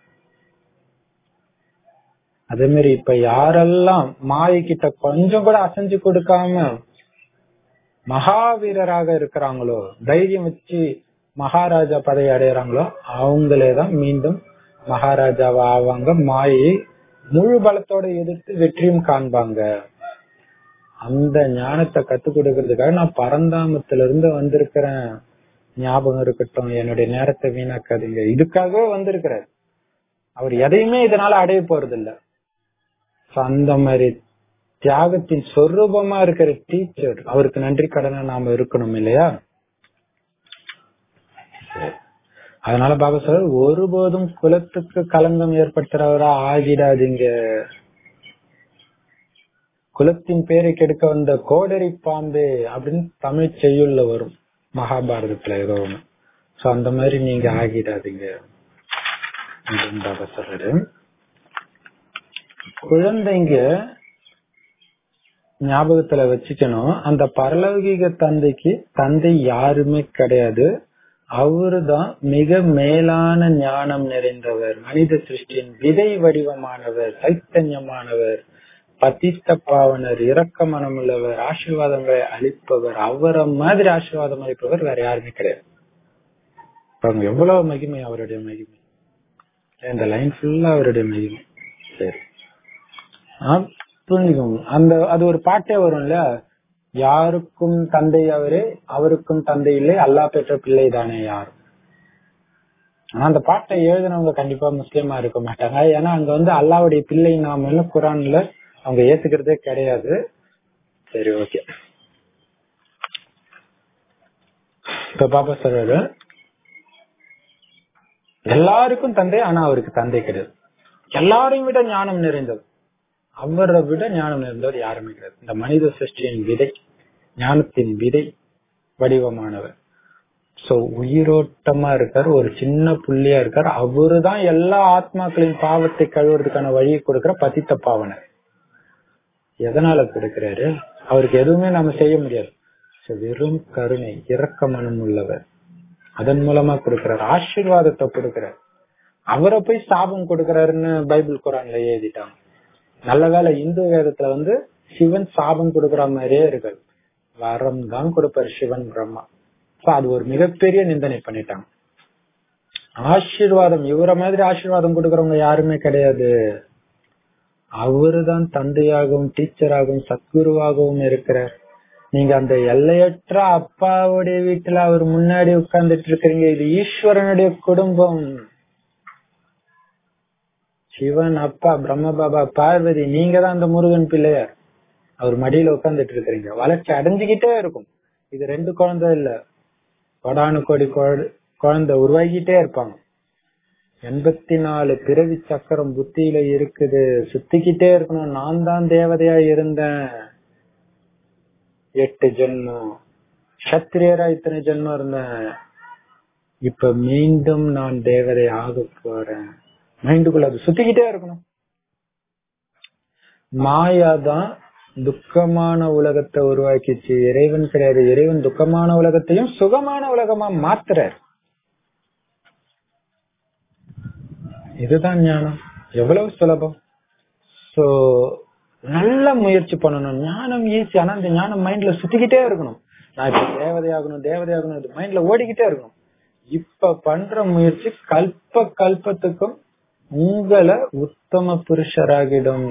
அதே மாதிரி இப்ப யாரெல்லாம் மாயை கிட்ட கொஞ்சம் கூட அசைஞ்சு கொடுக்காம மகாவீரராக இருக்கிறாங்களோ தைரியம் வச்சு மகாராஜா பதவி அடையறாங்களோ அவங்களே தான் மீண்டும் மகாராஜாவா ஆவாங்க மாயை முழு பலத்தோட எதிர்த்து வெற்றியும் காண்பாங்க அந்த ஞானத்தை கத்து கொடுக்கறதுக்காக நான் பரந்தாமத்துல இருந்து வந்திருக்கிறேன் ஞாபகம் இருக்கட்டும் என்னுடைய நேரத்தை வீணாக்காதீங்க இதுக்காகவே வந்திருக்கிறார் அவர் எதையுமே இதனால அடைய போறது இல்ல அந்த மாதிரி தியாகத்தின் சொரூபமா இருக்கிற டீச்சர் அவருக்கு நன்றி கடனை நாம இருக்கணும் இல்லையா அதனால பாபா சார் ஒருபோதும் குலத்துக்கு களங்கம் ஏற்படுத்துறவரா ஆகிடாதீங்க குலத்தின் பேரை கெடுக்க வந்த கோடரி பாம்பே அப்படின்னு தமிழ் செய்யுள்ள வரும் மகாபாரதத்துல ஏதோ ஒண்ணு சோ அந்த மாதிரி நீங்க ஆகிடாதீங்க அப்படின்னு பாபா சொல்றாரு குழந்தைங்க ஞாபகத்துல வச்சுக்கணும் அந்த பரலௌகிக தந்தைக்கு தந்தை யாருமே கிடையாது அவருதான் மிக மேலான ஞானம் நிறைந்தவர் மனித சிருஷ்டியின் விதை வடிவமானவர் சைத்தன்யமானவர் பத்தித்த பாவனர் இரக்க மனமுள்ளவர் ஆசீர்வாதங்களை அளிப்பவர் அவரை மாதிரி ஆசீர்வாதம் அளிப்பவர் வேற யாருமே கிடையாது பாருங்க எவ்வளவு மகிமை அவருடைய மகிமை இந்த லைன் ஃபுல்லா அவருடைய மகிமை சரி புரிஞ்சுக்கோங்க அந்த அது ஒரு பாட்டே வரும் இல்ல யாருக்கும் தந்தை அவரே அவருக்கும் தந்தை இல்லை அல்லா பெற்ற பிள்ளை தானே யார் ஆனா அந்த பாட்டை எழுதினவங்க கண்டிப்பா முஸ்லீமா இருக்க மாட்டாங்க ஏன்னா அங்க வந்து அல்லாவுடைய பிள்ளை நாம குரான்ல அவங்க ஏத்துக்கிறதே கிடையாது சரி ஓகே இப்ப பாப்பா சொல்றாரு எல்லாருக்கும் தந்தை ஆனா அவருக்கு தந்தை கிடையாது எல்லாரையும் விட ஞானம் நிறைந்தது அவரை விட ஞானம் நிறைந்தவர் யாருமே கிடையாது இந்த மனித சிருஷ்டியின் விதை ஞானத்தின் விதை வடிவமானவர் சோ உயிரோட்டமா இருக்காரு ஒரு சின்ன புள்ளியா இருக்காரு அவருதான் எல்லா ஆத்மாக்களின் பாவத்தை கழுவுறதுக்கான வழியை கொடுக்கிற பதித்த பாவனர் எதனால கொடுக்கிறாரு அவருக்கு எதுவுமே நாம செய்ய முடியாது வெறும் கருணை இரக்க மனம் உள்ளவர் அதன் மூலமா கொடுக்கிறார் ஆசீர்வாதத்தை கொடுக்கிறார் அவரை போய் சாபம் கொடுக்கிறாருன்னு பைபிள் குரான்ல எழுதிட்டாங்க நல்ல வேலை இந்து வேதத்துல வந்து சிவன் சாபம் கொடுக்கற மாதிரியே இருக்கு வரம் தான் கொடுப்பாரு சிவன் பிரம்மா அது ஒரு மிகப்பெரிய நிந்தனை பண்ணிட்டாங்க ஆசீர்வாதம் இவர மாதிரி ஆசீர்வாதம் கொடுக்கறவங்க யாருமே கிடையாது அவருதான் தந்தையாகவும் டீச்சராகவும் சத்குருவாகவும் இருக்கிறார் நீங்க அந்த எல்லையற்ற அப்பாவுடைய வீட்டுல அவர் முன்னாடி உட்கார்ந்துட்டு இருக்கிறீங்க இது ஈஸ்வரனுடைய குடும்பம் சிவன் அப்பா பிரம்ம பாபா பார்வதி நீங்க தான் அந்த முருகன் பிள்ளையார் அவர் மடியில உட்கார்ந்துட்டு இருக்கிறீங்க வளர்ச்சி அடைஞ்சுக்கிட்டே இருக்கும் இது ரெண்டு குழந்தை இல்ல கொடானு கோடி குழந்தை உருவாகிட்டே இருப்பாங்க எண்பத்தி நாலு பிறவி சக்கரம் புத்தியில இருக்குது சுத்திக்கிட்டே இருக்கணும் நான் தான் தேவதையா இருந்தேன் எட்டு ஜென்மம் சத்திரியரா இத்தனை ஜென்மம் இருந்தேன் இப்ப மீண்டும் நான் தேவதை ஆக போறேன் மைண்டுக்குள்ள அது சுத்திக்கிட்டே இருக்கணும் மாயா தான் துக்கமான உலகத்தை உருவாக்கிச்சு இறைவன் கிடையாது இறைவன் துக்கமான உலகத்தையும் சுகமான உலகமா மாத்துறார் இதுதான் ஞானம் எவ்வளவு சுலபம் சோ நல்ல முயற்சி பண்ணணும் ஞானம் ஈஸி ஆனா அந்த ஞானம் மைண்ட்ல சுத்திக்கிட்டே இருக்கணும் நான் இப்ப தேவதையாகணும் தேவதையாகணும் இது மைண்ட்ல ஓடிக்கிட்டே இருக்கணும் இப்ப பண்ற முயற்சி கல்ப கல்பத்துக்கும் உங்களை உத்தம புருஷராகிடும்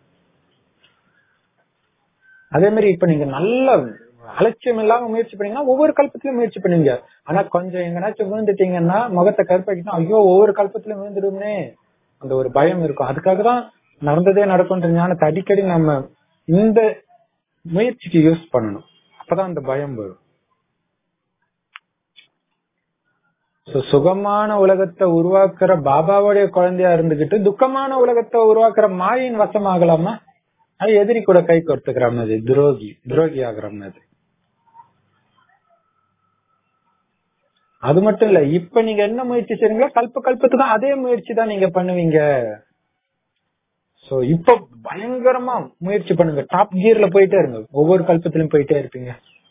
அதே மாதிரி இப்ப நீங்க நல்ல அலட்சியம் இல்லாம முயற்சி பண்ணீங்கன்னா ஒவ்வொரு கல்பத்திலயும் முயற்சி பண்ணுவீங்க ஆனா கொஞ்சம் எங்கனாச்சும் விழுந்துட்டீங்கன்னா முகத்தை கருப்பாக்கிட்டா ஐயோ ஒவ்வொரு கல்பத்திலயும் விழுந்துடுமே அந்த ஒரு பயம் இருக்கும் அதுக்காக தான் நடந்ததே நடக்கும்ன்ற ஞானத்தை அடிக்கடி நம்ம இந்த முயற்சிக்கு யூஸ் பண்ணணும் அப்பதான் அந்த பயம் வரும் So, சுகமான உலகத்தை உருவாக்குற பாபாவுடைய குழந்தையா இருந்துகிட்டு துக்கமான உலகத்தை உருவாக்குற மாயின் வசமாகலாமா அது எதிரி கூட கை கொடுத்துக்கிற மாதிரி துரோகி துரோகி ஆகிற மாதிரி அது மட்டும் இல்ல இப்ப நீங்க என்ன முயற்சி செய்றீங்களோ கல்ப கல்பத்துக்கு அதே முயற்சி தான் நீங்க பண்ணுவீங்க சோ இப்ப பயங்கரமா முயற்சி பண்ணுங்க டாப் கியர்ல போயிட்டே இருங்க ஒவ்வொரு கல்பத்திலும் போயிட்டே இருப்பீங்க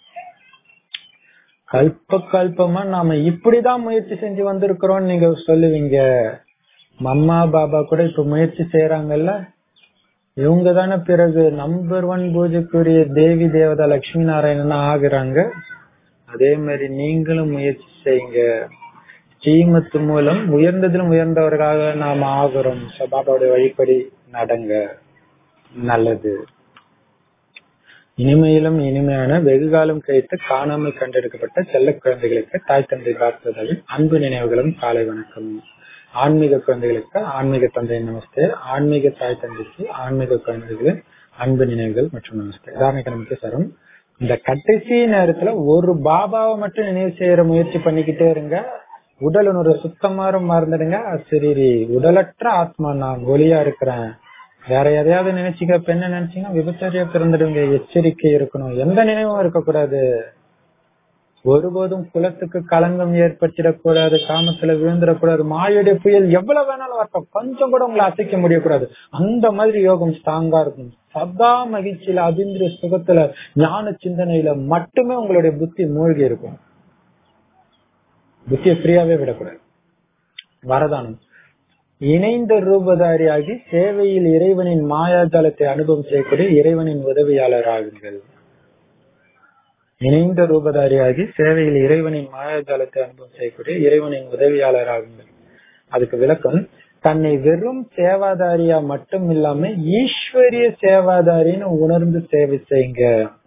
கல்ப கல்பமா நாம இப்படிதான் முயற்சி செஞ்சு வந்திருக்கிறோம் நீங்க சொல்லுவீங்க மம்மா பாபா கூட இப்ப முயற்சி செய்யறாங்கல்ல இவங்க தானே பிறகு நம்பர் ஒன் பூஜைக்குரிய தேவி தேவதா லட்சுமி நாராயணன் ஆகுறாங்க அதே மாதிரி நீங்களும் முயற்சி செய்யுங்க ஸ்ரீமத்து மூலம் உயர்ந்ததிலும் உயர்ந்தவர்களாக நாம ஆகிறோம் So, பாபாவுடைய வழிப்படி நடங்க நல்லது இனிமையிலும் இனிமையான வெகுகாலம் கழித்து காணாமல் கண்டெடுக்கப்பட்ட செல்ல குழந்தைகளுக்கு தாய் தந்தை பார்த்ததால் அன்பு நினைவுகளும் காலை வணக்கம் ஆன்மீக குழந்தைகளுக்கு ஆன்மீக தந்தை நமஸ்தே ஆன்மீக தாய் தந்தைக்கு ஆன்மீக குழந்தைகளுக்கு அன்பு நினைவுகள் மற்றும் நமஸ்தே உதாரணக்கு நமக்கு சரம் இந்த கடைசி நேரத்துல ஒரு பாபாவை மட்டும் நினைவு செய்யற முயற்சி பண்ணிக்கிட்டே இருங்க உடல் ஒரு சுத்தமாறு மறந்துடுங்க சரி உடலற்ற ஆத்மா நான் ஒளியா இருக்கிறேன் வேற எதையாவது நினைச்சீங்க இப்ப என்ன நினைச்சீங்க விபச்சாரியா பிறந்துடுங்க எச்சரிக்கை இருக்கணும் எந்த நினைவும் இருக்கக்கூடாது ஒருபோதும் குலத்துக்கு களங்கம் ஏற்படுத்திடக்கூடாது காமத்துல விழுந்துடக்கூடாது மாயுடைய புயல் எவ்வளவு வேணாலும் வரட்டும் கொஞ்சம் கூட உங்களை அசைக்க முடியக்கூடாது அந்த மாதிரி யோகம் ஸ்ட்ராங்கா இருக்கும் சதா மகிழ்ச்சியில அதிந்திர சுகத்துல ஞான சிந்தனையில மட்டுமே உங்களுடைய புத்தி மூழ்கி இருக்கும் புத்தியை ஃப்ரீயாவே விடக்கூடாது வரதானம் இணைந்த ரூபதாரியாகி சேவையில் இறைவனின் மாயாஜாலத்தை அனுபவம் செய்யக்கூடிய இறைவனின் உதவியாளர் ஆகுங்கள் இணைந்த ரூபதாரியாகி சேவையில் இறைவனின் மாயாஜாலத்தை அனுபவம் செய்யக்கூடிய இறைவனின் உதவியாளர் ஆகுங்கள் அதுக்கு விளக்கம் தன்னை வெறும் சேவாதாரியா மட்டும் இல்லாம ஈஸ்வரிய சேவாதாரின்னு உணர்ந்து சேவை செய்யுங்க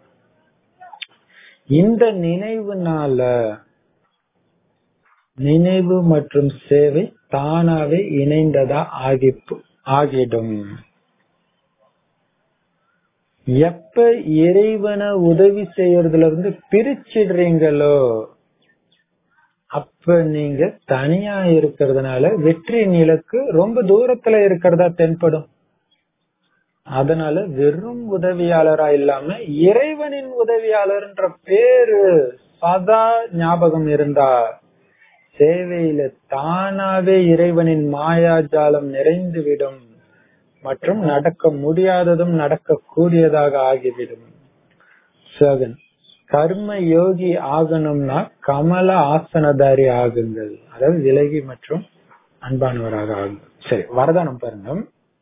இந்த நினைவுனால நினைவு மற்றும் சேவை தானாவே இணைந்ததா ஆகி ஆகிடும் எப்ப இறைவனை உதவி செய்யறதுல இருந்து பிரிச்சிடுறீங்களோ அப்ப நீங்க தனியா இருக்கிறதுனால வெற்றி நிலக்கு ரொம்ப தூரத்துல இருக்கிறதா தென்படும் அதனால வெறும் உதவியாளரா இல்லாம இறைவனின் உதவியாளர்ன்ற பேரு சதா ஞாபகம் இருந்தா சேவையில தானாவே இறைவனின் மாயாஜாலம் நிறைந்துவிடும் மற்றும் நடக்க முடியாததும் நடக்க கூடியதாக ஆகிவிடும் சகன் கர்ம யோகி ஆகணும்னா கமல ஆசனதாரி ஆகுங்கள் அதாவது விலகி மற்றும் அன்பானவராக ஆகுங்கள் சரி வரதானம் பாருங்க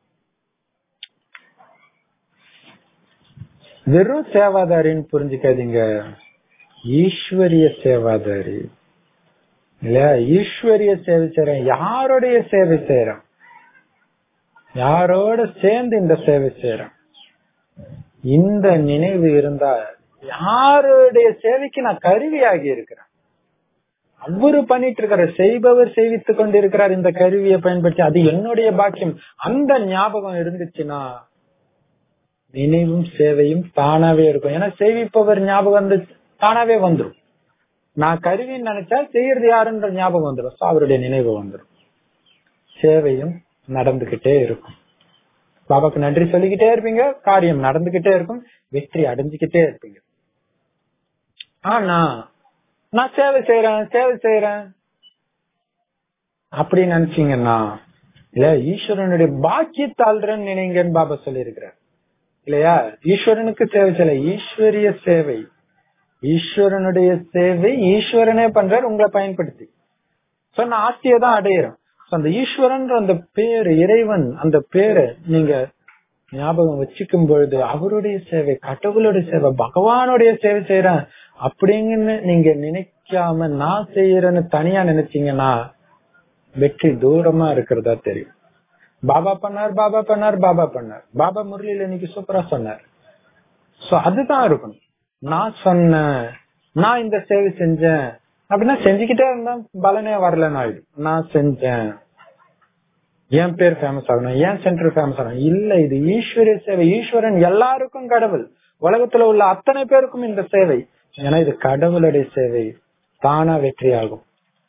வெறும் சேவாதாரின்னு புரிஞ்சுக்காதீங்க ஈஸ்வரிய சேவாதாரி இல்லையா ஈஸ்வரிய சேவை செய்யறேன் யாருடைய சேவை செய்யறேன் யாரோட சேர்ந்து இந்த சேவை செய்யறேன் இந்த நினைவு இருந்தா யாருடைய சேவைக்கு நான் கருவியாகி இருக்கிறேன் அவரு பண்ணிட்டு இருக்கிற செய்பவர் செய்வித்துக் கொண்டிருக்கிறார் இந்த கருவியை பயன்படுத்தி அது என்னுடைய பாக்கியம் அந்த ஞாபகம் இருந்துச்சுன்னா நினைவும் சேவையும் தானாவே இருக்கும் ஏன்னா சேவிப்பவர் ஞாபகம் வந்து தானாவே வந்துடும் நான் கருவின்னு நினைச்சா செய்யறது யாருன்ற ஞாபகம் வந்துடும் அவருடைய நினைவு வந்துடும் சேவையும் நடந்துகிட்டே இருக்கும் பாபாக்கு நன்றி சொல்லிக்கிட்டே இருப்பீங்க காரியம் நடந்துகிட்டே இருக்கும் வெற்றி அடைஞ்சுக்கிட்டே இருப்பீங்க ஆனா நான் சேவை செய்யறேன் சேவை செய்யறேன் அப்படி நினைச்சீங்கன்னா இல்ல ஈஸ்வரனுடைய பாக்கியத்தாள்றன்னு நினைங்கன்னு பாபா சொல்லி இருக்கிறார் இல்லையா ஈஸ்வரனுக்கு சேவை செய்யல ஈஸ்வரிய சேவை ஈஸ்வரனுடைய சேவை ஈஸ்வரனே பண்றார் உங்களை பயன்படுத்தி சோ நான் ஆஸ்தியை தான் அடையிறேன் அந்த ஈஸ்வரன் அந்த பேரு இறைவன் அந்த பேரை நீங்க ஞாபகம் வச்சுக்கும் பொழுது அவருடைய சேவை கடவுளுடைய சேவை பகவானுடைய சேவை செய்யறேன் அப்படிங்கன்னு நீங்க நினை நினைக்காம நான் செய்யறேன்னு தனியா நினைச்சீங்கன்னா வெற்றி தூரமா இருக்கிறதா தெரியும் பாபா பண்ணார் பாபா பண்ணார் பாபா பண்ணார் பாபா முரளியில இன்னைக்கு சூப்பரா சொன்னார் சோ அதுதான் இருக்கணும் நான் சொன்னேன் நான் இந்த சேவை செஞ்சேன் அப்படின்னா செஞ்சுக்கிட்டே இருந்தா பலனே வரலன்னு ஆயிடும் நான் செஞ்சேன் என் பேர் ஃபேமஸ் ஆகணும் ஏன் சென்டர் ஃபேமஸ் ஆகணும் இல்ல இது ஈஸ்வரிய சேவை ஈஸ்வரன் எல்லாருக்கும் கடவுள் உலகத்துல உள்ள அத்தனை பேருக்கும் இந்த சேவை ஏன்னா இது கடவுளுடைய சேவை தானா வெற்றி ஆகும்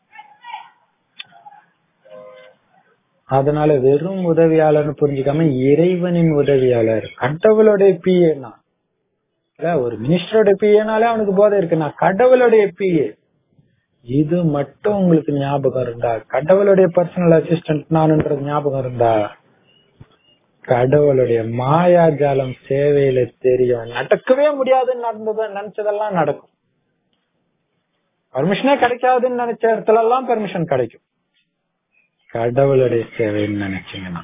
அதனால வெறும் உதவியாளர்னு புரிஞ்சுக்காம இறைவனின் உதவியாளர் கடவுளுடைய பிஏனா இல்ல ஒரு மினிஸ்டரோட பிஏனாலே அவனுக்கு போதை இருக்கு நான் கடவுளுடைய பிஏ இது மட்டும் உங்களுக்கு ஞாபகம் இருந்தா கடவுளுடைய பர்சனல் அசிஸ்டன்ட் நானுன்றது ஞாபகம் இருந்தா கடவுளுடைய மாயாஜாலம் சேவையில தெரியும் நடக்கவே முடியாதுன்னு நடந்தது நினைச்சதெல்லாம் நடக்கும் பர்மிஷனே கிடைக்காதுன்னு நினைச்ச இடத்துல எல்லாம் பெர்மிஷன் கிடைக்கும் கடவுளுடைய சேவைன்னு நினைச்சீங்கன்னா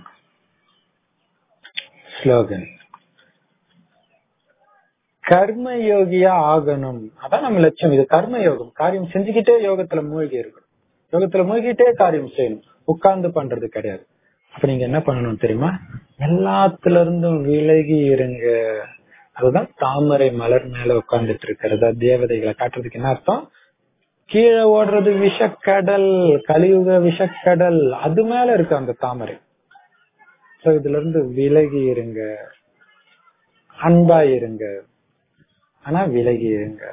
ஸ்லோகன் கர்ம யோகியா ஆகணும் அதான் நம்ம லட்சியம் இது கர்ம யோகம் காரியம் செஞ்சுக்கிட்டே யோகத்துல மூழ்கி இருக்கணும் யோகத்துல மூழ்கிட்டே காரியம் செய்யணும் உட்கார்ந்து பண்றது கிடையாது அப்ப நீங்க என்ன பண்ணணும் தெரியுமா எல்லாத்துல இருந்தும் விலகி இருங்க அதுதான் தாமரை மலர் மேல உட்கார்ந்துட்டு இருக்கிறது தேவதைகளை காட்டுறதுக்கு என்ன அர்த்தம் கீழே ஓடுறது விஷக்கடல் கலியுக விஷக்கடல் அது மேல இருக்கு அந்த தாமரை சோ இதுல இருந்து விலகி இருங்க அன்பா இருங்க ஆனா விலகி இருங்க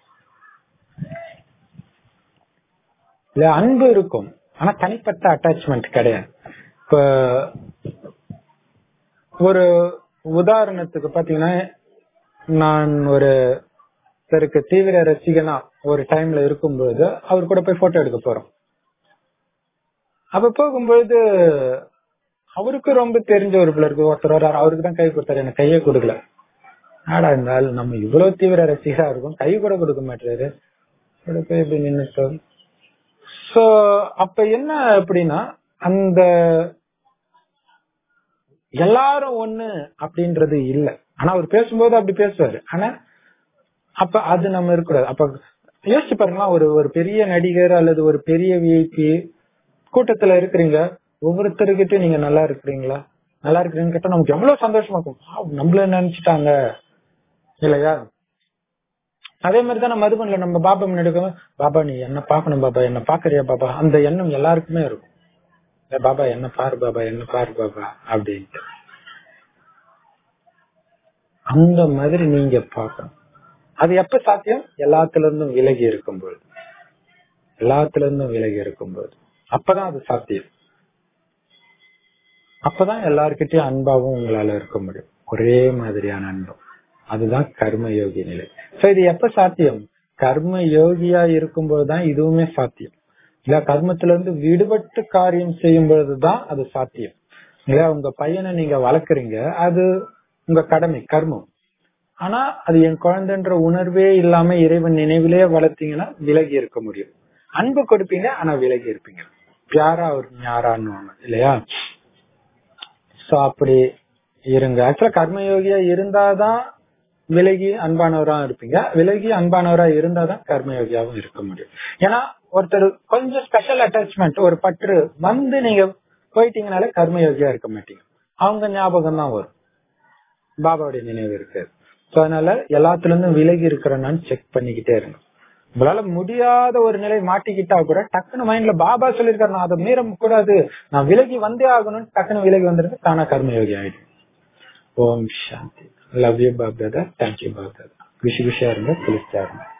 இல்ல அன்பு இருக்கும் ஆனா தனிப்பட்ட அட்டாச்மெண்ட் கிடையாது இப்ப ஒரு உதாரணத்துக்கு பாத்தீங்கன்னா நான் ஒரு ஒருத்தருக்கு தீவிர ரசிகனா ஒரு டைம்ல இருக்கும்போது அவர் கூட போய் போட்டோ எடுக்க போறோம் அப்ப போகும்போது அவருக்கு ரொம்ப தெரிஞ்ச ஒரு பிள்ளருக்கு ஒருத்தர் வர்றாரு அவருக்கு தான் கை கொடுத்தாரு எனக்கு கையே கொடுக்கல ஆடா இருந்தாலும் நம்ம இவ்வளவு தீவிர ரசிகரா இருக்கும் கை கூட கொடுக்க மாட்டாரு போய் இப்படி நின்னுட்டோம் சோ அப்ப என்ன அப்படின்னா அந்த எல்லாரும் ஒண்ணு அப்படின்றது இல்ல ஆனா அவர் பேசும்போது அப்படி பேசுவாரு ஆனா அப்ப அது நம்ம இருக்கக்கூடாது அப்ப யோசிச்சு பாருங்களா ஒரு ஒரு பெரிய நடிகர் அல்லது ஒரு பெரிய விஐபி கூட்டத்துல இருக்கிறீங்க ஒவ்வொருத்தருக்கிட்ட நீங்க நல்லா இருக்கிறீங்களா நல்லா இருக்கிறீங்கன்னு கேட்டா நமக்கு எவ்வளவு சந்தோஷமா இருக்கும் நம்மள நினைச்சிட்டாங்க இல்லையா அதே மாதிரிதான் நம்ம மதுபன்ல நம்ம பாபா முன்னாடி பாபா நீ என்ன பாக்கணும் பாபா என்ன பாக்குறியா பாபா அந்த எண்ணம் எல்லாருக்குமே இருக்கும் பாபா என்ன பாரு பாபா என்ன பாரு பாபா அப்படின்ட்டு அந்த மாதிரி நீங்க பாக்கணும் அது எப்ப சாத்தியம் எல்லாத்துல இருந்தும் விலகி இருக்கும்போது எல்லாத்துல இருந்தும் விலகி இருக்கும்போது அப்பதான் அது சாத்தியம் அப்பதான் எல்லார்கிட்டயும் அன்பாவும் உங்களால இருக்க முடியும் ஒரே மாதிரியான அன்பம் அதுதான் கர்ம யோகி நிலை சோ இது எப்ப சாத்தியம் கர்ம யோகியா இருக்கும்போதுதான் இதுவுமே சாத்தியம் இல்ல கர்மத்துல இருந்து விடுபட்டு காரியம் செய்யும் பொழுதுதான் அது சாத்தியம் இல்ல உங்க பையனை நீங்க வளர்க்குறீங்க அது உங்க கடமை கர்மம் ஆனா அது என் குழந்தைன்ற உணர்வே இல்லாம இறைவன் நினைவிலே வளர்த்தீங்கன்னா விலகி இருக்க முடியும் அன்பு கொடுப்பீங்க ஆனா விலகி இருப்பீங்க பியாரா ஒரு ஞாரான்னு இல்லையா சோ அப்படி இருங்க ஆக்சுவலா கர்மயோகியா இருந்தாதான் விலகி அன்பானவரா இருப்பீங்க விலகி அன்பானவரா இருந்தாதான் கர்மயோகியாவும் இருக்க முடியும் ஏன்னா ஒருத்தர் கொஞ்சம் ஸ்பெஷல் அட்டாச்மெண்ட் ஒரு பற்று வந்து நீங்க போயிட்டீங்கனாலே கர்மயோகியா இருக்க மாட்டீங்க அவங்க ஞாபகம் தான் வரும் பாபாவுடைய நினைவு இருக்காது சோ அதனால எல்லாத்துல இருந்தும் விலகி இருக்கிறேன்னு செக் பண்ணிக்கிட்டே இருங்க உங்களால முடியாத ஒரு நிலை மாட்டிக்கிட்டா கூட டக்குனு மைண்ட்ல பாபா சொல்லிருக்காரு நான் அதை மீற கூடாது நான் விலகி வந்தே ஆகணும்னு டக்குனு விலகி வந்துருக்கு தானா கர்மயோகி ஆயிடும் ஓம் சாந்தி love you Bap Dada thank you Bap Dada குஷி குஷியா இருங்க குளிச்சா இருங்க